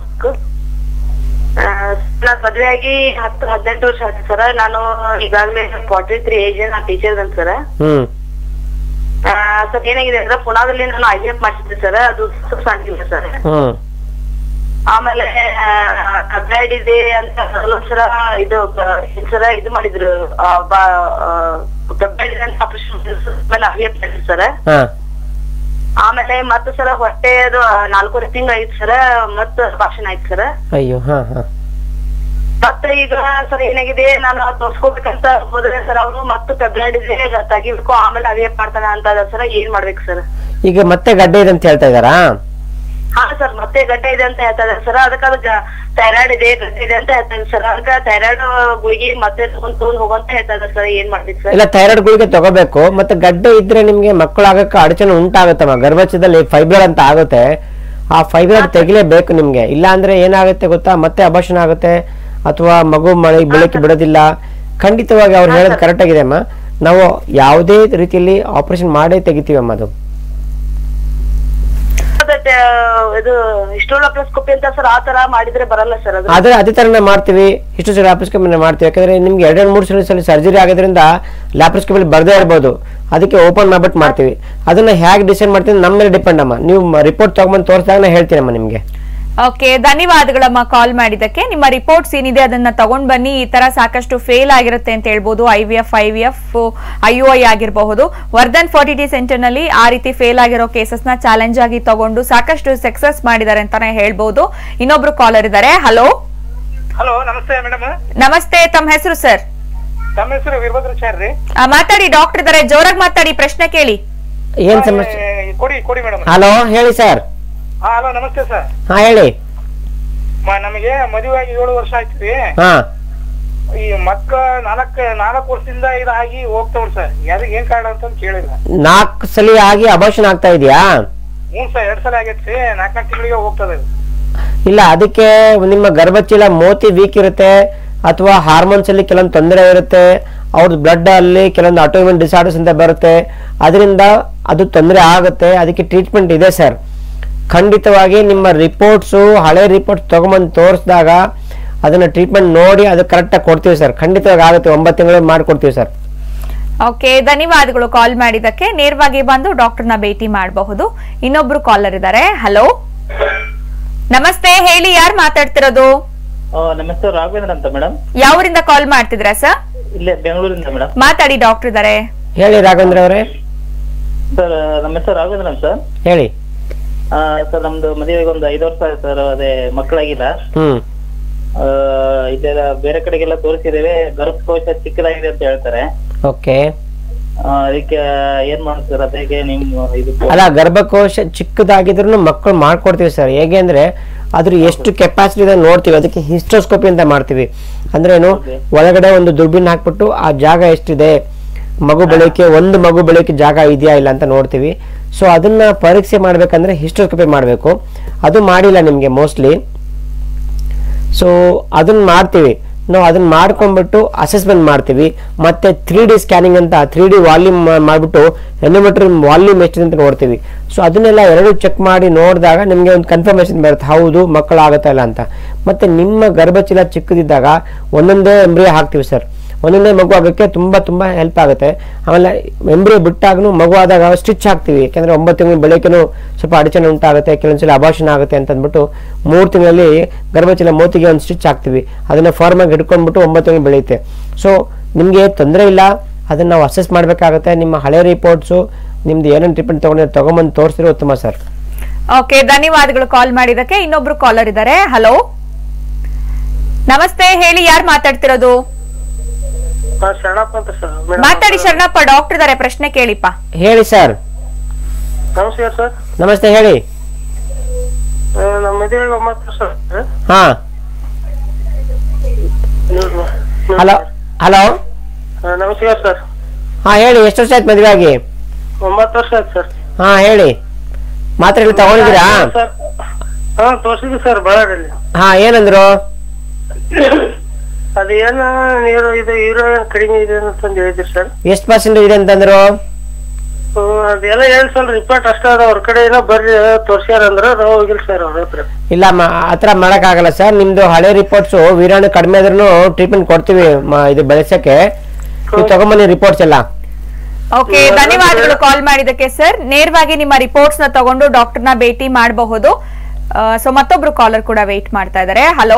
J: ನಾನು ಮದ್ವೆ ಆಗಿ ಹತ್ತು ಹದಿನೆಂಟು ವರ್ಷ ಆಯ್ತು ಸರ್ ನಾನು ಈಗಾಗಲೇ ಫಾರ್ಟಿ ತ್ರೀ ಏಜ್ ನಾನು ಟೀಚರ್ ಅಂತ ಸರ್
B: ಹ್ಮ್
J: ಸರ್ ಏನಾಗಿದೆ ಅಂದ್ರೆ ಪುನಾದಲ್ಲಿ ನಾನು ಐ ಎಫ್ ಮಾಡಿದ್ದೆ ಸರ್ ಅದು ಸಕ್ಸಸ್ ಆಗಿಲ್ಲ ಸರ್
B: ಹ್ಮ್
J: ಆಮೇಲೆ ಅಬ್ರೈಡ್ ಇದೆ ಅಂತ ಸರ ಇದು ಸರ ಇದು ಮಾಡಿದ್ರು ಅಬ್ರೈಡ್ ಇದೆ ಅಂತ ಆಪರೇಷನ್ ಮೇಲೆ ಐ ಎಫ್ ಮಾಡಿದ್ರು ಸರ್
B: ಹಾ
J: ಆಮೇಲೆ ಮತ್ತೆ ಸರ ಹೊಟ್ಟೆದು ನಾಲ್ಕೂವರೆ ತಿಂಗಳು ಐತ್ ಸರ ಮತ್ತ ಭಾಷಣ ಆಯ್ತು ಸರ್
B: ಅಯ್ಯೋ ಹಾ ಹಾ
J: ಮತ್ತೆ ಈಗ ಸರ್ ಏನಾಗಿದೆ ನಾನು ತೋರ್ಸ್ಕೋಬೇಕಂತ ಹೋದ್ರೆ ಸರ್ ಅವರು ಮತ್ತೆ ಪ್ರೆಗ್ನೆಂಟ್ ಇದೆ ತೆಗಿಬೇಕು ಆಮೇಲೆ ಅವೇ ಮಾಡ್ತಾನೆ ಅಂತ ಸರ್ ಏನ್ ಮಾಡ್ಬೇಕು ಸರ್
B: ಈಗ ಮತ್ತೆ ಗಡ್ಡೆ ಇದೆ ಅಂತ ಹೇಳ್ತಾ ಇದ್ದಾರಾ
J: ಹಾ ಸರ್ ಮತ್ತೆ ಗಡ್ಡೆ ಇದೆ ಅಂತ ಹೇಳ್ತಾ ಇದ್ದಾರೆ ಸರ್ ಅದಕ್ಕೆ ಅದು ಥೈರಾಯ್ಡ್ ಇದೆ ಗಡ್ಡೆ ಇದೆ ಅಂತ ಹೇಳ್ತಾ ಇದ್ದಾರೆ ಸರ್ ಅದಕ್ಕೆ ಥೈರಾಯ್ಡ್ ಗುಳಿಗೆ ಮತ್ತೆ ತಗೊಂಡ್ ತಗೊಂಡ್ ಹೋಗಂತ ಹೇಳ್ತಾ ಇದ್ದಾರೆ ಸರ್ ಏನ್ ಮಾಡ್ಬೇಕು ಸರ್
B: ಇಲ್ಲ ಥೈರಾಯ್ಡ್ ಗುಳಿಗೆ ತಗೋಬೇಕು ಮತ್ತೆ ಗಡ್ಡೆ ಇದ್ರೆ ನಿಮ್ಗೆ ಮಕ್ಕಳಾಗಕ್ಕೆ ಅಡಚಣೆ ಉಂಟಾಗುತ್ತಮ್ಮ ಗರ್ಭಚದಲ್ಲಿ ಫೈಬ್ರಾಯ್ಡ್ ಅಂತ ಆಗುತ್ತೆ ಆ ಫೈಬ್ರಾಯ್ಡ್ ತೆಗಿಲೇಬೇಕು ನಿಮ್ಗೆ ಇಲ್ಲ ಅಂದ್ರೆ ಏನಾಗುತ್ತೆ ಗೊತ್ತಾ ಮತ್ತೆ ಅಭಾಷಣ ಆಗುತ್ತೆ ಅಥವಾ ಮಗು ಮಳೆ ಬೆಳಕಿ ಬಿಡೋದಿಲ್ಲ ಖಂಡಿತವಾಗಿ ಅವ್ರು ಹೇಳೋದು ಕರೆಕ್ಟ್ ಆಗಿದೆ ಅಮ್ಮ ನಾವು ಯಾವುದೇ ರೀತಿಯಲ್ಲಿ ಆಪರೇಷನ್ ಮಾಡೇ ತೆಗಿತೀವಮ್ಮ ಅದು
J: ಮತ್ತೆ, ಇದು ಹಿಸ್ಟೋಲೋಪ್ಲೋಸ್ಕೋಪಿ ಅಂತ ಸರ್ ಆ ತರ ಮಾಡಿದ್ರೆ ಬರಲ್ಲ ಸರ್ ಅದು
B: ಆದ್ರೆ ಅದೇ ತರನೇ ಮಾಡ್ತೀವಿ ಇಷ್ಟು ಸಲ ಲ್ಯಾಪ್ರೋಸ್ಕೋಪಿ ಮಾಡ್ತೀವಿ ಯಾಕಂದ್ರೆ ನಿಮ್ಗೆ ಎರಡೆರಡು ಮೂರು ಸಲ ಸಲ ಸರ್ಜರಿ ಆಗೋದ್ರಿಂದ ಲ್ಯಾಪ್ರೋಸ್ಕೋಪಿ ಬರ್ದೇ ಇರ್ಬೋದು ಅದಕ್ಕೆ ಓಪನ್ ಮಾಡ್ಬಿಟ್ಟು ಮಾಡ್ತೀವಿ ಅದನ್ನ ಹೇಗೆ ಡಿಸೈಡ್ ಮಾಡ್ತೀವಿ ನಮ್ಮ ಮೇಲೆ ಡಿಪೆಂಡ್ ಅಮ್ಮ ನೀವು ರಿಪೋರ್ಟ್ ತಗೊಂಬಂದು ತೋರಿಸಿದಾಗ ನಾ ಹೇಳ್ತೀನಮ್ಮ ನಿಮ್ಗೆ
A: ಓಕೆ ಧನ್ಯವಾದಗಳಮ್ಮ ಕಾಲ್ ಮಾಡಿದಕ್ಕೆ ನಿಮ್ಮ ರಿಪೋರ್ಟ್ಸ್ ಏನಿದೆ ಅದನ್ನ ತಗೊಂಡ್ ಬನ್ನಿ ಈ ತರ ಸಾಕಷ್ಟು ಫೇಲ್ ಆಗಿರುತ್ತೆ ಅಂತ ಹೇಳ್ಬೋದು I V F I V F I U I ಆಗಿರಬಹುದು ವರ್ಧನ್ ಫರ್ಟಿಲಿಟಿ ಸೆಂಟರ್ ನಲ್ಲಿ ಆ ರೀತಿ ಫೇಲ್ ಆಗಿರೋ ಕೇಸಸ್ ನ ಚಾಲೆಂಜ್ ಆಗಿ ತಗೊಂಡು ಸಾಕಷ್ಟು ಸಕ್ಸಸ್ ಮಾಡಿದ್ದಾರೆ ಅಂತಾನೆ ಹೇಳ್ಬೋದು ಇನ್ನೊಬ್ರು ಕಾಲರ್ ಇದ್ದಾರೆ ಹಲೋ
K: ಹಲೋ ನಮಸ್ತೆ ಮೇಡಮ್
A: ನಮಸ್ತೆ ತಮ್ಮ ಹೆಸರು ಸರ್
K: ತಮ್ಮ ಹೆಸರು ವೀರಭದ್ರಾಚಾರ್ಯ ರೀ
A: ಮಾತಾಡಿ ಡಾಕ್ಟರ್ ಇದ್ದಾರೆ ಜೋರಾಗಿ ಮಾತಾಡಿ ಪ್ರಶ್ನೆ ಕೇಳಿ
B: ಏನ್ ಸಮಸ್ಯೆ
K: ಏ, ಕೊಡಿ ಕೊಡಿ ಮೇಡಮ್
B: ಹಲೋ ಹೇಳಿ ಸರ್
K: ಹಾ ಹಲೋ ನಮಸ್ತೆ ಸರ್
B: ಹಾ ಹೇಳಿ
K: ನಮಗೆ ಮದುವೆ ಆಗಿ ಏಳು ವರ್ಷ ಆಯ್ತು ರೀ
B: ಹಾ
K: ಈ ಮಕ್ಕ ನಾಲ್ಕ ನಾಲ್ಕು ವರ್ಷದಿಂದ ಇದಾಗಿ ಹೋಗ್ತಾವ್ರಿ ಸರ್ ಯಾರಿಗೆ ಏನ್ ಕಾರಣ ಅಂತ ಕೇಳಿಲ್ಲ
B: ನಾಲ್ಕು ಸಲ ಆಗಿ ಅಭಾಷಣ ಆಗ್ತಾ ಇದೆಯಾ
K: ಹ್ಞೂ ಸರ್ ಎರಡ್ ಸಲ ಆಗೈತ್ರಿ ನಾಲ್ಕು ನಾಲ್ಕು ತಿಂಗಳಿಗೆ ಹೋಗ್ತದೆ ಅದು.
B: ಇಲ್ಲ ಅದಕ್ಕೆ ನಿಮ್ಮ ಗರ್ಭಚೀಲ ಮೋತಿ ವೀಕ್ ಇರುತ್ತೆ ಅಥವಾ ಹಾರ್ಮೋನ್ಸ್ ಅಲ್ಲಿ ಕೆಲವೊಂದು ತೊಂದರೆ ಇರುತ್ತೆ ಅವ್ರದ್ದು ಬ್ಲಡ್ ಅಲ್ಲಿ ಕೆಲವೊಂದು ಆಟೋಮಿನ್ ಡಿಸಾರ್ಡರ್ಸ್ ಅಂತ ಬರುತ್ತೆ ಅದರಿಂದ ಅದು ತೊಂದರೆ ಆಗುತ್ತೆ ಅದಕ್ಕೆ ಟ್ರೀಟ್ಮೆಂಟ್ ಇದೆ ಸರ್ ಖಂಡಿತವಾಗಿ ನಿಮ್ಮ ರಿಪೋರ್ಟ್ಸು ಹಳೆ ರಿಪೋರ್ಟ್ಸ್ ತಗೊಂಬಂದು ತೋರಿಸಿದಾಗ ಅದನ್ನ ಟ್ರೀಟ್ಮೆಂಟ್ ನೋಡಿ ಅದು ಕರೆಕ್ಟಾಗಿ ಕೊಡ್ತೀವಿ ಸರ್ ಖಂಡಿತವಾಗಿ ಆಗುತ್ತೆ ಒಂಬತ್ತು ತಿಂಗಳು ಮಾಡಿಕೊಡ್ತೀವಿ ಸರ್
A: ಓಕೆ ಧನ್ಯವಾದಗಳು ಕಾಲ್ ಮಾಡಿದಕ್ಕೆ ನೇರವಾಗಿ ಬಂದು ಡಾಕ್ಟರ್ನ ಭೇಟಿ ಮಾಡಬಹುದು ಇನ್ನೊಬ್ರು ಕಾಲರ್ ಇದ್ದಾರೆ ಹಲೋ ನಮಸ್ತೆ ಹೇಳಿ ಯಾರು ಮಾತಾಡ್ತಿರೋದು
L: ನಮಸ್ತೆ ರಾಘವೇಂದ್ರ ಅಂತ ಮೇಡಮ್
A: ಯಾವರಿಂದ ಕಾಲ್ ಮಾಡ್ತಿದ್ರಾ ಸರ್
L: ಇಲ್ಲೇ ಬೆಂಗಳೂರಿಂದ ಮೇಡಮ್
A: ಮಾತಾಡಿ ಡಾಕ್ಟರ್ ಇದ್ದಾರೆ
B: ಹೇಳಿ ರಾಘವೇಂದ್ರ ಅವರೇ
L: ಸರ್ ನಮ್ಮ ಹೆಸರು ರಾಘವೇಂದ್ರ ಅಂತ ಸರ್
B: ಹೇಳಿ
L: ಸರ್ ನಮ್ದು ಮದುವೆಗೆ ಒಂದು ಐದು ವರ್ಷ ಆಯ್ತು ಸರ್ ಅದೇ ಮಕ್ಕಳಾಗಿಲ್ಲ
B: ಹ್ಮ್
L: ಆ, ಇದೆಲ್ಲ ಬೇರೆ ಕಡೆಗೆಲ್ಲ ತೋರಿಸಿದ್ದೇವೆ ಗರ್ಭಕೋಶ ಚಿಕ್ಕದಾಗಿದೆ ಅಂತ ಹೇಳ್ತಾರೆ
B: ಓಕೆ
L: ಆ, ಅದಕ್ಕೆ ಏನ್ ಮಾಡೋದು ಸರ್ ಅದಕ್ಕೆ ನಿಮ್ ಇದು
B: ಅಲ್ಲ ಗರ್ಭಕೋಶ ಚಿಕ್ಕದಾಗಿದ್ರು ಮಕ್ಕಳು ಮಾಡ್ಕೊಡ್ತೀವಿ ಸರ್ ಹೇಗೆ ಅಂದ್ರೆ ಅದ್ರ ಎಷ್ಟು ಕೆಪಾಸಿಟಿ ಇದೆ ನೋಡ್ತೀವಿ ಅದಕ್ಕೆ ಹಿಸ್ಟೋಸ್ಕೋಪಿ ಅಂತ ಮಾಡ್ತೀವಿ ಅಂದ್ರೆ ಏನು ಒಳಗಡೆ ಒಂದು ದುರ್ಬಿನ್ ಹಾಕ್ಬಿಟ್ಟು ಆ ಜಾಗ ಎಷ್ಟಿದೆ ಮಗು ಬೆಳೆಯೋಕೆ ಒಂದು ಮಗು ಬೆಳೆಯೋಕೆ ಜಾಗ ಇದೆಯಾ ಇಲ್ಲ ಅಂತ ನೋಡ್ತೀವಿ ಸೊ ಅದನ್ನ ಪರೀಕ್ಷೆ ಮಾಡ್ಬೇಕಂದ್ರೆ ಹಿಸ್ಟೋಸ್ಕೋಪಿ ಮಾಡಬೇಕು ಅದು ಮಾಡಿಲ್ಲ ನಿಮ್ಗೆ ಮೋಸ್ಟ್ಲಿ ಸೊ ಅದನ್ನ ಮಾಡ್ತೀವಿ ನಾವು ಅದನ್ನ ಮಾಡ್ಕೊಂಡ್ಬಿಟ್ಟು ಅಸೆಸ್ಮೆಂಟ್ ಮಾಡ್ತೀವಿ ಮತ್ತೆ ತ್ರೀ ಡಿ ಸ್ಕ್ಯಾನಿಂಗ್ ಅಂತ ತ್ರೀ ಡಿ ವಾಲ್ಯೂಮ್ ಮಾಡಿಬಿಟ್ಟು ಎನಿಮೀಟರ್ ವಾಲ್ಯೂಮ್ ಎಷ್ಟಿದೆ ಅಂತ ನೋಡ್ತೀವಿ ಸೊ ಅದನ್ನೆಲ್ಲ ಎರಡು ಚೆಕ್ ಮಾಡಿ ನೋಡಿದಾಗ ನಿಮಗೆ ಒಂದು ಕನ್ಫರ್ಮೇಶನ್ ಬರುತ್ತೆ ಹೌದು ಮಕ್ಕಳಾಗುತ್ತಾ ಇಲ್ಲ ಅಂತ ಮತ್ತೆ ನಿಮ್ಮ ಗರ್ಭಚೀಲ ಚಿಕ್ಕದಿದ್ದಾಗ ಒಂದೊಂದೇ ಎಂಬ್ರಿಯ ಹಾಕ್ತೀವಿ ಸರ್ ಒಂದೊಂದೇ ಮಗು ಆಗೋಕ್ಕೆ ತುಂಬಾ ತುಂಬಾ ಹೆಲ್ಪ್ ಆಗುತ್ತೆ ಆಮೇಲೆ ಎಂಬ್ರಿಯ ಬಿಟ್ಟಾಗನು ಮಗು ಆದಾಗ ಸ್ಟಿಚ್ ಹಾಕ್ತೀವಿ ಯಾಕಂದ್ರೆ ಒಂಬತ್ತು ತಿಂಗಳು ಬೆಳಕೇನು ಸ್ವಲ್ಪ ಅಡಚಣೆ ಉಂಟಾಗುತ್ತೆ ಕೆಲವೊಂದ್ಸಲ ಅಭಾಷಣ ಆಗುತ್ತೆ ಅಂತ ಅಂದ್ಬಿಟ್ಟು ಮೂರು ತಿಂಗಳಲ್ಲಿ ಗರ್ಭಚೀಲ ಮೂತಿಗೆ ಒಂದು ಸ್ಟಿಚ್ ಹಾಕ್ತೀವಿ ಅದನ್ನ ಫಾರ್ಮಾಗಿ ಹಿಡ್ಕೊಂಡ್ಬಿಟ್ಟು ಒಂಬತ್ತು ತಿಂಗಳು ಬೆಳೆಯುತ್ತೆ ಸೊ ನಿಮಗೆ ತೊಂದರೆ ಇಲ್ಲ ಅದನ್ನ ನಾವು ಅಸೆಸ್ ಮಾಡಬೇಕಾಗುತ್ತೆ ನಿಮ್ಮ ಹಳೆ ರಿಪೋರ್ಟ್ಸು ನಿಮ್ದು ಏನೇನು ಟ್ರೀಟ್ಮೆಂಟ್ ತಗೊಂಡಿರೋ ತಗೊಂಬಂದು ತೋರಿಸಿದ್ರೆ ಉತ್ತಮ ಸರ್
A: ಓಕೆ ಧನ್ಯವಾದಗಳು ಕಾಲ್ ಮಾಡಿದಕ್ಕೆ ಇನ್ನೊಬ್ರು ಕಾಲರ್ ಇದ್ದಾರೆ ಹಲೋ ನಮಸ್ತೆ ಹೇಳಿ ಯಾರು ಮಾತಾಡ್ತಿರೋದು
K: ಶರಣಪ್ಪ ಅಂತ ಸರ್
A: ಮಾತಾಡಿ ಶರಣಪ್ಪ ಡಾಕ್ಟರ್ ಇದಾರೆ ಪ್ರಶ್ನೆ ಕೇಳಿಪ್ಪ
B: ಹೇಳಿ ಸರ್
K: ನಮಸ್ಕಾರ ಸರ್
B: ನಮಸ್ತೆ ಹೇಳಿ
K: ನಮ್ಮ ಮದುವೆಗೆ ಒಂಬತ್ತು ವರ್ಷ ಸರ್
B: ಹಾ ಹಲೋ ಹಲೋ
K: ನಮಸ್ಕಾರ ಸರ್
B: ಹಾ ಹೇಳಿ ಎಷ್ಟು ವರ್ಷ ಆಯ್ತು ಮದುವೆ ಆಗಿ
K: ಒಂಬತ್ತು ವರ್ಷ ಆಯ್ತು ಸರ್
B: ಹಾ ಹೇಳಿ ಮಾತ್ರೆಗಳು ತಗೊಂಡಿದ್ದೀರಾ
K: ಸರ್ ಹಾ ತೋರ್ಸಿದ್ವಿ ಸರ್ ಬಳ್ಳಾರಿಯಲ್ಲಿ
B: ಹಾ ಏನಂದ್ರು
K: ಅದೇನ ನೀರು ಇದು ಯೂರಿನ್ ಕಡಿಮೆ ಇದೆ ಅಂತಂದು ಹೇಳಿದ್ರಿ ಸರ್
B: ಎಷ್ಟು ಪರ್ಸೆಂಟ್ ಇದೆ ಅಂತಂದ್ರು
K: ಹ್ಮ್, ಅದೆಲ್ಲ ಹೇಳಿ ಸರ್ ರಿಪೋರ್ಟ್ ಅಷ್ಟ ಅದ ಅವ್ರ ಕಡೆ ಏನೋ ಬರ್ರಿ ತೋರ್ಸ್ಯಾರ ಅಂದ್ರ ನಾವು ಹೋಗಿಲ್ಲ ಸರ್ ಅವ್ರ ಹತ್ರ
B: ಇಲ್ಲ ಮ- ಆ ಥರ ಆಗಲ್ಲ ಸರ್ ನಿಮ್ದು ಹಳೆ ರಿಪೋರ್ಟ್ಸ್ ವೀರಾಣು ಕಡಿಮೆ ಆದ್ರೂ ಟ್ರೀಟ್ಮೆಂಟ್ ಕೊಡ್ತೀವಿ ಮ- ಇದು ಬೆಳೆಸಕ್ಕೆ ನೀವು ತಗೊಂಬನ್ನಿ ರಿಪೋರ್ಟ್ಸ್ ಎಲ್ಲ
A: ಓಕೆ ಧನ್ಯವಾದಗಳು ಕಾಲ್ ಮಾಡಿದಕ್ಕೆ ಸರ್ ನೇರವಾಗಿ ನಿಮ್ಮ ರಿಪೋರ್ಟ್ಸ್ ನ ತಗೊಂಡು ಡಾಕ್ಟರ್ ನ ಭೇಟಿ ಮಾಡಬಹುದು ಸೊ ಮತ್ತೊಬ್ರು ಕಾಲರ್ ಕೂಡ ವೇಟ್ ಮಾಡ್ತಾ ಇದ್ದಾರೆ ಹಲೋ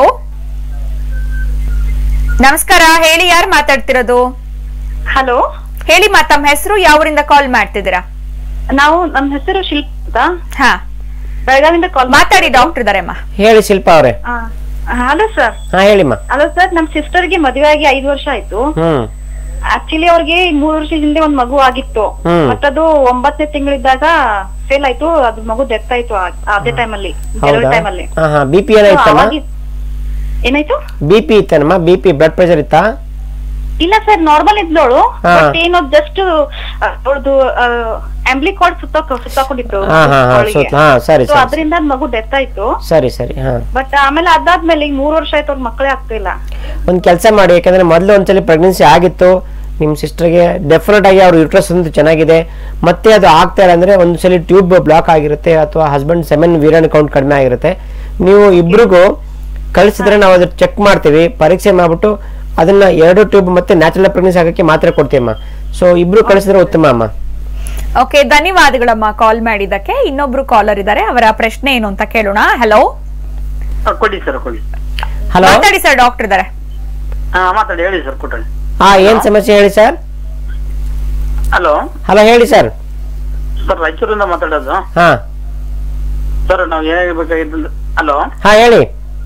A: ನಮಸ್ಕಾರ ಹೇಳಿ ಯಾರು ಮಾತಾಡ್ತಿರೋದು
M: ಹಲೋ
A: ಹೇಳಿ ಮಾ ತಮ್ಮ ಹೆಸರು ಯಾವರಿಂದ ಕಾಲ್ ಮಾಡ್ತಿದ್ದೀರಾ
M: ನಾವು ನಮ್ಮ ಹೆಸರು ಶಿಲ್ಪ ಅಂತ
A: ಹಾ
M: ಬೆಳಗಾವಿಂದ ಕಾಲ್
A: ಮಾತಾಡಿ ಡಾಕ್ಟರ್ ಇದಾರೆಮ್ಮ
B: ಹೇಳಿ ಶಿಲ್ಪ ಅವರೇ
M: ಹಲೋ ಸರ್
B: ಹಾ ಹೇಳಿಮ್ಮ
M: ಹಲೋ ಸರ್ ನಮ್ ಸಿಸ್ಟರ್ಗೆ ಮದುವೆ ಆಗಿ ಐದು ವರ್ಷ ಆಯ್ತು
B: ಹ್ಮ್
M: ಆಕ್ಚುಲಿ ಅವ್ರಿಗೆ ಮೂರ್ ವರ್ಷ ಹಿಂದೆ ಒಂದ್ ಮಗು ಆಗಿತ್ತು
B: ಹ್ಮ್.
M: ಮತ್ತದು ಒಂಬತ್ತನೇ ತಿಂಗಳಿದ್ದಾಗ ಫೇಲ್ ಆಯ್ತು ಅದು ಮಗು ಡೆತ್ ಆಯ್ತು ಆ- ಅದೇ ಟೈಮಲ್ಲಿ ಡೆಲಿವರಿ
B: ಹೌದಾ
M: ಟೈಮಲ್ಲಿ
B: ಹಾ ಹಾ ಬಿ ಪಿ ಏನಾಯ್ತಮ್ಮ
M: ಏನಾಯ್ತು
B: ಬಿ ಪಿ ಇತ್ತನಮ್ಮ ಬಿ ಪಿ ಬ್ಲಡ್ ಪ್ರೆಷರ್ ಇತ್ತಾ
M: ಇಲ್ಲ ಸರ್ ನಾರ್ಮಲ್ ಇದ್ಲೋಳು
B: ಹಾ.
M: ಬಟ್ ಏನೋ ಜಸ್ಟ್ ಅವಳದು ಅಂಬ್ಲಿ ಕಾರ್ಡ್ ಸುತ್ತ ಸುತ್ತಾಕೊಂಡಿತ್ತು
B: ಹಾ ಹಾ ಹಾ
M: ಅವಳಿಗೆ.
B: ಸುತ್ತ ಹಾ ಸರಿ
M: So
B: ಸರಿ
M: ಅದ್ರಿಂದ ಮಗು ಡೆತ್ ಆಯ್ತು
B: ಸರಿ ಸರಿ ಹಾ
M: ಬಟ್ ಆಮೇಲೆ ಅದಾದ್ಮೇಲೆ ಈಗ ಮೂರ್ ವರ್ಷ ಆಯ್ತು ಅವ್ರ ಮಕ್ಕಳೇ ಆಗ್ತಿಲ್ಲ
B: ಒಂದು ಕೆಲಸ ಮಾಡಿ ಯಾಕಂದ್ರೆ ಮೊದಲು ಒಂದ್ಸಲಿ ಪ್ರೆಗ್ನೆನ್ಸಿ ಆಗಿತ್ತು ನಿಮ್ಮ ಸಿಸ್ಟರ್ಗೆ ಡೆಫಿನೆಟ್ ಆಗಿ ಅವ್ರ ಯೂಟ್ರಸ್ ಒಂದು ಚೆನ್ನಾಗಿದೆ ಮತ್ತೆ ಅದು ಆಗ್ತಾ ಇಲ್ಲ ಅಂದ್ರೆ ಒಂದ್ಸಲಿ ಟ್ಯೂಬ್ ಬ್ಲಾಕ್ ಆಗಿರುತ್ತೆ ಅಥವಾ ಹಸ್ಬೆಂಡ್ ಸೆಮೆನ್ ವೀರಾಣು ಕೌಂಟ್ ಕಡಿಮೆ ಆಗಿರುತ್ತೆ ನೀವು ಇಬ್ರಿಗೂ ಕಳಿಸಿದ್ರೆ ನಾವು ಅದನ್ನ ಚೆಕ್ ಮಾಡ್ತೀವಿ ಪರೀಕ್ಷೆ ಮಾಡ್ಬಿಟ್ಟು ಅದನ್ನ ಎರಡು ಟ್ಯೂಬ್ ಮತ್ತೆ ನ್ಯಾಚುರಲ್ ಪ್ರೆಗ್ನೆನ್ಸಿ ಆಗಕ್ಕೆ ಮಾತ್ರ ಕೊಡ್ತೀವಮ್ಮ ಸೊ ಇಬ್ರು ಕಳಿಸಿದ್ರೆ ಉತ್ತಮ ಅಮ್ಮ
A: ಓಕೆ ಧನ್ಯವಾದಗಳಮ್ಮ ಕಾಲ್ ಮಾಡಿದ್ದಕ್ಕೆ ಇನ್ನೊಬ್ರು ಕಾಲರ್ ಇದ್ದಾರೆ ಅವರ ಪ್ರಶ್ನೆ ಏನು ಅಂತ ಕೇಳೋಣ ಹಲೋ
L: ಕೊಡಿ ಸರ್ ಕೊಡಿ
B: ಹಲೋ
A: ಮಾತಾಡಿ ಸರ್ ಡಾಕ್ಟರ್ ಇದ್ದಾರೆ
L: ಹಾ ಮಾತಾಡಿ ಹೇಳಿ ಸರ್ ಕೊಟ್ಟಣಿ
B: ಹಾ ಏನ್ ಸಮಸ್ಯೆ ಹೇಳಿ ಸರ್
L: ಹಲೋ
B: ಹಲೋ ಹೇಳಿ ಸರ್
L: ಸರ್ ರಾಯಚೂರಿಂದ ಮಾತಾಡೋದು
B: ಹಾ
L: ಸರ್ ನಾವು ಏನಾಗಬೇಕಾಗಿದ್ದು ಹಲೋ
B: ಹಾ ಹೇಳಿ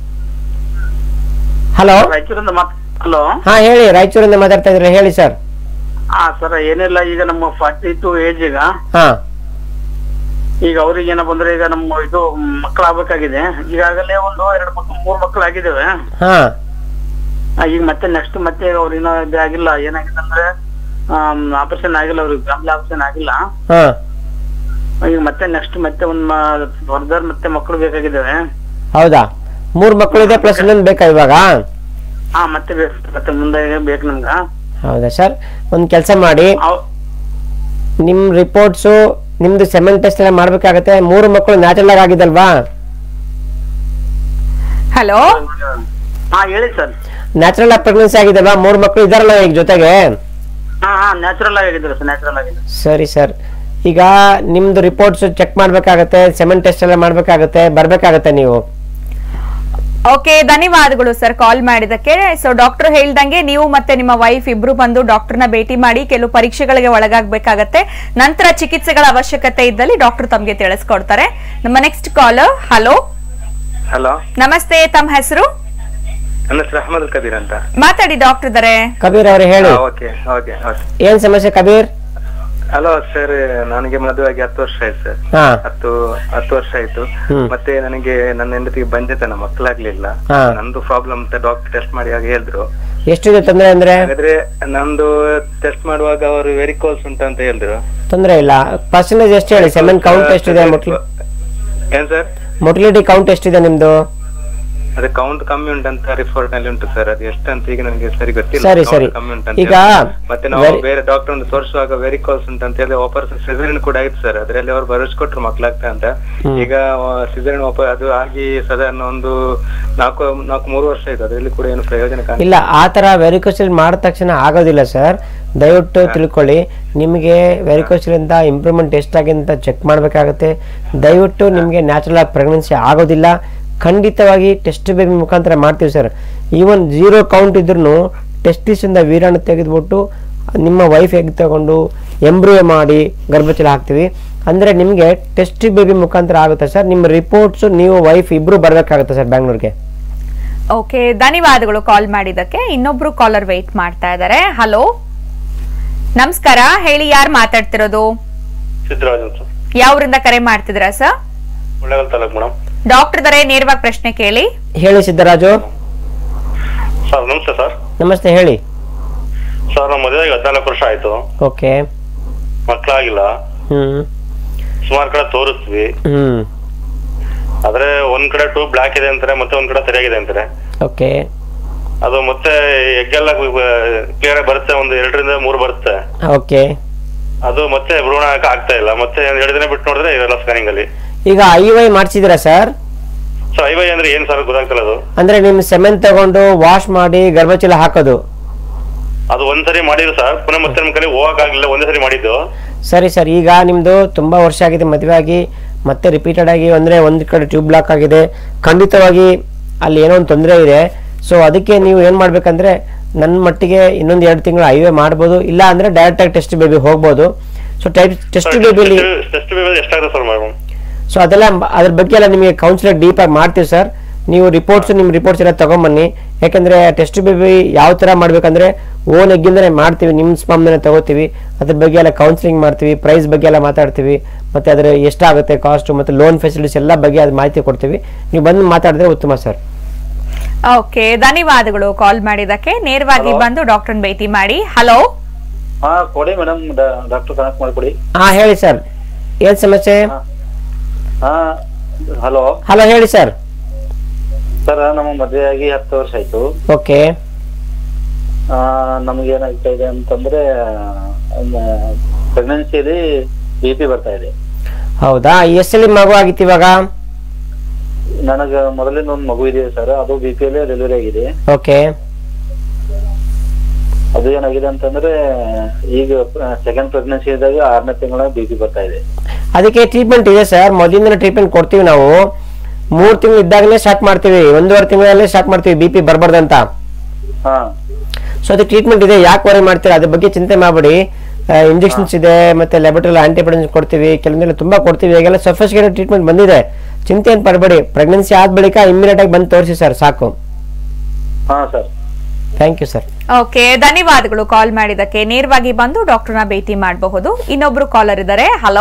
B: ಹಲೋ
L: ರಾಯಚೂರಿಂದ ಮಾತ್ ಹಲೋ
B: ಹಾ ಹೇಳಿ ರಾಯಚೂರಿಂದ ಮಾತಾಡ್ತಾ ಇದ್ರೆ ಹೇಳಿ ಸರ್
L: ಹಾ ಸರ್ ಏನಿಲ್ಲ ಈಗ ನಮ್ಮ ಫಾರ್ಟಿ ಟು ಏಜ್ ಈಗ
B: ಹಾ
L: ಈಗ ಅವ್ರಿಗೆ ಏನಪ್ಪ ಅಂದ್ರೆ ಈಗ ನಮ್ಮ ಇದು ಮಕ್ಕಳಾಗಬೇಕಾಗಿದೆ ಈಗಾಗಲೇ ಒಂದು ಎರಡು ಮಕ್ಕಳು ಮೂರು ಮಕ್ಕಳು ಆಗಿದ್ದೇವೆ
B: ಹಾ
L: ಆ, ಈಗ ಮತ್ತೆ ನೆಕ್ಸ್ಟ್ ಮತ್ತೆ ಅವ್ರು ಇನ್ನೂ ಇದು ಆಗಿಲ್ಲ ಏನಾಗಿದೆ ಅಂದ್ರೆ ಆಪರೇಷನ್ ಆಗಿಲ್ಲ ಅವ್ರಿಗೆ ಫ್ಯಾಮಿಲಿ ಆಪರೇಷನ್ ಆಗಿಲ್ಲ
B: ಹಾ
L: ಈಗ ಮತ್ತೆ ನೆಕ್ಸ್ಟ್ ಮತ್ತೆ ಒಂದ್ ಫರ್ದರ್ ಮತ್ತೆ ಮಕ್ಕಳು ಬೇಕಾಗಿದ್ದಾವೆ
B: ಹೌದಾ ಮೂರ್ ಮಕ್ಕಳಿದೆ ಪ್ಲಸ್ ಇನ್ನೊಂದು ಬೇಕಾ ಇವಾಗ
L: ಹಾ ಮತ್ತೆ ಬೇಕು ಮತ್ತೆ ಮುಂದೆ ಬೇಕು ನಮ್ಗ
B: ಹೌದಾ ಸರ್ ಒಂದ್ ಕೆಲಸ ಮಾಡಿ ನಿಮ್ ರಿಪೋರ್ಟ್ಸು ನಿಮ್ದು ಸೆಮೆನ್ ಟೆಸ್ಟ್ ಎಲ್ಲ ಮಾಡ್ಬೇಕಾಗತ್ತೆ ಮೂರು ಮಕ್ಕಳು ನ್ಯಾಚುರಲ್ ಆಗಿ ಆಗಿದಲ್ವಾ
A: ಹಲೋ
L: ಹಾ ಹೇಳಿ ಸರ್
B: ನ್ಯಾಚುರಲ್ ಆಗಿ ಪ್ರೆಗ್ನೆನ್ಸಿ ಆಗಿದಲ್ವಾ ಮೂರು ಮಕ್ಕಳು ಇದಾರಲ್ಲ ಈಗ ಜೊತೆಗೆ
L: ಹಾ ಹಾ ನ್ಯಾಚುರಲ್ ಆಗಿದ್ದಾರೆ ಸರ್ ನ್ಯಾಚುರಲ್ ಆಗಿದೆ
B: ಸರಿ ಸರ್ ಈಗ ನಿಮ್ದು ರಿಪೋರ್ಟ್ಸ್ ಚೆಕ್ ಮಾಡ್ಬೇಕಾಗತ್ತೆ ಸೆಮೆನ್ ಟೆಸ್ಟ್ ಎಲ್ಲ ಮಾಡ್ಬೇಕಾಗತ್ತೆ ಬರ್ಬೇಕಾಗತ್ತೆ ನೀವು
A: ಓಕೆ ಧನ್ಯವಾದಗಳು ಸರ್ ಕಾಲ್ ಮಾಡಿದಕ್ಕೆ ಸೊ ಡಾಕ್ಟರ್ ಹೇಳ್ದಂಗೆ ನೀವು ಮತ್ತೆ ನಿಮ್ಮ ವೈಫ್ ಇಬ್ರು ಬಂದು ಡಾಕ್ಟರ್ನ ಭೇಟಿ ಮಾಡಿ ಕೆಲವು ಪರೀಕ್ಷೆಗಳಿಗೆ ಒಳಗಾಗಬೇಕಾಗತ್ತೆ ನಂತರ ಚಿಕಿತ್ಸೆಗಳ ಅವಶ್ಯಕತೆ ಇದ್ದಲ್ಲಿ ಡಾಕ್ಟರ್ ತಮಗೆ ತಿಳಿಸ್ಕೊಡ್ತಾರೆ ನಮ್ಮ ನೆಕ್ಸ್ಟ್ ಕಾಲರ್ ಹಲೋ
N: ಹಲೋ
A: ನಮಸ್ತೆ ತಮ್ಮ ಹೆಸರು
N: ನನ್ನ ಹೆಸರು ಅಹಮದ್ ಕಬೀರ್ ಅಂತ
A: ಮಾತಾಡಿ ಡಾಕ್ಟರ್ ಇದಾರೆ
B: ಕಬೀರ್ ಅವ್ರೆ ಹೇಳಿ
N: ಓಕೆ ಓಕೆ
B: ಏನ್ ಸಮಸ್ಯೆ ಕಬೀರ್
N: ಹಲೋ ಸರ್ ನನಗೆ ಮದುವೆ ಆಗಿ ಹತ್ತು ವರ್ಷ ಆಯ್ತು ಸರ್
B: ಹಾ.
N: ಹತ್ತು ಹತ್ತು ವರ್ಷ ಆಯ್ತು
B: ಹ್ಮ್.
N: ಮತ್ತೆ ನನಗೆ ನನ್ನ ಹೆಂಡತಿಗೆ ಬಂದಿತ್ತನ ಮಕ್ಕಳಾಗ್ಲಿಲ್ಲ
B: ಹಾ.
N: ನಂದು ಪ್ರಾಬ್ಲಮ್ ಅಂತ ಡಾಕ್ಟರ್ ಟೆಸ್ಟ್ ಮಾಡಿ ಆಗ ಹೇಳಿದ್ರು
B: ಎಷ್ಟಿದೆ ತೊಂದರೆ ಅಂದ್ರೆ
N: ಹಾಗಾದ್ರೆ ನಂದು ಟೆಸ್ಟ್ ಮಾಡುವಾಗ ಅವರು ವೆರಿಕೋಲ್ಸ್ ಉಂಟು ಅಂತ ಹೇಳಿದ್ರು
B: ತೊಂದರೆ ಇಲ್ಲ ಪರ್ಸೆಂಟೇಜ್ ಎಷ್ಟು ಹೇಳಿ ಸೆಮೆನ್ ಕೌಂಟ್ ಎಷ್ಟಿದೆ
N: ಏನ್ ಸರ್
B: ಮೊಟಿಲಿಟಿ ಕೌಂಟ್ ಎಷ್ಟಿದೆ ನಿಮ್ದು
N: ಅದೇ ಕೌಂಟ್ ಕಮ್ಮಿ ಉಂಟಂತ ರಿಪೋರ್ಟ್ ನಲ್ಲಿ ಉಂಟು ಸರ್ ಅದು ಎಷ್ಟಂತ ಈಗ ನನಗೆ ಸರಿ ಗೊತ್ತಿಲ್ಲ
B: ಸರಿ,
N: count
B: ಸರಿ.
N: ಕಮ್ಮಿ ಉಂಟಂತ
B: ಈಗ
N: ಹೇಳಿ. ಮತ್ತೆ ನಾವು
B: very-
N: ಬೇರೆ ಡಾಕ್ಟರ್ ಒಂದು ತೋರಿಸುವಾಗ ವೆರಿಕೋಲ್ಸ್ ಉಂಟಂತ ಹೇಳಿ ಆಪರೇಷನ್ ಸಿಸರಿನ್ ಕೂಡ ಆಯ್ತು ಸರ್ ಅದರಲ್ಲಿ ಅವರು ಭರವಸೆ ಮಕ್ಕಳಾಗ್ತಾ ಅಂತ
B: ಹ್ಮ್.
N: ಈಗ ಸಿಸರಿನ್ ಅದು ಆಗಿ ಸಾಧಾರಣ ಒಂದು ನಾಲ್ಕು ನಾಲ್ಕು ಮೂರು ವರ್ಷ ಆಯ್ತು ಅದರಲ್ಲಿ ಕೂಡ ಏನು ಪ್ರಯೋಜನ ಕಾಣ
B: ಇಲ್ಲ ಆ ತರ ವೆರಿಕೋಸಿಲ್ ಮಾಡಿದ ತಕ್ಷಣ ಆಗೋದಿಲ್ಲ ಸರ್ ದಯವಿಟ್ಟು ತಿಳ್ಕೊಳ್ಳಿ ನಿಮಗೆ ವೆರಿಕೋಸಿಲಿಂದ ಇಂಪ್ರೂವ್ಮೆಂಟ್ ಎಷ್ಟಾಗಿದೆ ಅಂತ ಚೆಕ್ ಮಾಡಬೇಕಾಗುತ್ತೆ ದಯವಿಟ್ಟು ನಿಮಗೆ ನ್ಯಾಚುರಲ್ ಆಗಿ ಪ್ರೆಗ್ನೆನ್ಸಿ ಆಗೋದಿಲ್ಲ ಖಂಡಿತವಾಗಿ ಟೆಸ್ಟ್ ಬೇಬಿ ಮುಖಾಂತರ ಮಾಡ್ತೀವಿ ಸರ್ ಈವನ್ ಜೀರೋ ಕೌಂಟ್ ಇದ್ರೂ ಟೆಸ್ಟಿಸಿಂದ ವೀರಾಣು ತೆಗೆದುಬಿಟ್ಟು ನಿಮ್ಮ ವೈಫ್ ಎಗ್ ತಗೊಂಡು ಎಂಬ್ರೂವ್ ಮಾಡಿ ಗರ್ಭಚಲ ಹಾಕ್ತೀವಿ ಅಂದರೆ ನಿಮಗೆ ಟೆಸ್ಟ್ ಬೇಬಿ ಮುಖಾಂತರ ಆಗುತ್ತೆ ಸರ್ ನಿಮ್ಮ ರಿಪೋರ್ಟ್ಸು ನೀವು ವೈಫ್ ಇಬ್ಬರು ಬರಬೇಕಾಗುತ್ತೆ ಸರ್ ಬ್ಯಾಂಗ್ಳೂರ್ಗೆ
A: ಓಕೆ ಧನ್ಯವಾದಗಳು ಕಾಲ್ ಮಾಡಿದ್ದಕ್ಕೆ ಇನ್ನೊಬ್ರು ಕಾಲರ್ ವೆಯ್ಟ್ ಮಾಡ್ತಾ ಇದ್ದಾರೆ ಹಲೋ ನಮಸ್ಕಾರ ಹೇಳಿ ಯಾರು ಮಾತಾಡ್ತಿರೋದು
F: ಸಿದ್ದರಾಜ್ ಅಂತ
A: ಯಾವ್ರಿಂದ ಕರೆ ಮಾಡ್ತಿದ್ದೀರಾ sir
F: Kollegal taluk madam
A: doctor ದರೆ ನೇರವಾಗಿ ಪ್ರಶ್ನೆ ಕೇಳಿ
B: ಹೇಳಿ ಸಿದ್ದರಾಜು
F: ಸರ್ ನಮಸ್ತೆ ಸರ್
B: ನಮಸ್ತೆ ಹೇಳಿ
F: ಸರ್ ನಮ್ಮ ಮದುವೆಗೆ ಹದಿನಾಲ್ಕು ವರ್ಷ ಆಯ್ತು
B: ಓಕೆ
F: ಮಕ್ಕಳಾಗಿಲ್ಲ
B: ಹ್ಮ್
F: ಸುಮಾರು ಕಡೆ ತೋರಿಸ್ವಿ
B: ಹ್ಮ್
F: ಆದ್ರೆ ಒಂದ್ ಕಡೆ ಟೂ ಬ್ಲಾಕ್ ಇದೆ ಅಂತಾರೆ ಮತ್ತೆ ಒಂದ್ ಕಡೆ ಸರಿಯಾಗಿದೆ ಅಂತಾರೆ
B: ಓಕೆ
F: ಅದು ಮತ್ತೆ ಎಗ್ಗೆಲ್ಲ ಕ್ಲಿಯರ್ ಬರುತ್ತೆ ಒಂದು ಎರಡರಿಂದ ಮೂರು ಬರುತ್ತೆ
B: ಓಕೆ
F: ಅದು ಮತ್ತೆ ಭ್ರೂಣ ಹಾಕ ಆಗ್ತಾ ಇಲ್ಲ ಮತ್ತೆ ಒಂದ್ ಎರಡು ದಿನ ಬಿಟ್ಟು ನೋಡಿದ್ರೆ ಇವೆಲ್ಲ ಸ್ಕ್ಯಾನಿಂಗ್ ಅಲ್ಲಿ
B: ಈಗ ಐ ವೈ ಮಾಡಿಸಿದಿರಾ ಸರ್
F: ಸೊ ಐವೈ ಅಂದ್ರೆ ಏನ್ ಸರ್ ಗೊತ್ತಾಗ್ತಿಲ್ಲ ಅದು
B: ಅಂದ್ರೆ ನಿಮ್ ಸೆಮೆನ್ ತಗೊಂಡು ವಾಶ್ ಮಾಡಿ ಗರ್ಭಚೀಲ ಹಾಕೋದು
F: ಅದು ಒಂದ್ಸರಿ ಮಾಡಿದ್ರು ಸರ್ ಪುನಃ ಮತ್ತೆ ನಮ್ ಕಡೆ ಹೋಗಕ್ ಆಗ್ಲಿಲ್ಲ ಒಂದೇ ಸರಿ ಮಾಡಿದ್ದು
B: ಸರಿ ಸರ್ ಈಗ ನಿಮ್ದು ತುಂಬಾ ವರ್ಷ ಆಗಿದೆ ಮದುವೆ ಆಗಿ ಮತ್ತೆ ರಿಪೀಟೆಡ್ ಆಗಿ ಅಂದ್ರೆ ಒಂದ್ ಕಡೆ ಟ್ಯೂಬ್ ಬ್ಲಾಕ್ ಆಗಿದೆ ಖಂಡಿತವಾಗಿ ಅಲ್ಲಿ ಏನೋ ಒಂದು ತೊಂದರೆ ಇದೆ ಸೊ ಅದಕ್ಕೆ ನೀವು ಏನ್ ಮಾಡ್ಬೇಕಂದ್ರೆ ನನ್ನ ಮಟ್ಟಿಗೆ ಇನ್ನೊಂದು ಎರಡು ತಿಂಗಳು ಐವೇ ಮಾಡ್ಬೋದು ಇಲ್ಲ ಅಂದ್ರೆ ಡೈರೆಕ್ಟ್ ಆಗಿ ಟೆಸ್ಟ್ ಬೇಬಿ ಹೋಗ್ಬೋದು ಸೊ ಟೈಪ್ ಟೆಸ್ಟ್ ಬೇಬಿಲಿ
F: ಟೆಸ್ಟ್ ಎಷ್ಟಾಗುತ್ತೆ ಸರ್ ಮೇಡಮ್
B: ಸೊ ಅದೆಲ್ಲ ಮ- ಅದ್ರ ಬಗ್ಗೆ ಎಲ್ಲ ನಿಮಗೆ ಕೌನ್ಸಿಲರ್ ಡೀಪ್ ಆಗಿ ಮಾಡ್ತೀವಿ ಸರ್ ನೀವು ರಿಪೋರ್ಟ್ಸ್ ನಿಮ್ಮ ರಿಪೋರ್ಟ್ಸ್ ಎಲ್ಲ ತಗೊಂಬನ್ನಿ ಯಾಕಂದ್ರೆ ಟೆಸ್ಟ್ ಬೇಬಿ ಯಾವ ತರ ಮಾಡ್ಬೇಕಂದ್ರೆ ಓನ್ ಎಗ್ಗಿಂದನೇ ಮಾಡ್ತೀವಿ ನಿಮ್ಮ ಸ್ಪಮ್ನೇ ತಗೋತೀವಿ ಅದ್ರ ಬಗ್ಗೆ ಎಲ್ಲ ಕೌನ್ಸಿಲಿಂಗ್ ಮಾಡ್ತೀವಿ ಪ್ರೈಸ್ ಬಗ್ಗೆ ಎಲ್ಲ ಮಾತಾಡ್ತೀವಿ ಮತ್ತೆ ಅದ್ರ ಎಷ್ಟಾಗುತ್ತೆ ಕಾಸ್ಟ್ ಮತ್ತೆ ಲೋನ್ ಫೆಸಿಲಿಟೀಸ್ ಎಲ್ಲ ಬಗ್ಗೆ ಅದು ಮಾಹಿತಿ ಕೊಡ್ತೀವಿ ನೀವು ಬಂದು ಮಾತಾಡಿದ್ರೆ ಉತ್ತಮ ಸರ್
A: ಓಕೆ ಧನ್ಯವಾದಗಳು ಕಾಲ್ ಮಾಡಿದ್ದಕ್ಕೆ ನೇರವಾಗಿ ಬಂದು ಡಾಕ್ಟರ್ ಭೇಟಿ ಮಾಡಿ ಹಲೋ
L: ಹಾ ಕೊಡಿ ಮೇಡಮ್ ಡಾಕ್ಟರ್ ಕನೆಕ್ಟ್ ಮಾಡ್ಕೊಡಿ
B: ಹಾ ಹೇಳಿ ಸರ್ ಏನ್ ಸಮಸ್ಯೆ
L: ಹಾ ಹಲೋ
B: ಹಲೋ ಹೇಳಿ ಸರ್
L: ಸರ್ ನಮ್ಮ ಮದುವೆ ಆಗಿ ಹತ್ತು ವರ್ಷ ಆಯ್ತು
B: ಓಕೆ
L: ಆ, ನಮ್ಗೆ ಏನಾಗ್ತಾ ಇದೆ ಅಂತಂದ್ರೆ ಪ್ರೆಗ್ನೆನ್ಸಿಯಲ್ಲಿ ಬಿ ಪಿ ಬರ್ತಾ ಇದೆ
B: ಹೌದಾ ಎಷ್ಟಲ್ಲಿ ಮಗು ಆಗಿತ್ತು ಇವಾಗ
L: ನನಗ ಮೊದಲಿಂದ ಒಂದು ಮಗು ಇದೆ ಸರ್ ಅದು ಬಿ ಪಿ ಅಲ್ಲೇ ಡೆಲಿವರಿ ಆಗಿದೆ
B: ಓಕೆ
L: ಅದು ಏನಾಗಿದೆ ಅಂತಂದ್ರೆ ಈಗ ಸೆಕೆಂಡ್ ಪ್ರೆಗ್ನೆನ್ಸಿ ಇದ್ದಾಗ ಆರನೇ ತಿಂಗಳ ಬಿ ಪಿ ಬರ್ತಾ ಇದೆ
B: ಅದಕ್ಕೆ ಟ್ರೀಟ್ಮೆಂಟ್ ಇದೆ ಸರ್ ಮೊದಲಿಂದ ಟ್ರೀಟ್ಮೆಂಟ್ ಕೊಡ್ತೀವಿ ನಾವು ಮೂರ್ ತಿಂಗಳು ಇದ್ದಾಗಲೇ ಸ್ಟಾರ್ಟ್ ಮಾಡ್ತೀವಿ ಒಂದೂವರೆ ತಿಂಗಳಲ್ಲೇ ಸ್ಟಾರ್ಟ್ ಮಾಡ್ತೀವಿ ಬಿ ಪಿ ಬರ್ಬಾರ್ದಂತ
L: ಹಾ
B: ಸೊ ಅದಕ್ಕೆ ಟ್ರೀಟ್ಮೆಂಟ್ ಇದೆ ಯಾಕೆ ವರಿ ಮಾಡ್ತೀರಾ ಅದ್ರ ಬಗ್ಗೆ ಚಿಂತೆ ಮಾಡಬೇಡಿ ಇಂಜೆಕ್ಷನ್ಸ್ ಇದೆ ಮತ್ತೆ ಲ್ಯಾಬೊರೇಟರಿ ಆಂಟಿಬಯೋಟಿಕ್ಸ್ ಕೊಡ್ತೀವಿ ಕೆಲವೊಂದೆಲ್ಲ ತುಂಬಾ ಕೊಡ್ತೀವಿ ಈಗೆಲ್ಲ ಸಫಿಷಿಯಂಟ್ ಟ್ರೀಟ್ಮೆಂಟ್ ಬಂದಿದೆ ಚಿಂತೆ ಏನು ಪಡಬೇಡಿ ಪ್ರೆಗ್ನೆನ್ಸಿ ಆದ ಬಳಿಕ ಇಮಿಡಿಯೇಟ್ ಆಗಿ ಬಂದು ತೋರಿಸಿ ಸರ್ ಸಾಕು
L: ಹಾ sir
B: thank you sir
A: okay ಧನ್ಯವಾದಗಳು ಕಾಲ್ ಮಾಡಿದ್ದಕ್ಕೆ ನೇರವಾಗಿ ಬಂದು ಡಾಕ್ಟರ್ನ ಭೇಟಿ ಮಾಡಬಹುದು ಇನ್ನೊಬ್ರು ಕಾಲರ್ ಇದ್ದಾರೆ ಹಲೋ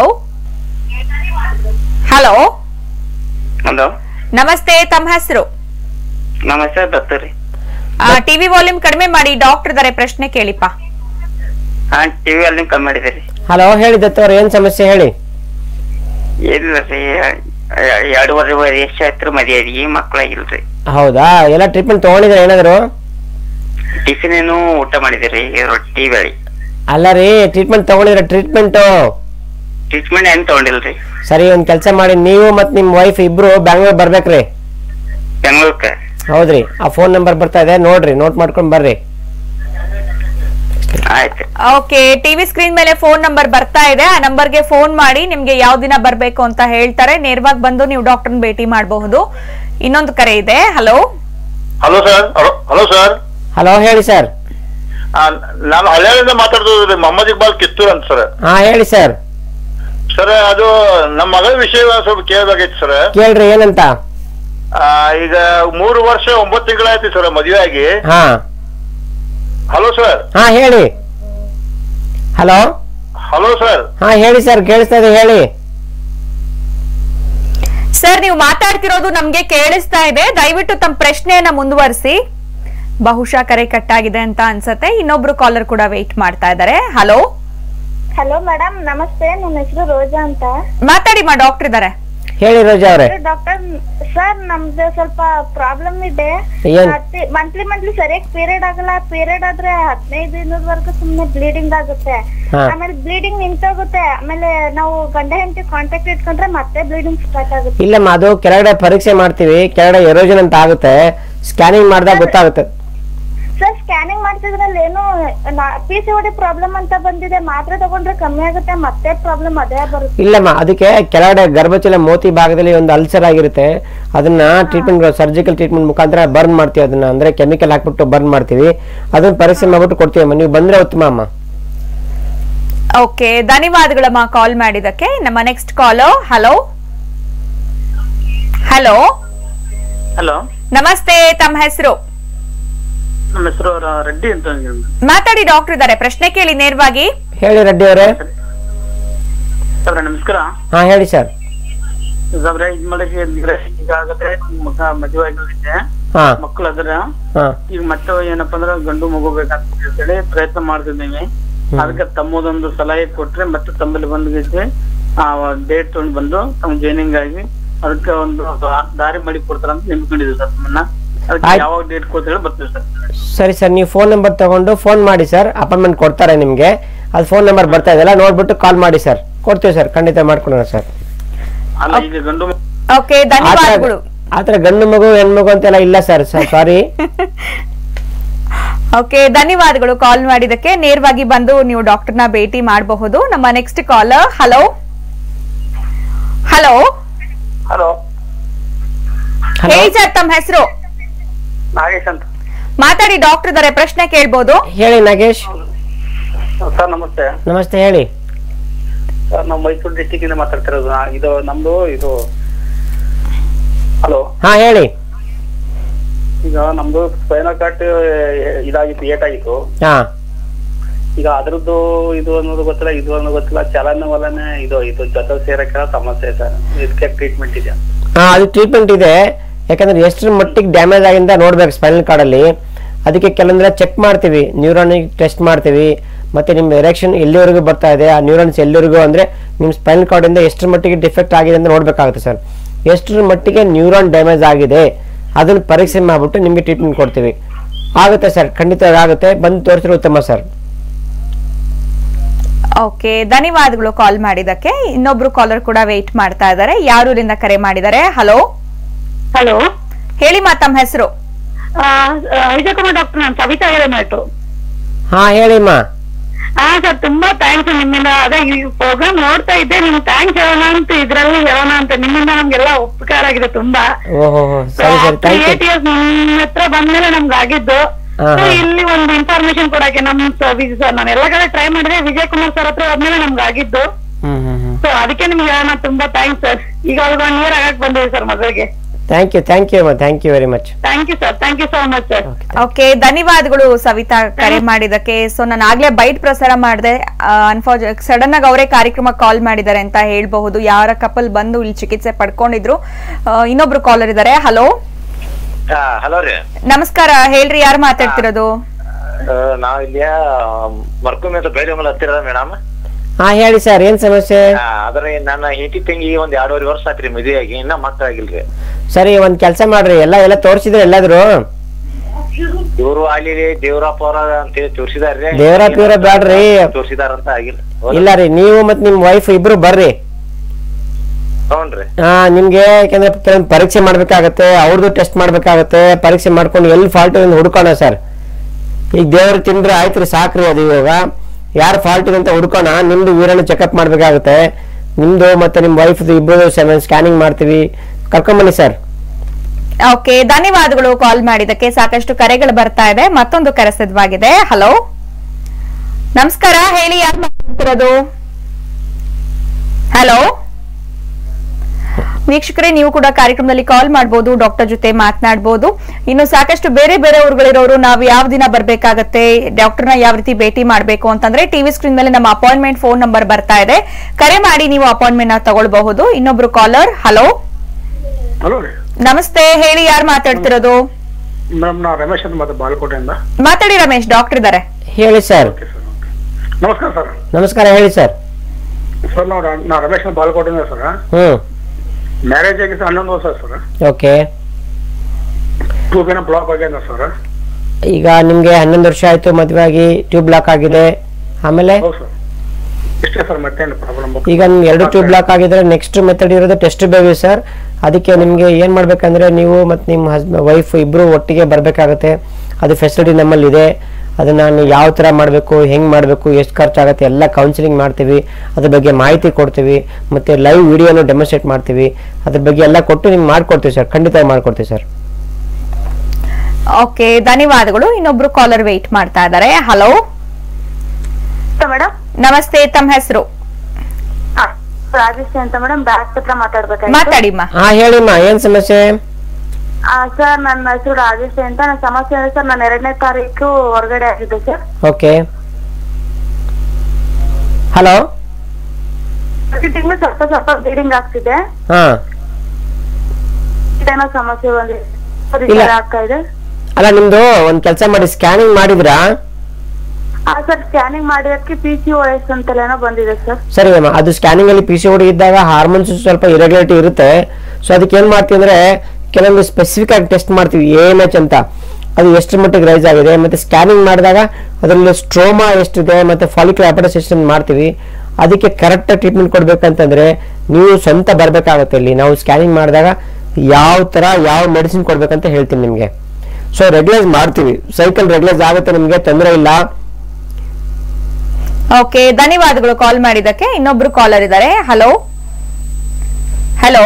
A: ಹಲೋ
O: ಹಲೋ
A: ನಮಸ್ತೆ ತಮ್ಮ ಹೆಸರು
O: ನಮಸ್ತೆ ದತ್ತರಿ
A: ಟಿವಿ ವಾಲ್ಯೂಮ್ ಕಡಿಮೆ ಮಾಡಿ ಡಾಕ್ಟರ್ ಇದ್ದಾರೆ ಪ್ರಶ್ನೆ ಕೇಳಿಪ್ಪ
O: ಹಾ ಟಿವಿ ಅಲ್ಲಿ ಕಮ್ಮಿ ಮಾಡಿದಿರಿ
B: ಹಲೋ ಹೇಳಿ ದತ್ತವ್ರ ಏನ್ ಸಮಸ್ಯೆ ಹೇಳಿ
O: ಇಲ್ಲ ರೀ ಎರಡೂವರೆ ವರ್ಷ ಆಯ್ತು ಮದುವೆ ಮಕ್ಕಳಾಗಿಲ್ರಿ
B: ಹೌದಾ ಎಲ್ಲ ಟ್ರೀಟ್ಮೆಂಟ್ ತಗೊಂಡಿದ್ರೆ ಏನಾದ್ರು
O: ಟಿಫಿನ್ ಏನು ಊಟ ಮಾಡಿದಿರಿ ರೊಟ್ಟಿ ಬೇಳಿ
B: ಅಲ್ಲ ರೀ ಟ್ರೀಟ್ಮೆಂಟ್ ತಗೊಂಡಿದ್ರೆ ಟ್ರೀಟ್ಮೆಂಟ್
O: ಟ್ರೀಟ್ಮೆಂಟ್ ಏನ್ ತಗೊಂಡಿಲ್ರಿ
B: ಸರಿ ಒಂದ್ ಕೆಲಸ ಮಾಡಿ ನೀವು ಮತ್ ನಿಮ್ ವೈಫ್ ಇಬ್ರು ಬ್ಯಾಂಗ್ಳೂರ್ ಬರ್ಬೇಕ್ರಿ
O: ಬೆಂಗ್ಳೂರ್ಕ
B: ಹೌದ್ರಿ ಆ ಫೋನ್ ನಂಬರ್ ಬರ್ತಾ ಇದೆ ನೋಡ್ರಿ ನೋಟ್ ಮಾಡ್ಕೊಂಡ್ ಬರ್ರಿ
O: ಆಯ್ತು
A: ಓಕೆ ಟಿವಿ ಸ್ಕ್ರೀನ್ ಮೇಲೆ ಫೋನ್ ನಂಬರ್ ಬರ್ತಾ ಇದೆ ಆ ನಂಬರ್ಗೆ ಫೋನ್ ಮಾಡಿ ನಿಮ್ಗೆ ಯಾವ ದಿನ ಬರ್ಬೇಕು ಅಂತ ಹೇಳ್ತಾರೆ ನೇರವಾಗಿ ಬಂದು ನೀವು ಡಾಕ್ಟರ್ನ ಭೇಟಿ ಮಾಡಬಹುದು ಇನ್ನೊಂದು ಕರೆ ಇದೆ hello
F: hello sir hello sir
B: hello ಹೇಳಿ ಸರ್
F: ನಾನು ಹಳ್ಳಿಯಿಂದ ಮಾತಾಡ್ತಿದ್ರಿ ಮೊಹಮ್ಮದ್ ಇಕ್ಬಾಲ್ ಕಿತ್ತೂರ್ ಅಂತ ಸರ್
B: ಹಾ ಹೇಳಿ ಸರ್
F: ಸರ್ ಅದು ನಮ್ಮ ಮಗಳ ವಿಷಯ ಸ್ವಲ್ಪ ಕೇಳಬೇಕಾಗಿತ್ತು ಸರ್
B: ಕೇಳ್ರಿ ಏನಂತ
F: ಈಗ ಮೂರು ವರ್ಷ ಒಂಬತ್ತು ತಿಂಗಳಾಯ್ತು ಸರ್ ಮದುವೆ ಆಗಿ
B: ಹಾ
F: ಹಲೋ ಸರ್
B: ಹಾ ಹೇಳಿ ಹಲೋ
F: ಹಲೋ ಸರ್
B: ಹಾ ಹೇಳಿ ಸರ್ ಕೇಳಿಸ್ತಾ ಇದೆ ಹೇಳಿ
A: ಸರ್ ನೀವು ಮಾತಾಡ್ತಿರೋದು ನಮ್ಗೆ ಕೇಳಿಸ್ತಾ ಇದೆ ದಯವಿಟ್ಟು ತಮ್ಮ ಪ್ರಶ್ನೆಯನ್ನ ಮುಂದುವರಿಸಿ ಬಹುಶಃ ಕರೆ ಕಟ್ಟಾಗಿದೆ ಅಂತ ಅನ್ಸತ್ತೆ ಇನ್ನೊಬ್ರು ಕಾಲರ್ ಕೂಡ ವೇಟ್ ಮಾಡ್ತಾ ಇದ್ದಾರೆ ಹಲೋ
P: ಹಲೋ ಮೇಡಮ್ ನಮಸ್ತೆ ನನ್ನ ಹೆಸರು ರೋಜಾ ಅಂತ
A: ಮಾತಾಡಿ ಮಾ ಡಾಕ್ಟರ್ ಇದ್ದಾರೆ
B: ಹೇಳಿ ರೋಜಾ ಅವ್ರೆ
P: ಡಾಕ್ಟರ್ ಸರ್ ನಮ್ದು ಸ್ವಲ್ಪ ಪ್ರಾಬ್ಲಮ್ ಇದೆ
B: ಏನ್?
P: ಮಂತ್ಲಿ ಮಂತ್ಲಿ ಸರಿಯಾಗಿ ಪೀರಿಯಡ್ ಆಗಲ್ಲ ಪೀರಿಯಡ್ ಆದ್ರೆ ಹದಿನೈದು ದಿನದವರೆಗೂ ಸುಮ್ನೆ ಬ್ಲೀಡಿಂಗ್ ಆಗುತ್ತೆ
B: ಹಾ.
P: ಆಮೇಲೆ ಬ್ಲೀಡಿಂಗ್ ನಿಂತೋಗುತ್ತೆ ಆಮೇಲೆ ನಾವು ಗಂಡ ಹೆಂಡತಿ ಕಾಂಟ್ಯಾಕ್ಟ್ ಇಟ್ಕೊಂಡ್ರೆ ಮತ್ತೆ ಬ್ಲೀಡಿಂಗ್ ಸ್ಟಾರ್ಟ್ ಆಗುತ್ತೆ
B: ಇಲ್ಲಮ್ಮ ಅದು ಕೆಳಗಡೆ ಪರೀಕ್ಷೆ ಮಾಡ್ತೀವಿ ಕೆಳಗಡೆ ಎರೋಜನ್ ಅಂತ ಆಗುತ್ತೆ ಸ್ಕ್ಯಾನಿಂಗ್ ಮಾಡಿದಾಗ ಗೊತ್ತಾಗುತ್ತೆ
P: ಸರ್ ಸ್ಕ್ಯಾನಿಂಗ್ ಮಾಡ್ತಿದ್ರಲ್ಲಿ ಏನು ಪಿ ಸಿ ಓಡಿ ಪ್ರಾಬ್ಲಮ್ ಅಂತ ಬಂದಿದೆ ಮಾತ್ರೆ ತಗೊಂಡ್ರೆ ಕಮ್ಮಿ ಆಗುತ್ತೆ ಮತ್ತೆ ಪ್ರಾಬ್ಲಮ್ ಅದೇ ಬರುತ್ತೆ
B: ಇಲ್ಲಮ್ಮ ಅದಕ್ಕೆ ಕೆಳಗಡೆ ಗರ್ಭಚೀಲ ಮೋತಿ ಭಾಗದಲ್ಲಿ ಒಂದು ಅಲ್ಸರ್ ಆಗಿರುತ್ತೆ ಅದನ್ನ ಟ್ರೀಟ್ಮೆಂಟ್ ಸರ್ಜಿಕಲ್ ಟ್ರೀಟ್ಮೆಂಟ್ ಮುಖಾಂತರ ಬರ್ನ್ ಮಾಡ್ತೀವಿ ಅದನ್ನ ಅಂದ್ರೆ ಕೆಮಿಕಲ್ ಹಾಕ್ಬಿಟ್ಟು ಬರ್ನ್ ಮಾಡ್ತೀವಿ ಅದನ್ನ ಪರೀಕ್ಷೆ ಮಾಡ್ಬಿಟ್ಟು ಕೊಡ್ತೀವಿ ಅಮ್ಮ ನೀವು ಬಂದ್ರೆ ಉತ್ತಮ ಅಮ್ಮ
A: ಓಕೆ ಧನ್ಯವಾದಗಳಮ್ಮ ಕಾಲ್ ಮಾಡಿದಕ್ಕೆ ನಮ್ಮ next call hello hello
L: hello
A: ನಮಸ್ತೆ ತಮ್ಮ ಹೆಸರು
L: ನಮ್ಮ ಹೆಸರು ರೆಡ್ಡಿ ಅಂತ ಹೇಳಿ.
A: ಮಾತಾಡಿ ಡಾಕ್ಟರ್ ಇದ್ದಾರೆ ಪ್ರಶ್ನೆ ಕೇಳಿ ನೇರವಾಗಿ
B: ಹೇಳಿ ರೆಡ್ಡಿ ಅವರೇ
L: ಸಾವ್ರೆ ನಮಸ್ಕಾರ
B: ಹಾ ಹೇಳಿ ಸರ್
L: ಸಾವ್ರೆ ಇದ್ ಮಾಡಕ್ಕೆ ಈಗ ಆಗತ್ತೆ ಮಗ ಮದುವೆ ಆಗಿರುತ್ತೆ
B: ಹಾ.
L: ಮಕ್ಕಳು ಅದರ
B: ಹಾ
L: ಈಗ ಮತ್ತೆ ಏನಪ್ಪಾ ಅಂದ್ರೆ ಗಂಡು ಮಗು ಬೇಕಂತ ಹೇಳಿ ಪ್ರಯತ್ನ ಮಾಡ್ತಿದ್ದೀವಿ ಅದಕ್ಕೆ ತಮ್ಮದೊಂದು ಸಲಹೆ ಕೊಟ್ರೆ ಮತ್ತೆ ತಮ್ಮಲ್ಲಿ ಬಂದ್ಗಿಸಿ ಆ ಡೇಟ್ ತಗೊಂಡ್ ಬಂದು ತಮ್ಮ ಜಾಯ್ನಿಂಗ್ ಆಗಿ ಅದಕ್ಕೆ ಒಂದು ದಾರಿ ಮಾಡಿ ಕೊಡ್ತಾರ ಅಂತ ನಿಮ್ಕೊಂಡಿದ್ವಿ ಸರ್ ತಮ್ಮನ್ನ ಅದಕ್ಕೆ
B: ಆಯ್ತು.
L: ಯಾವಾಗ ಡೇಟ್ ಕೊಡ್ತೀವಿ ಬರ್ತೀವಿ ಸರ್
B: ಸರಿ ಸರ್ ನೀವು ಫೋನ್ ನಂಬರ್ ತಗೊಂಡು ಫೋನ್ ಮಾಡಿ ಸರ್ ಅಪಾಯಿಂಟ್ಮೆಂಟ್ ಕೊಡ್ತಾರೆ ನಿಮಗೆ ಅದು ಫೋನ್ ನಂಬರ್ ಬರ್ತಾ ಇದೆಯಲ್ಲ ನೋಡ್ಬಿಟ್ಟು ಕಾಲ್ ಮಾಡಿ ಸರ್ ಕೊಡ್ತೀವಿ ಸರ್ ಖಂಡಿತ ಮಾಡ್ಕೊಡೋಣ ಸರ್
L: ಅಲ್ಲ ಈಗ ಗಂಡು ಮಗು
A: ಓಕೆ ಧನ್ಯವಾದಗಳು
B: ಆತರ ಗಂಡು ಮಗು ಹೆಣ್ಮಗು ಅಂತೆಲ್ಲ ಇಲ್ಲ ಸರ್ ಸಾರಿ
A: ಓಕೆ ಧನ್ಯವಾದಗಳು ಕಾಲ್ ಮಾಡಿದಕ್ಕೆ ನೇರವಾಗಿ ಬಂದು ನೀವು ಡಾಕ್ಟರ್ನ ಭೇಟಿ ಮಾಡಬಹುದು ನಮ್ಮ next caller hello hello
L: hello
A: ಹೇಳಿ ಸರ್ ತಮ್ಮ ಹೆಸರು
L: ನಾಗೇಶ್ ಅಂತ
A: ಮಾತಾಡಿ ಡಾಕ್ಟರ್ ಇದಾರೆ ಪ್ರಶ್ನೆ ಕೇಳ್ಬೋದು
B: ಹೇಳಿ ನಾಗೇಶ್
L: ಸರ್ ನಮಸ್ತೆ
B: ನಮಸ್ತೆ ಹೇಳಿ
L: ಸರ್ ನಾವು ಮೈಸೂರು ಡಿಸ್ಟಿಕ್ ಇಂದ ಮಾತಾಡ್ತಿರೋದು ನಾ- ಇದು ನಮ್ದು ಇದು ಹಲೋ
B: ಹಾ ಹೇಳಿ
L: ಈಗ ನಮ್ದು ಸ್ಪೈನಲ್ ಕಾರ್ಟ್ ಇದಾಗಿತ್ತು ಏಟ್ ಆಗಿತ್ತು
B: ಹಾ
L: ಈಗ ಅದ್ರದ್ದು ಇದು ಅನ್ನೋದು ಗೊತ್ತಿಲ್ಲ ಇದು ಅನ್ನೋದು ಗೊತ್ತಿಲ್ಲ ಚಲನ ವಲನೆ ಇದು ಇದು ಜೊತೆ ಸೇರಕ್ಕೆ ಸಮಸ್ಯೆ ಸರ್ ಇದಕ್ಕೆ ಟ್ರೀಟ್ಮೆಂಟ್ ಇದೆ
B: ಹಾ ಅದು ಟ್ರೀಟ್ಮೆಂಟ್ ಇದೆ ಯಾಕಂದ್ರೆ ಎಷ್ಟರ ಮಟ್ಟಿಗೆ ಡ್ಯಾಮೇಜ್ ಆಗಿಂದ ನೋಡ್ಬೇಕು ಸ್ಪೈನಲ್ ಕಾರ್ಡಲ್ಲಿ ಅದಕ್ಕೆ ಕೆಲವೊಂದ್ರೆ ಚೆಕ್ ಮಾಡ್ತೀವಿ ನ್ಯೂರಾನಿಗೆ ಟೆಸ್ಟ್ ಮಾಡ್ತೀವಿ ಮತ್ತೆ ನಿಮ್ಮ ಎರೆಕ್ಷನ್ ಎಲ್ಲಿವರೆಗೂ ಬರ್ತಾ ಇದೆ ಆ ನ್ಯೂರಾನ್ಸ್ ಎಲ್ಲಿವರೆಗೂ ಅಂದ್ರೆ ನಿಮ್ಮ ಸ್ಪೈನಲ್ ಕಾರ್ಡಿಂದ ಎಷ್ಟರ ಮಟ್ಟಿಗೆ ಡಿಫೆಕ್ಟ್ ಆಗಿದೆ ಅಂತ ನೋಡ್ಬೇಕಾಗುತ್ತೆ ಸರ್ ಎಷ್ಟರ ಮಟ್ಟಿಗೆ ನ್ಯೂರಾನ್ ಡ್ಯಾಮೇಜ್ ಆಗಿದೆ ಅದನ್ನ ಪರೀಕ್ಷೆ ಮಾಡ್ಬಿಟ್ಟು ನಿಮಗೆ ಟ್ರೀಟ್ಮೆಂಟ್ ಕೊಡ್ತೀವಿ ಆಗುತ್ತೆ ಸರ್ ಖಂಡಿತ ಆಗುತ್ತೆ ಬಂದು ತೋರಿಸಿದ್ರೆ ಉತ್ತಮ ಸರ್
A: ಓಕೆ ಧನ್ಯವಾದಗಳು ಕಾಲ್ ಮಾಡಿದಕ್ಕೆ ಇನ್ನೊಬ್ರು ಕಾಲರ್ ಕೂಡ ವೇಟ್ ಮಾಡ್ತಾ ಇದ್ದಾರೆ ಯಾರು ಇಲ್ಲಿಂದ ಕರೆ ಮಾಡಿದ್ದಾರೆ ಹಲೋ
M: ಹಲೋ
A: ಹೇಳಿ ಮಾ ತಮ್ಮ ಹೆಸರು
M: ವಿಜಯಕುಮಾರ್ ಡಾಕ್ಟರ್ ನಾನು ಸವಿತಾ ಹೇಳಮಾಯ್ತು
B: ಹಾ ಹೇಳಿಮ್ಮ
M: ಹಾ ಸರ್ ತುಂಬಾ ಥ್ಯಾಂಕ್ಸ್ ನಿಮ್ಮಿಂದ ಅದೇ ಈ ಪ್ರೋಗ್ರಾಮ್ ನೋಡ್ತಾ ಇದ್ದೆ ನಿಮ್ಗೆ ಥ್ಯಾಂಕ್ಸ್ ಹೇಳೋಣ ಅಂತ ಇದ್ರಲ್ಲಿ ಹೇಳೋಣ ಅಂತ ನಿಮ್ಮಿಂದ ನಮ್ಗೆಲ್ಲ ಉಪಕಾರ ಆಗಿದೆ ತುಂಬಾ
B: ಓಹೋ ಸರಿ ಸರಿ ಥ್ಯಾಂಕ್ ಯು
M: ಏಟ್ ಇಯರ್ಸ್ ನಿಮ್ಮ ಹತ್ರ ಬಂದ್ಮೇಲೆ ನಮ್ಗೆ ಆಗಿದ್ದು
B: ಹಾ,
M: So,
B: ಹಾ.
M: ಇಲ್ಲಿ ಒಂದು ಇನ್ಫಾರ್ಮೇಶನ್ ಕೊಡಕ್ಕೆ ನಮ್ ಸರ್ ನಾನು ಎಲ್ಲ ಕಡೆ ಟ್ರೈ ಮಾಡಿದೆ ವಿಜಯ್ ಕುಮಾರ್ ಸರ್ ಹತ್ರ ಹೋದ್ಮೇಲೆ ನಮ್ಗೆ ಆಗಿದ್ದು
B: ಹ್ಮ್ ಹ್ಮ್ ಹ್ಮ್
M: ಸೊ ಅದಕ್ಕೆ ನಿಮ್ಗೆ ಹೇಳೋಣ ತುಂಬಾ ಥ್ಯಾಂಕ್ಸ್ ಸರ್ ಈಗ ಅವ್ರಿಗೆ ಒನ್ ಇಯರ್ ಆಗಕ್ ಬಂದಿದೆ ಸರ್ ಮದುವೆಗೆ
B: thank you thank you thank you very much
M: thank you sir thank you so much sir
A: okay ಧನ್ಯವಾದಗಳು ಸವಿತಾ ಕರೆ ಮಾಡಿದಕ್ಕೆ ಸೊ ನಾನು ಆಗ್ಲೇ ಬೈಟ್ ಪ್ರಸಾರ ಮಾಡಿದೆ ಅನ್ಫಾರ್ಚು ಸಡನ್ ಆಗಿ ಅವರೇ ಕಾರ್ಯಕ್ರಮ ಕಾಲ್ ಮಾಡಿದ್ದಾರೆ ಅಂತ ಹೇಳ್ಬಹುದು ಯಾರ ಕಪಲ್ ಬಂದು ಇಲ್ಲಿ ಚಿಕಿತ್ಸೆ ಪಡ್ಕೊಂಡಿದ್ರು ಆ, ಇನ್ನೊಬ್ರು ಕಾಲರ್ ಇದ್ದಾರೆ ಹಲೋ
Q: ಹಲೋ ರೀ
A: ನಮಸ್ಕಾರ ಹೇಳ್ರಿ ಯಾರು ಮಾತಾಡ್ತಿರೋದು
Q: ನಾವ್ ಇಲ್ಲಿ ಮರ್ಕುಮಿ ಅಂತ ಬೇರೆ ಹತ್ತಿರ ಮೇಡಮ್
B: ಹಾ ಹೇಳಿ ಸರ್ ಏನ್ ಸಮಸ್ಯೆ
Q: ಅದ್ರ ನನ್ನ ಹೆಂಡತಿ ತಂಗಿಗೆ ಒಂದ್ ಎರಡೂವರೆ ವರ್ಷ ಆತ್ರಿ ಮದುವೆಯಾಗಿ ಇನ್ನ ಮಕ್ಕಳಾಗಿಲ್ರಿ
B: ಸರಿ ಒಂದ್ ಕೆಲಸ ಮಾಡ್ರಿ ಎಲ್ಲ ಎಲ್ಲ ತೋರಿಸಿದ್ರೆ ಎಲ್ಲಾದ್ರು
Q: ಇವರು ಅಲ್ಲಿ ದೇವರಪ್ಪ ಅವ್ರ ಅಂತೇಳಿ ತೋರಿಸಿದಾರ್ರಿ
B: ದೇವರಪ್ಪ ಇವ್ರ ಬ್ಯಾಡ್ರಿ.
Q: ತೋರಿಸಿದಾರಂತ ಆಗಿಲ್ಲ
B: ಇಲ್ಲ ರೀ ನೀವು ಮತ್ ನಿಮ್ ವೈಫ್ ಇಬ್ರು ಬರ್ರಿ
Q: ಹ್ಞೂನ್ರಿ
B: ಹಾ ನಿಮ್ಗೆ ಯಾಕಂದ್ರೆ ಕೆಲವೊಂದು ಪರೀಕ್ಷೆ ಮಾಡ್ಬೇಕಾಗತ್ತೆ ಅವ್ರದ್ದು ಟೆಸ್ಟ್ ಮಾಡ್ಬೇಕಾಗತ್ತೆ ಪರೀಕ್ಷೆ ಮಾಡ್ಕೊಂಡು ಎಲ್ಲಿ ಫಾಲ್ಟ್ ಇದೆ ಹುಡ್ಕೋಣ ಸರ್ ಈಗ ದೇವ್ರು ತಿಂದ್ರೆ ಆಯ್ತು ರೀ ಸಾಕ್ರಿ ಅದು ಇವಾಗ ಯಾರು ಫಾಲ್ಟ್ ಇದೆ ಅಂತ ಹುಡ್ಕೋಣ ನಿಮ್ದು ವೀರನ್ನು ಚೆಕಪ್ ಮಾಡ್ಬೇಕಾಗತ್ತೆ ನಿಮ್ದು ಮತ್ತೆ ನಿಮ್ ವೈಫ್ ಇಬ್ರು ಸ್ಕ್ಯಾನಿಂಗ್ ಮಾಡ್ತೀವಿ ಕರ್ಕೊಂಬನ್ನಿ ಸರ್
A: ಓಕೆ ಧನ್ಯವಾದಗಳು ಕಾಲ್ ಮಾಡಿದಕ್ಕೆ ಸಾಕಷ್ಟು ಕರೆಗಳು ಬರ್ತಾ ಇದೆ ಮತ್ತೊಂದು ಕರೆ ಸಿದ್ಧವಾಗಿದೆ ಹಲೋ ನಮಸ್ಕಾರ ಹೇಳಿ ಯಾರು ಮಾತಾಡ್ತಿರೋದು ಹಲೋ ವೀಕ್ಷಕರೇ ನೀವು ಕೂಡ ಕಾರ್ಯಕ್ರಮದಲ್ಲಿ ಕಾಲ್ ಮಾಡಬಹುದು ಡಾಕ್ಟರ್ ಜೊತೆ ಮಾತನಾಡಬಹುದು ಇನ್ನು ಸಾಕಷ್ಟು ಬೇರೆ ಬೇರೆ ಊರುಗಳಿರೋರು ನಾವು ಯಾವ ದಿನ ಬರ್ಬೇಕಾಗತ್ತೆ ಡಾಕ್ಟರ್ನ ಯಾವ ರೀತಿ ಭೇಟಿ ಮಾಡಬೇಕು ಅಂತಂದ್ರೆ ಟಿವಿ ಸ್ಕ್ರೀನ್ ಮೇಲೆ ನಮ್ಮ ಅಪಾಯಿಂಟ್ಮೆಂಟ್ ಫೋನ್ ನಂಬರ್ ಬರ್ತಾ ಇದೆ ಕರೆ ಮಾಡಿ ನೀವು ಅಪಾಯಿಂಟ್ಮೆಂಟ್ ನ ತಗೊಳ್ಬಹುದು ಇನ್ನೊಬ್ರು ಕಾಲರ್ ಹಲೋ
R: ಹಲೋ ರೀ
A: ನಮಸ್ತೆ ಹೇಳಿ ಯಾರು ಮಾತಾಡ್ತಿರೋದು
R: ಮೇಡಮ್ ನಾ ರಮೇಶ್ ಅಂತ ಮತ್ತೆ ಬಾಲ್ಕೋಟೆಯಿಂದ
A: ಮಾತಾಡಿ ರಮೇಶ್ ಡಾಕ್ಟರ್ ಇದಾರೆ
B: ಹೇಳಿ ಸರ್
R: ನಮಸ್ಕಾರ ಸರ್
B: ನಮಸ್ಕಾರ ಹೇಳಿ ಸರ್
R: ಸರ್ ನಾವು ರ- ನಾ ರಮೇಶ್ ಅಂತ ಬಾಲ್ಕೋಟೆಯಿಂದ ಸರ್
B: ಹ್ಮ್
R: ಮ್ಯಾರೇಜ್ ಆಗಿ ಸರ್ ಹನ್ನೊಂದು ವರ್ಷ ಸರ್
B: ಓಕೆ
R: ಟ್ಯೂಬ್ ಏನೋ ಬ್ಲಾಕ್ ಆಗ್ಯದ ಸರ್
B: ಈಗ ನಿಮ್ಗೆ ಹನ್ನೊಂದು ವರ್ಷ ಆಯ್ತು ಮದುವೆ ಆಗಿ ಟ್ಯೂಬ್ ಬ್ಲಾಕ್ ಆಗಿದೆ ಆಮೇಲೆ
R: ಹೌದು ಸರ್ ಇಷ್ಟೇ ಸರ್ ಮತ್ತೇನು ಪ್ರಾಬ್ಲಮ್
B: ಈಗ ನಿಮ್ಗೆ ಎರಡು ಟ್ಯೂಬ್ ಬ್ಲಾಕ್ ಆಗಿದ್ರೆ ನೆಕ್ಸ್ಟ್ ಮೆಥಡ್ ಇರೋದು ಟೆಸ್ಟ್ ಬೇಬಿ ಸರ್ ಅದಕ್ಕೆ ನಿಮ್ಗೆ ಏನ್ ಮಾಡ್ಬೇಕಂದ್ರೆ ನೀವು ಮತ್ತು ನಿಮ್ಮ ಹಸ್ಬೆಂಡ್ ವೈಫ್ ಇಬ್ರು ಒಟ್ಟಿಗೆ ಬರ್ಬೇಕಾಗತ್ತೆ ಅದು ಫೆಸಿಲಿಟಿ ನಮ್ಮಲ್ಲಿ ಇದೆ ಅದನ್ನ ನೀವು ಯಾವ ತರ ಮಾಡಬೇಕು ಹೆಂಗ್ ಮಾಡಬೇಕು ಎಷ್ಟು ಖರ್ಚಾಗುತ್ತೆ ಎಲ್ಲ ಕೌನ್ಸಿಲಿಂಗ್ ಮಾಡ್ತೀವಿ ಅದ್ರ ಬಗ್ಗೆ ಮಾಹಿತಿ ಕೊಡ್ತೀವಿ ಮತ್ತೆ ಲೈವ್ ವಿಡಿಯೋನು ಡೆಮೋಸ್ಟ್ರೇಟ್ ಮಾಡ್ತೀವಿ ಅದ್ರ ಬಗ್ಗೆ ಎಲ್ಲ ಕೊಟ್ಟು ನಿಮ್ಗೆ ಮಾಡ್ಕೊಡ್ತೀವಿ ಸರ್ ಖಂಡಿತ ಮಾಡ್ಕೊಡ್ತೀವಿ ಸರ್
A: ಓಕೆ ಧನ್ಯವಾದಗಳು ಇನ್ನೊಬ್ರು ಕಾಲರ್ ವೇಟ್ ಮಾಡ್ತಾ ಇದ್ದಾರೆ ಹಲೋ
M: ಮೇಡಮ್
A: ನಮಸ್ತೆ ತಮ್ಮ ಹೆಸರು
M: ರಾಜೇಶ್ ಅಂತ ಮೇಡಮ್ ಬ್ಯಾಕ್ ಹತ್ರ ಮಾತಾಡ್ಬೇಕಾಗಿತ್ತು
A: ಮಾತಾಡಿಮ್ಮ
B: ಹಾ ಹೇಳಿಮ್ಮ ಏನ್ ಸಮಸ್ಯೆ
P: ಸರ್ ನನ್ನ ಹೆಸರು ರಾಜೇಶ್ ಅಂತ ನನ್ನ ಸಮಸ್ಯೆ ಅಂದ್ರೆ ಸರ್ ನಾನು ಎರಡನೇ ತಾರೀಕು ಹೊರಗಡೆ ಆಗಿದ್ದೆ ಸರ್
B: ಓಕೆ ಹಲೋ
P: ಪ್ರತಿ ತಿಂಗಳು ಸ್ವಲ್ಪ ಸ್ವಲ್ಪ ಬ್ಲೀಡಿಂಗ್ ಆಗ್ತಿದೆ
B: ಹಾ
P: ಇದೇನೋ ಸಮಸ್ಯೆ ಬಂದಿದೆ ಸರ್ ಈ
B: ಇಲ್ಲ.
P: ತರ ಆಗ್ತಾ ಇದೆ
B: ಅಲ್ಲ ನಿಮ್ದು ಒಂದ್ ಕೆಲಸ ಮಾಡಿ ಸ್ಕ್ಯಾನಿಂಗ್ ಮಾಡಿದ್ರಾ
P: ಆ ಸರ್ ಸ್ಕ್ಯಾನಿಂಗ್ ಮಾಡಿದಕ್ಕೆ ಪಿ ಸಿ ಓ ಎಸ್ ಅಂತೆಲ್ಲ ಏನೋ ಬಂದಿದೆ ಸರ್
B: ಸರಿ ಅಮ್ಮ ಅದು ಸ್ಕ್ಯಾನಿಂಗ್ ಅಲ್ಲಿ ಪಿ ಸಿ ಓಡಿ ಇದ್ದಾಗ ಹಾರ್ಮೋನ್ಸ್ ಸ್ವಲ್ಪ ಇರೆಗ್ಯುಲೇಟಿ ಇರುತ್ತೆ ಸೊ ಅದಕ್ಕೆ ಏನ್ ಮಾಡ್ತೀವಿ ಅಂದ್ರೆ ಕೆಲವೊಂದು ಸ್ಪೆಸಿಫಿಕ್ ಆಗಿ ಟೆಸ್ಟ್ ಮಾಡ್ತೀವಿ ಎ ಎಮ್ ಎಚ್ ಅಂತ ಅದು ಎಷ್ಟು ಮಟ್ಟಿಗೆ ರೈಸ್ ಆಗಿದೆ ಮತ್ತೆ ಸ್ಕ್ಯಾನಿಂಗ್ ಮಾಡಿದಾಗ ಅದರಲ್ಲಿ ಸ್ಟ್ರೋಮಾ ಎಷ್ಟಿದೆ ಮತ್ತೆ ಫಾಲಿಕ್ಯುಲರ್ ಅಪಟಸ್ ಎಷ್ಟು ಮಾಡ್ತೀವಿ ಅದಕ್ಕೆ ಕರೆಕ್ಟ್ ಟ್ರೀಟ್ಮೆಂಟ್ ಕೊಡ್ಬೇಕಂತಂದ್ರೆ ನೀವು ಸ್ವಂತ ಬರ್ಬೇಕಾಗುತ್ತೆ ಇಲ್ಲಿ ನಾವು ಸ್ಕ್ಯಾನಿಂಗ್ ಮಾಡಿದಾಗ ಯಾವ ತರ ಯಾವ ಮೆಡಿಸಿನ್ ಕೊಡ್ಬೇಕಂತ ಹೇಳ್ತೀನಿ ನಿಮ್ಗೆ ಸೊ ರೆಗ್ಯುಲೈಸ್ ಮಾಡ್ತೀವಿ ಸೈಕಲ್ ರೆಗ್ಯುಲೈಸ್ ಆಗುತ್ತೆ ನಿಮ್ಗೆ ತೊಂದರೆ ಇಲ್ಲ
A: ಓಕೆ ಧನ್ಯವಾದಗಳು ಕಾಲ್ ಮಾಡಿದ್ದಕ್ಕೆ ಇನ್ನೊಬ್ರು ಕಾಲರ್ ಇದ್ದಾರೆ ಹಲೋ ಹಲೋ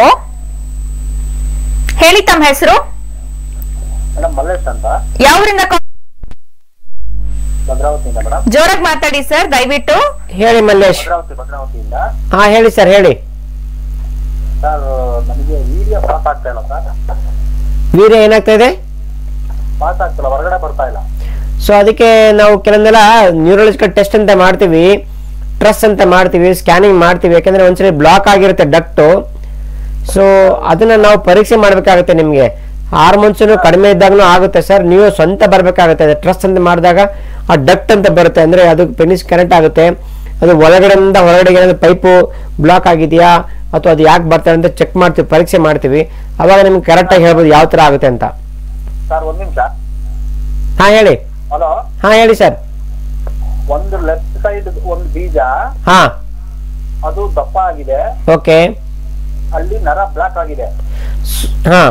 A: ಹೇಳಿ ತಮ್ಮ ಹೆಸರು
Q: ಮೇಡಮ್ ಮಲ್ಲೇಶ್ ಅಂತ
A: ಯಾವರಿಂದ
Q: ಭದ್ರಾವತಿಯಿಂದ ಮೇಡಮ್
A: ಜೋರಾಗಿ ಮಾತಾಡಿ ಸರ್ ದಯವಿಟ್ಟು
B: ಹೇಳಿ ಮಲ್ಲೇಶ್
Q: ಭದ್ರಾವತಿ ಭದ್ರಾವತಿಯಿಂದ
B: ಹಾ ಹೇಳಿ ಸರ್ ಹೇಳಿ
Q: ಸರ್ ನನಗೆ ವೀರ್ಯ ಪಾಸ್ ಆಗ್ತಾ ಇಲ್ಲ ಸರ್
B: ವೀರ್ಯ ಏನಾಗ್ತಾ ಇದೆ
Q: ಪಾಸ್ ಆಗ್ತಿಲ್ಲ ಹೊರಗಡೆ ಬರ್ತಾ ಇಲ್ಲ
B: ಸೊ ಅದಕ್ಕೆ ನಾವು ಕೆಲವೊಂದೆಲ್ಲ ನ್ಯೂರಲಾಜಿಕಲ್ ಟೆಸ್ಟ್ ಅಂತ ಮಾಡ್ತೀವಿ ಟ್ರಸ್ ಅಂತ ಮಾಡ್ತೀವಿ ಸ್ಕ್ಯಾನಿಂಗ್ ಮಾಡ್ತೀವಿ ಯಾಕಂದ್ರೆ ಒಂದ್ಸರಿ ಬ್ಲಾಕ್ ಆಗಿರುತ್ತೆ ಡಕ್ಟು ಸೊ ಅದನ್ನ ನಾವು ಪರೀಕ್ಷೆ ಮಾಡಬೇಕಾಗುತ್ತೆ ನಿಮಗೆ ಹಾರ್ಮೋನ್ಸ್ ಕಡಿಮೆ ಇದ್ದಾಗನೂ ಆಗುತ್ತೆ ಸರ್ ನೀವು ಸ್ವಂತ ಬರಬೇಕಾಗುತ್ತೆ ಟ್ರಸ್ ಅಂತ ಮಾಡಿದಾಗ ಆ ಡಕ್ಟ್ ಅಂತ ಬರುತ್ತೆ ಅಂದ್ರೆ ಅದು ಪೆನಿಸ್ ಕನೆಕ್ಟ್ ಆಗುತ್ತೆ ಅದು ಒಳಗಡೆಯಿಂದ ಹೊರಗಡೆ ಏನಾದ್ರು ಪೈಪು ಬ್ಲಾಕ್ ಆಗಿದೆಯಾ ಅಥವಾ ಅದು ಯಾಕೆ ಬರ್ತಾರೆ ಅಂತ ಚೆಕ್ ಮಾಡ್ತೀವಿ ಪರೀಕ್ಷೆ ಮಾಡ್ತೀವಿ ಅವಾಗ ನಿಮ್ಗೆ ಕರೆಕ್ಟಾಗಿ ಹೇಳ್ಬೋದು ಯಾವ ಥರ ಆಗುತ್ತೆ ಅಂತ
Q: ಸರ್ ಒಂದ್ ನಿಮಿಷ
B: ಹಾ ಹೇಳಿ
Q: ಹಲೋ
B: ಹಾ ಹೇಳಿ ಸರ್
Q: ಒಂದು ಲೆಫ್ಟ್ ಸೈಡ್ ಒಂದು ಬೀಜ
B: ಹಾ
Q: ಅದು ದಪ್ಪ ಆಗಿದೆ
B: ಓಕೆ
Q: ಅಲ್ಲಿ ನರ ಬ್ಲಾಕ್ ಆಗಿದೆ
B: ಹಾ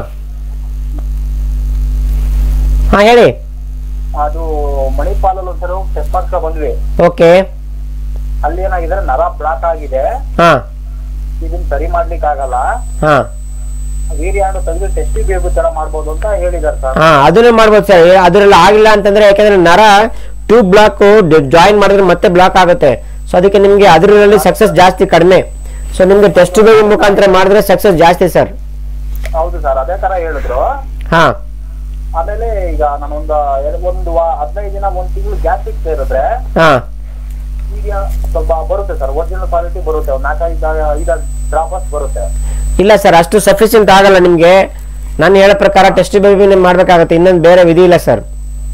B: ಹಾ ಹೇಳಿ
Q: ಅದು ಮಣಿಪಾಲಲ್ಲಿ ಒಂದ್ಸಲ ಟೆಸ್ಟ್ ಮಾಡ್ಕೊ ಬಂದ್ವಿ
B: ಓಕೆ
Q: ಅಲ್ಲಿ ಏನಾಗಿದೆ ನರ ಬ್ಲಾಕ್ ಆಗಿದೆ
B: ಹಾ
Q: ಇದನ್ನ ಸರಿ ಮಾಡ್ಲಿಕ್ಕೆ ಆಗಲ್ಲ
B: ಹಾ
Q: ವೀರ್ಯಾಣು ತೆಗೆದು ಟೆಸ್ಟ್ ಬೇಬಿ ತರ ಮಾಡ್ಬೋದು ಅಂತ ಹೇಳಿದಾರೆ ಸರ್
B: ಹಾ ಅದನ್ನೇ ಮಾಡ್ಬೋದು ಸರ್ ಅದ್ರಲ್ಲಿ ಆಗಿಲ್ಲ ಅಂತಂದ್ರೆ ಯಾಕಂದ್ರೆ ನರ ಟ್ಯೂಬ್ ಬ್ಲಾಕ್ ಜಾಯಿನ್ ಮಾಡಿದ್ರೆ ಮತ್ತೆ ಬ್ಲಾಕ್ ಆಗುತ್ತೆ ಸೊ ಅದಕ್ಕೆ ನಿಮ್ಗೆ ಅದರಲ್ಲಿ ಸಕ್ಸಸ್ ಜಾಸ್ತಿ ಕಡಿಮೆ ಸೊ ನಿಮ್ಗೆ ಟೆಸ್ಟ್ ಮುಖಾಂತರ ಮಾಡಿದ್ರೆ ಸಕ್ಸಸ್ ಜಾಸ್ತಿ ಸರ್
Q: ಹೌದು ಸರ್ ಅದೇ ತರ ಹೇಳಿದ್ರು
B: ಹಾ
Q: ಆಮೇಲೆ ಈಗ ನಾನೊಂದು ಎರ- ಒಂದು ವಾ- ಹದಿನೈದು ದಿನ ಒಂದ್ ತಿಂಗಳು ಗ್ಯಾಸ್ಟ್ರಿಕ್ ಸೇರಿದ್ರೆ
B: ಹಾ
Q: ಈಗ ಸ್ವಲ್ಪ ಬರುತ್ತೆ ಸರ್ ಒರಿಜಿನಲ್ ಕ್ವಾಲಿಟಿ ಬರುತ್ತೆ ಒಂದ್ ನಾಲ್ಕೈದು ಐದಾರು ಡ್ರಾಪರ್ಸ್ ಬರುತ್ತೆ
B: ಇಲ್ಲ ಸರ್ ಅಷ್ಟು ಸಫಿಷಿಯಂಟ್ ಆಗಲ್ಲ ನಿಮ್ಗೆ ನಾನು ಹೇಳೋ ಪ್ರಕಾರ ಟೆಸ್ಟ್ ಬೇಬಿ ನೀವು ಮಾಡ್ಬೇಕಾಗತ್ತೆ ಇನ್ನೊಂದು ಬೇರೆ ವಿಧಿ ಇಲ್ಲ ಸರ್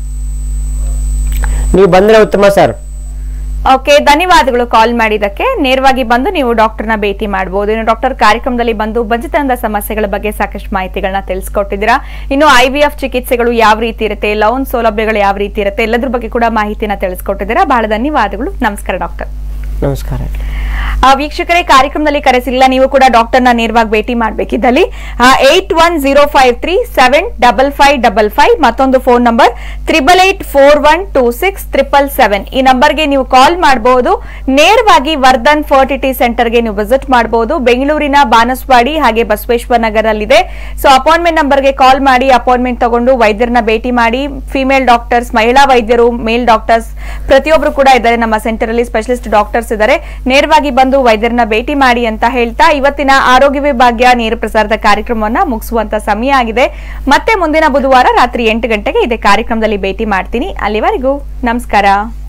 B: ನೀವು ಬಂದ್ರೆ ಉತ್ತಮ ಸರ್
A: ಓಕೆ ಧನ್ಯವಾದಗಳು ಕಾಲ್ ಮಾಡಿದ್ದಕ್ಕೆ ನೇರವಾಗಿ ಬಂದು ನೀವು ಡಾಕ್ಟರ್ನ ಭೇಟಿ ಮಾಡಬಹುದು ಇನ್ನು ಡಾಕ್ಟರ್ ಕಾರ್ಯಕ್ರಮದಲ್ಲಿ ಬಂದು ಬಂಜಿತನದ ಸಮಸ್ಯೆಗಳ ಬಗ್ಗೆ ಸಾಕಷ್ಟು ಮಾಹಿತಿಗಳನ್ನ ತಿಳಿಸ್ಕೊಟ್ಟಿದ್ದೀರಾ ಇನ್ನು ಐ ವಿ ಎಫ್ ಚಿಕಿತ್ಸೆಗಳು ಯಾವ ರೀತಿ ಇರುತ್ತೆ ಲೋನ್ ಸೌಲಭ್ಯಗಳು ಯಾವ ರೀತಿ ಇರುತ್ತೆ ಎಲ್ಲದ್ರ ಬಗ್ಗೆ ಕೂಡ ಮಾಹಿತಿನ ತಿಳಿಸ್ಕೊಟ್ಟಿದ್ದೀರಾ ಬಹಳ ಧನ್ಯವಾದಗಳು ನಮಸ್ಕಾರ ಡಾಕ್ಟರ್
B: ನಮಸ್ಕಾರ
A: ಆ, ವೀಕ್ಷಕರೇ ಕಾರ್ಯಕ್ರಮದಲ್ಲಿ ಕರೆಸಿಲ್ಲ ನೀವು ಕೂಡ ಡಾಕ್ಟರ್ನ ನೇರವಾಗಿ ಭೇಟಿ ಮಾಡಬೇಕಿದ್ದಲ್ಲಿ eight one zero five three seven double five double five ಮತ್ತೊಂದು phone number triple eight four one two six triple seven ಈ ನಂಬರ್ಗೆ ನೀವು ಕಾಲ್ ಮಾಡಬಹುದು ನೇರವಾಗಿ ವರ್ಧನ್ ಫರ್ಟಿಟಿ ಸೆಂಟರ್ಗೆ ನೀವು ವಿಸಿಟ್ ಮಾಡಬಹುದು ಬೆಂಗಳೂರಿನ ಬಾನಸ್ವಾಡಿ ಹಾಗೆ ಬಸವೇಶ್ವರ ನಗರಲ್ಲಿದೆ ಸೊ ಅಪಾಯಿಂಟ್ಮೆಂಟ್ ನಂಬರ್ಗೆ ಕಾಲ್ ಮಾಡಿ ಅಪಾಯಿಂಟ್ಮೆಂಟ್ ತಗೊಂಡು ವೈದ್ಯರನ್ನ ಭೇಟಿ ಮಾಡಿ ಫಿಮೇಲ್ ಡಾಕ್ಟರ್ಸ್ ಮಹಿಳಾ ವೈದ್ಯರು ಮೇಲ್ ಡಾಕ್ಟರ್ಸ್ ಪ್ರತಿಯೊಬ್ರು ಕೂಡ ಇದ್ದಾರೆ ನಮ್ಮ ಸೆಂಟರ್ ಅಲ್ಲಿ ಸ್ಪೆಷಲಿಸ್ಟ್ ಡಾಕ್ಟರ್ಸ್ ಇದ್ದಾರೆ ನೇರವಾಗಿ ಬಂದು ವೈದ್ಯರನ್ನ ಭೇಟಿ ಮಾಡಿ ಅಂತ ಹೇಳ್ತಾ ಇವತ್ತಿನ ಆರೋಗ್ಯವೇ ಭಾಗ್ಯ ನೇರ ಪ್ರಸಾರದ ಕಾರ್ಯಕ್ರಮವನ್ನ ಮುಗಿಸುವಂತ ಸಮಯ ಆಗಿದೆ ಮತ್ತೆ ಮುಂದಿನ ಬುಧವಾರ ರಾತ್ರಿ ಎಂಟು ಗಂಟೆಗೆ ಇದೇ ಕಾರ್ಯಕ್ರಮದಲ್ಲಿ ಭೇಟಿ ಮಾಡ್ತೀನಿ ಅಲ್ಲಿವರೆಗೂ ನಮಸ್ಕಾರ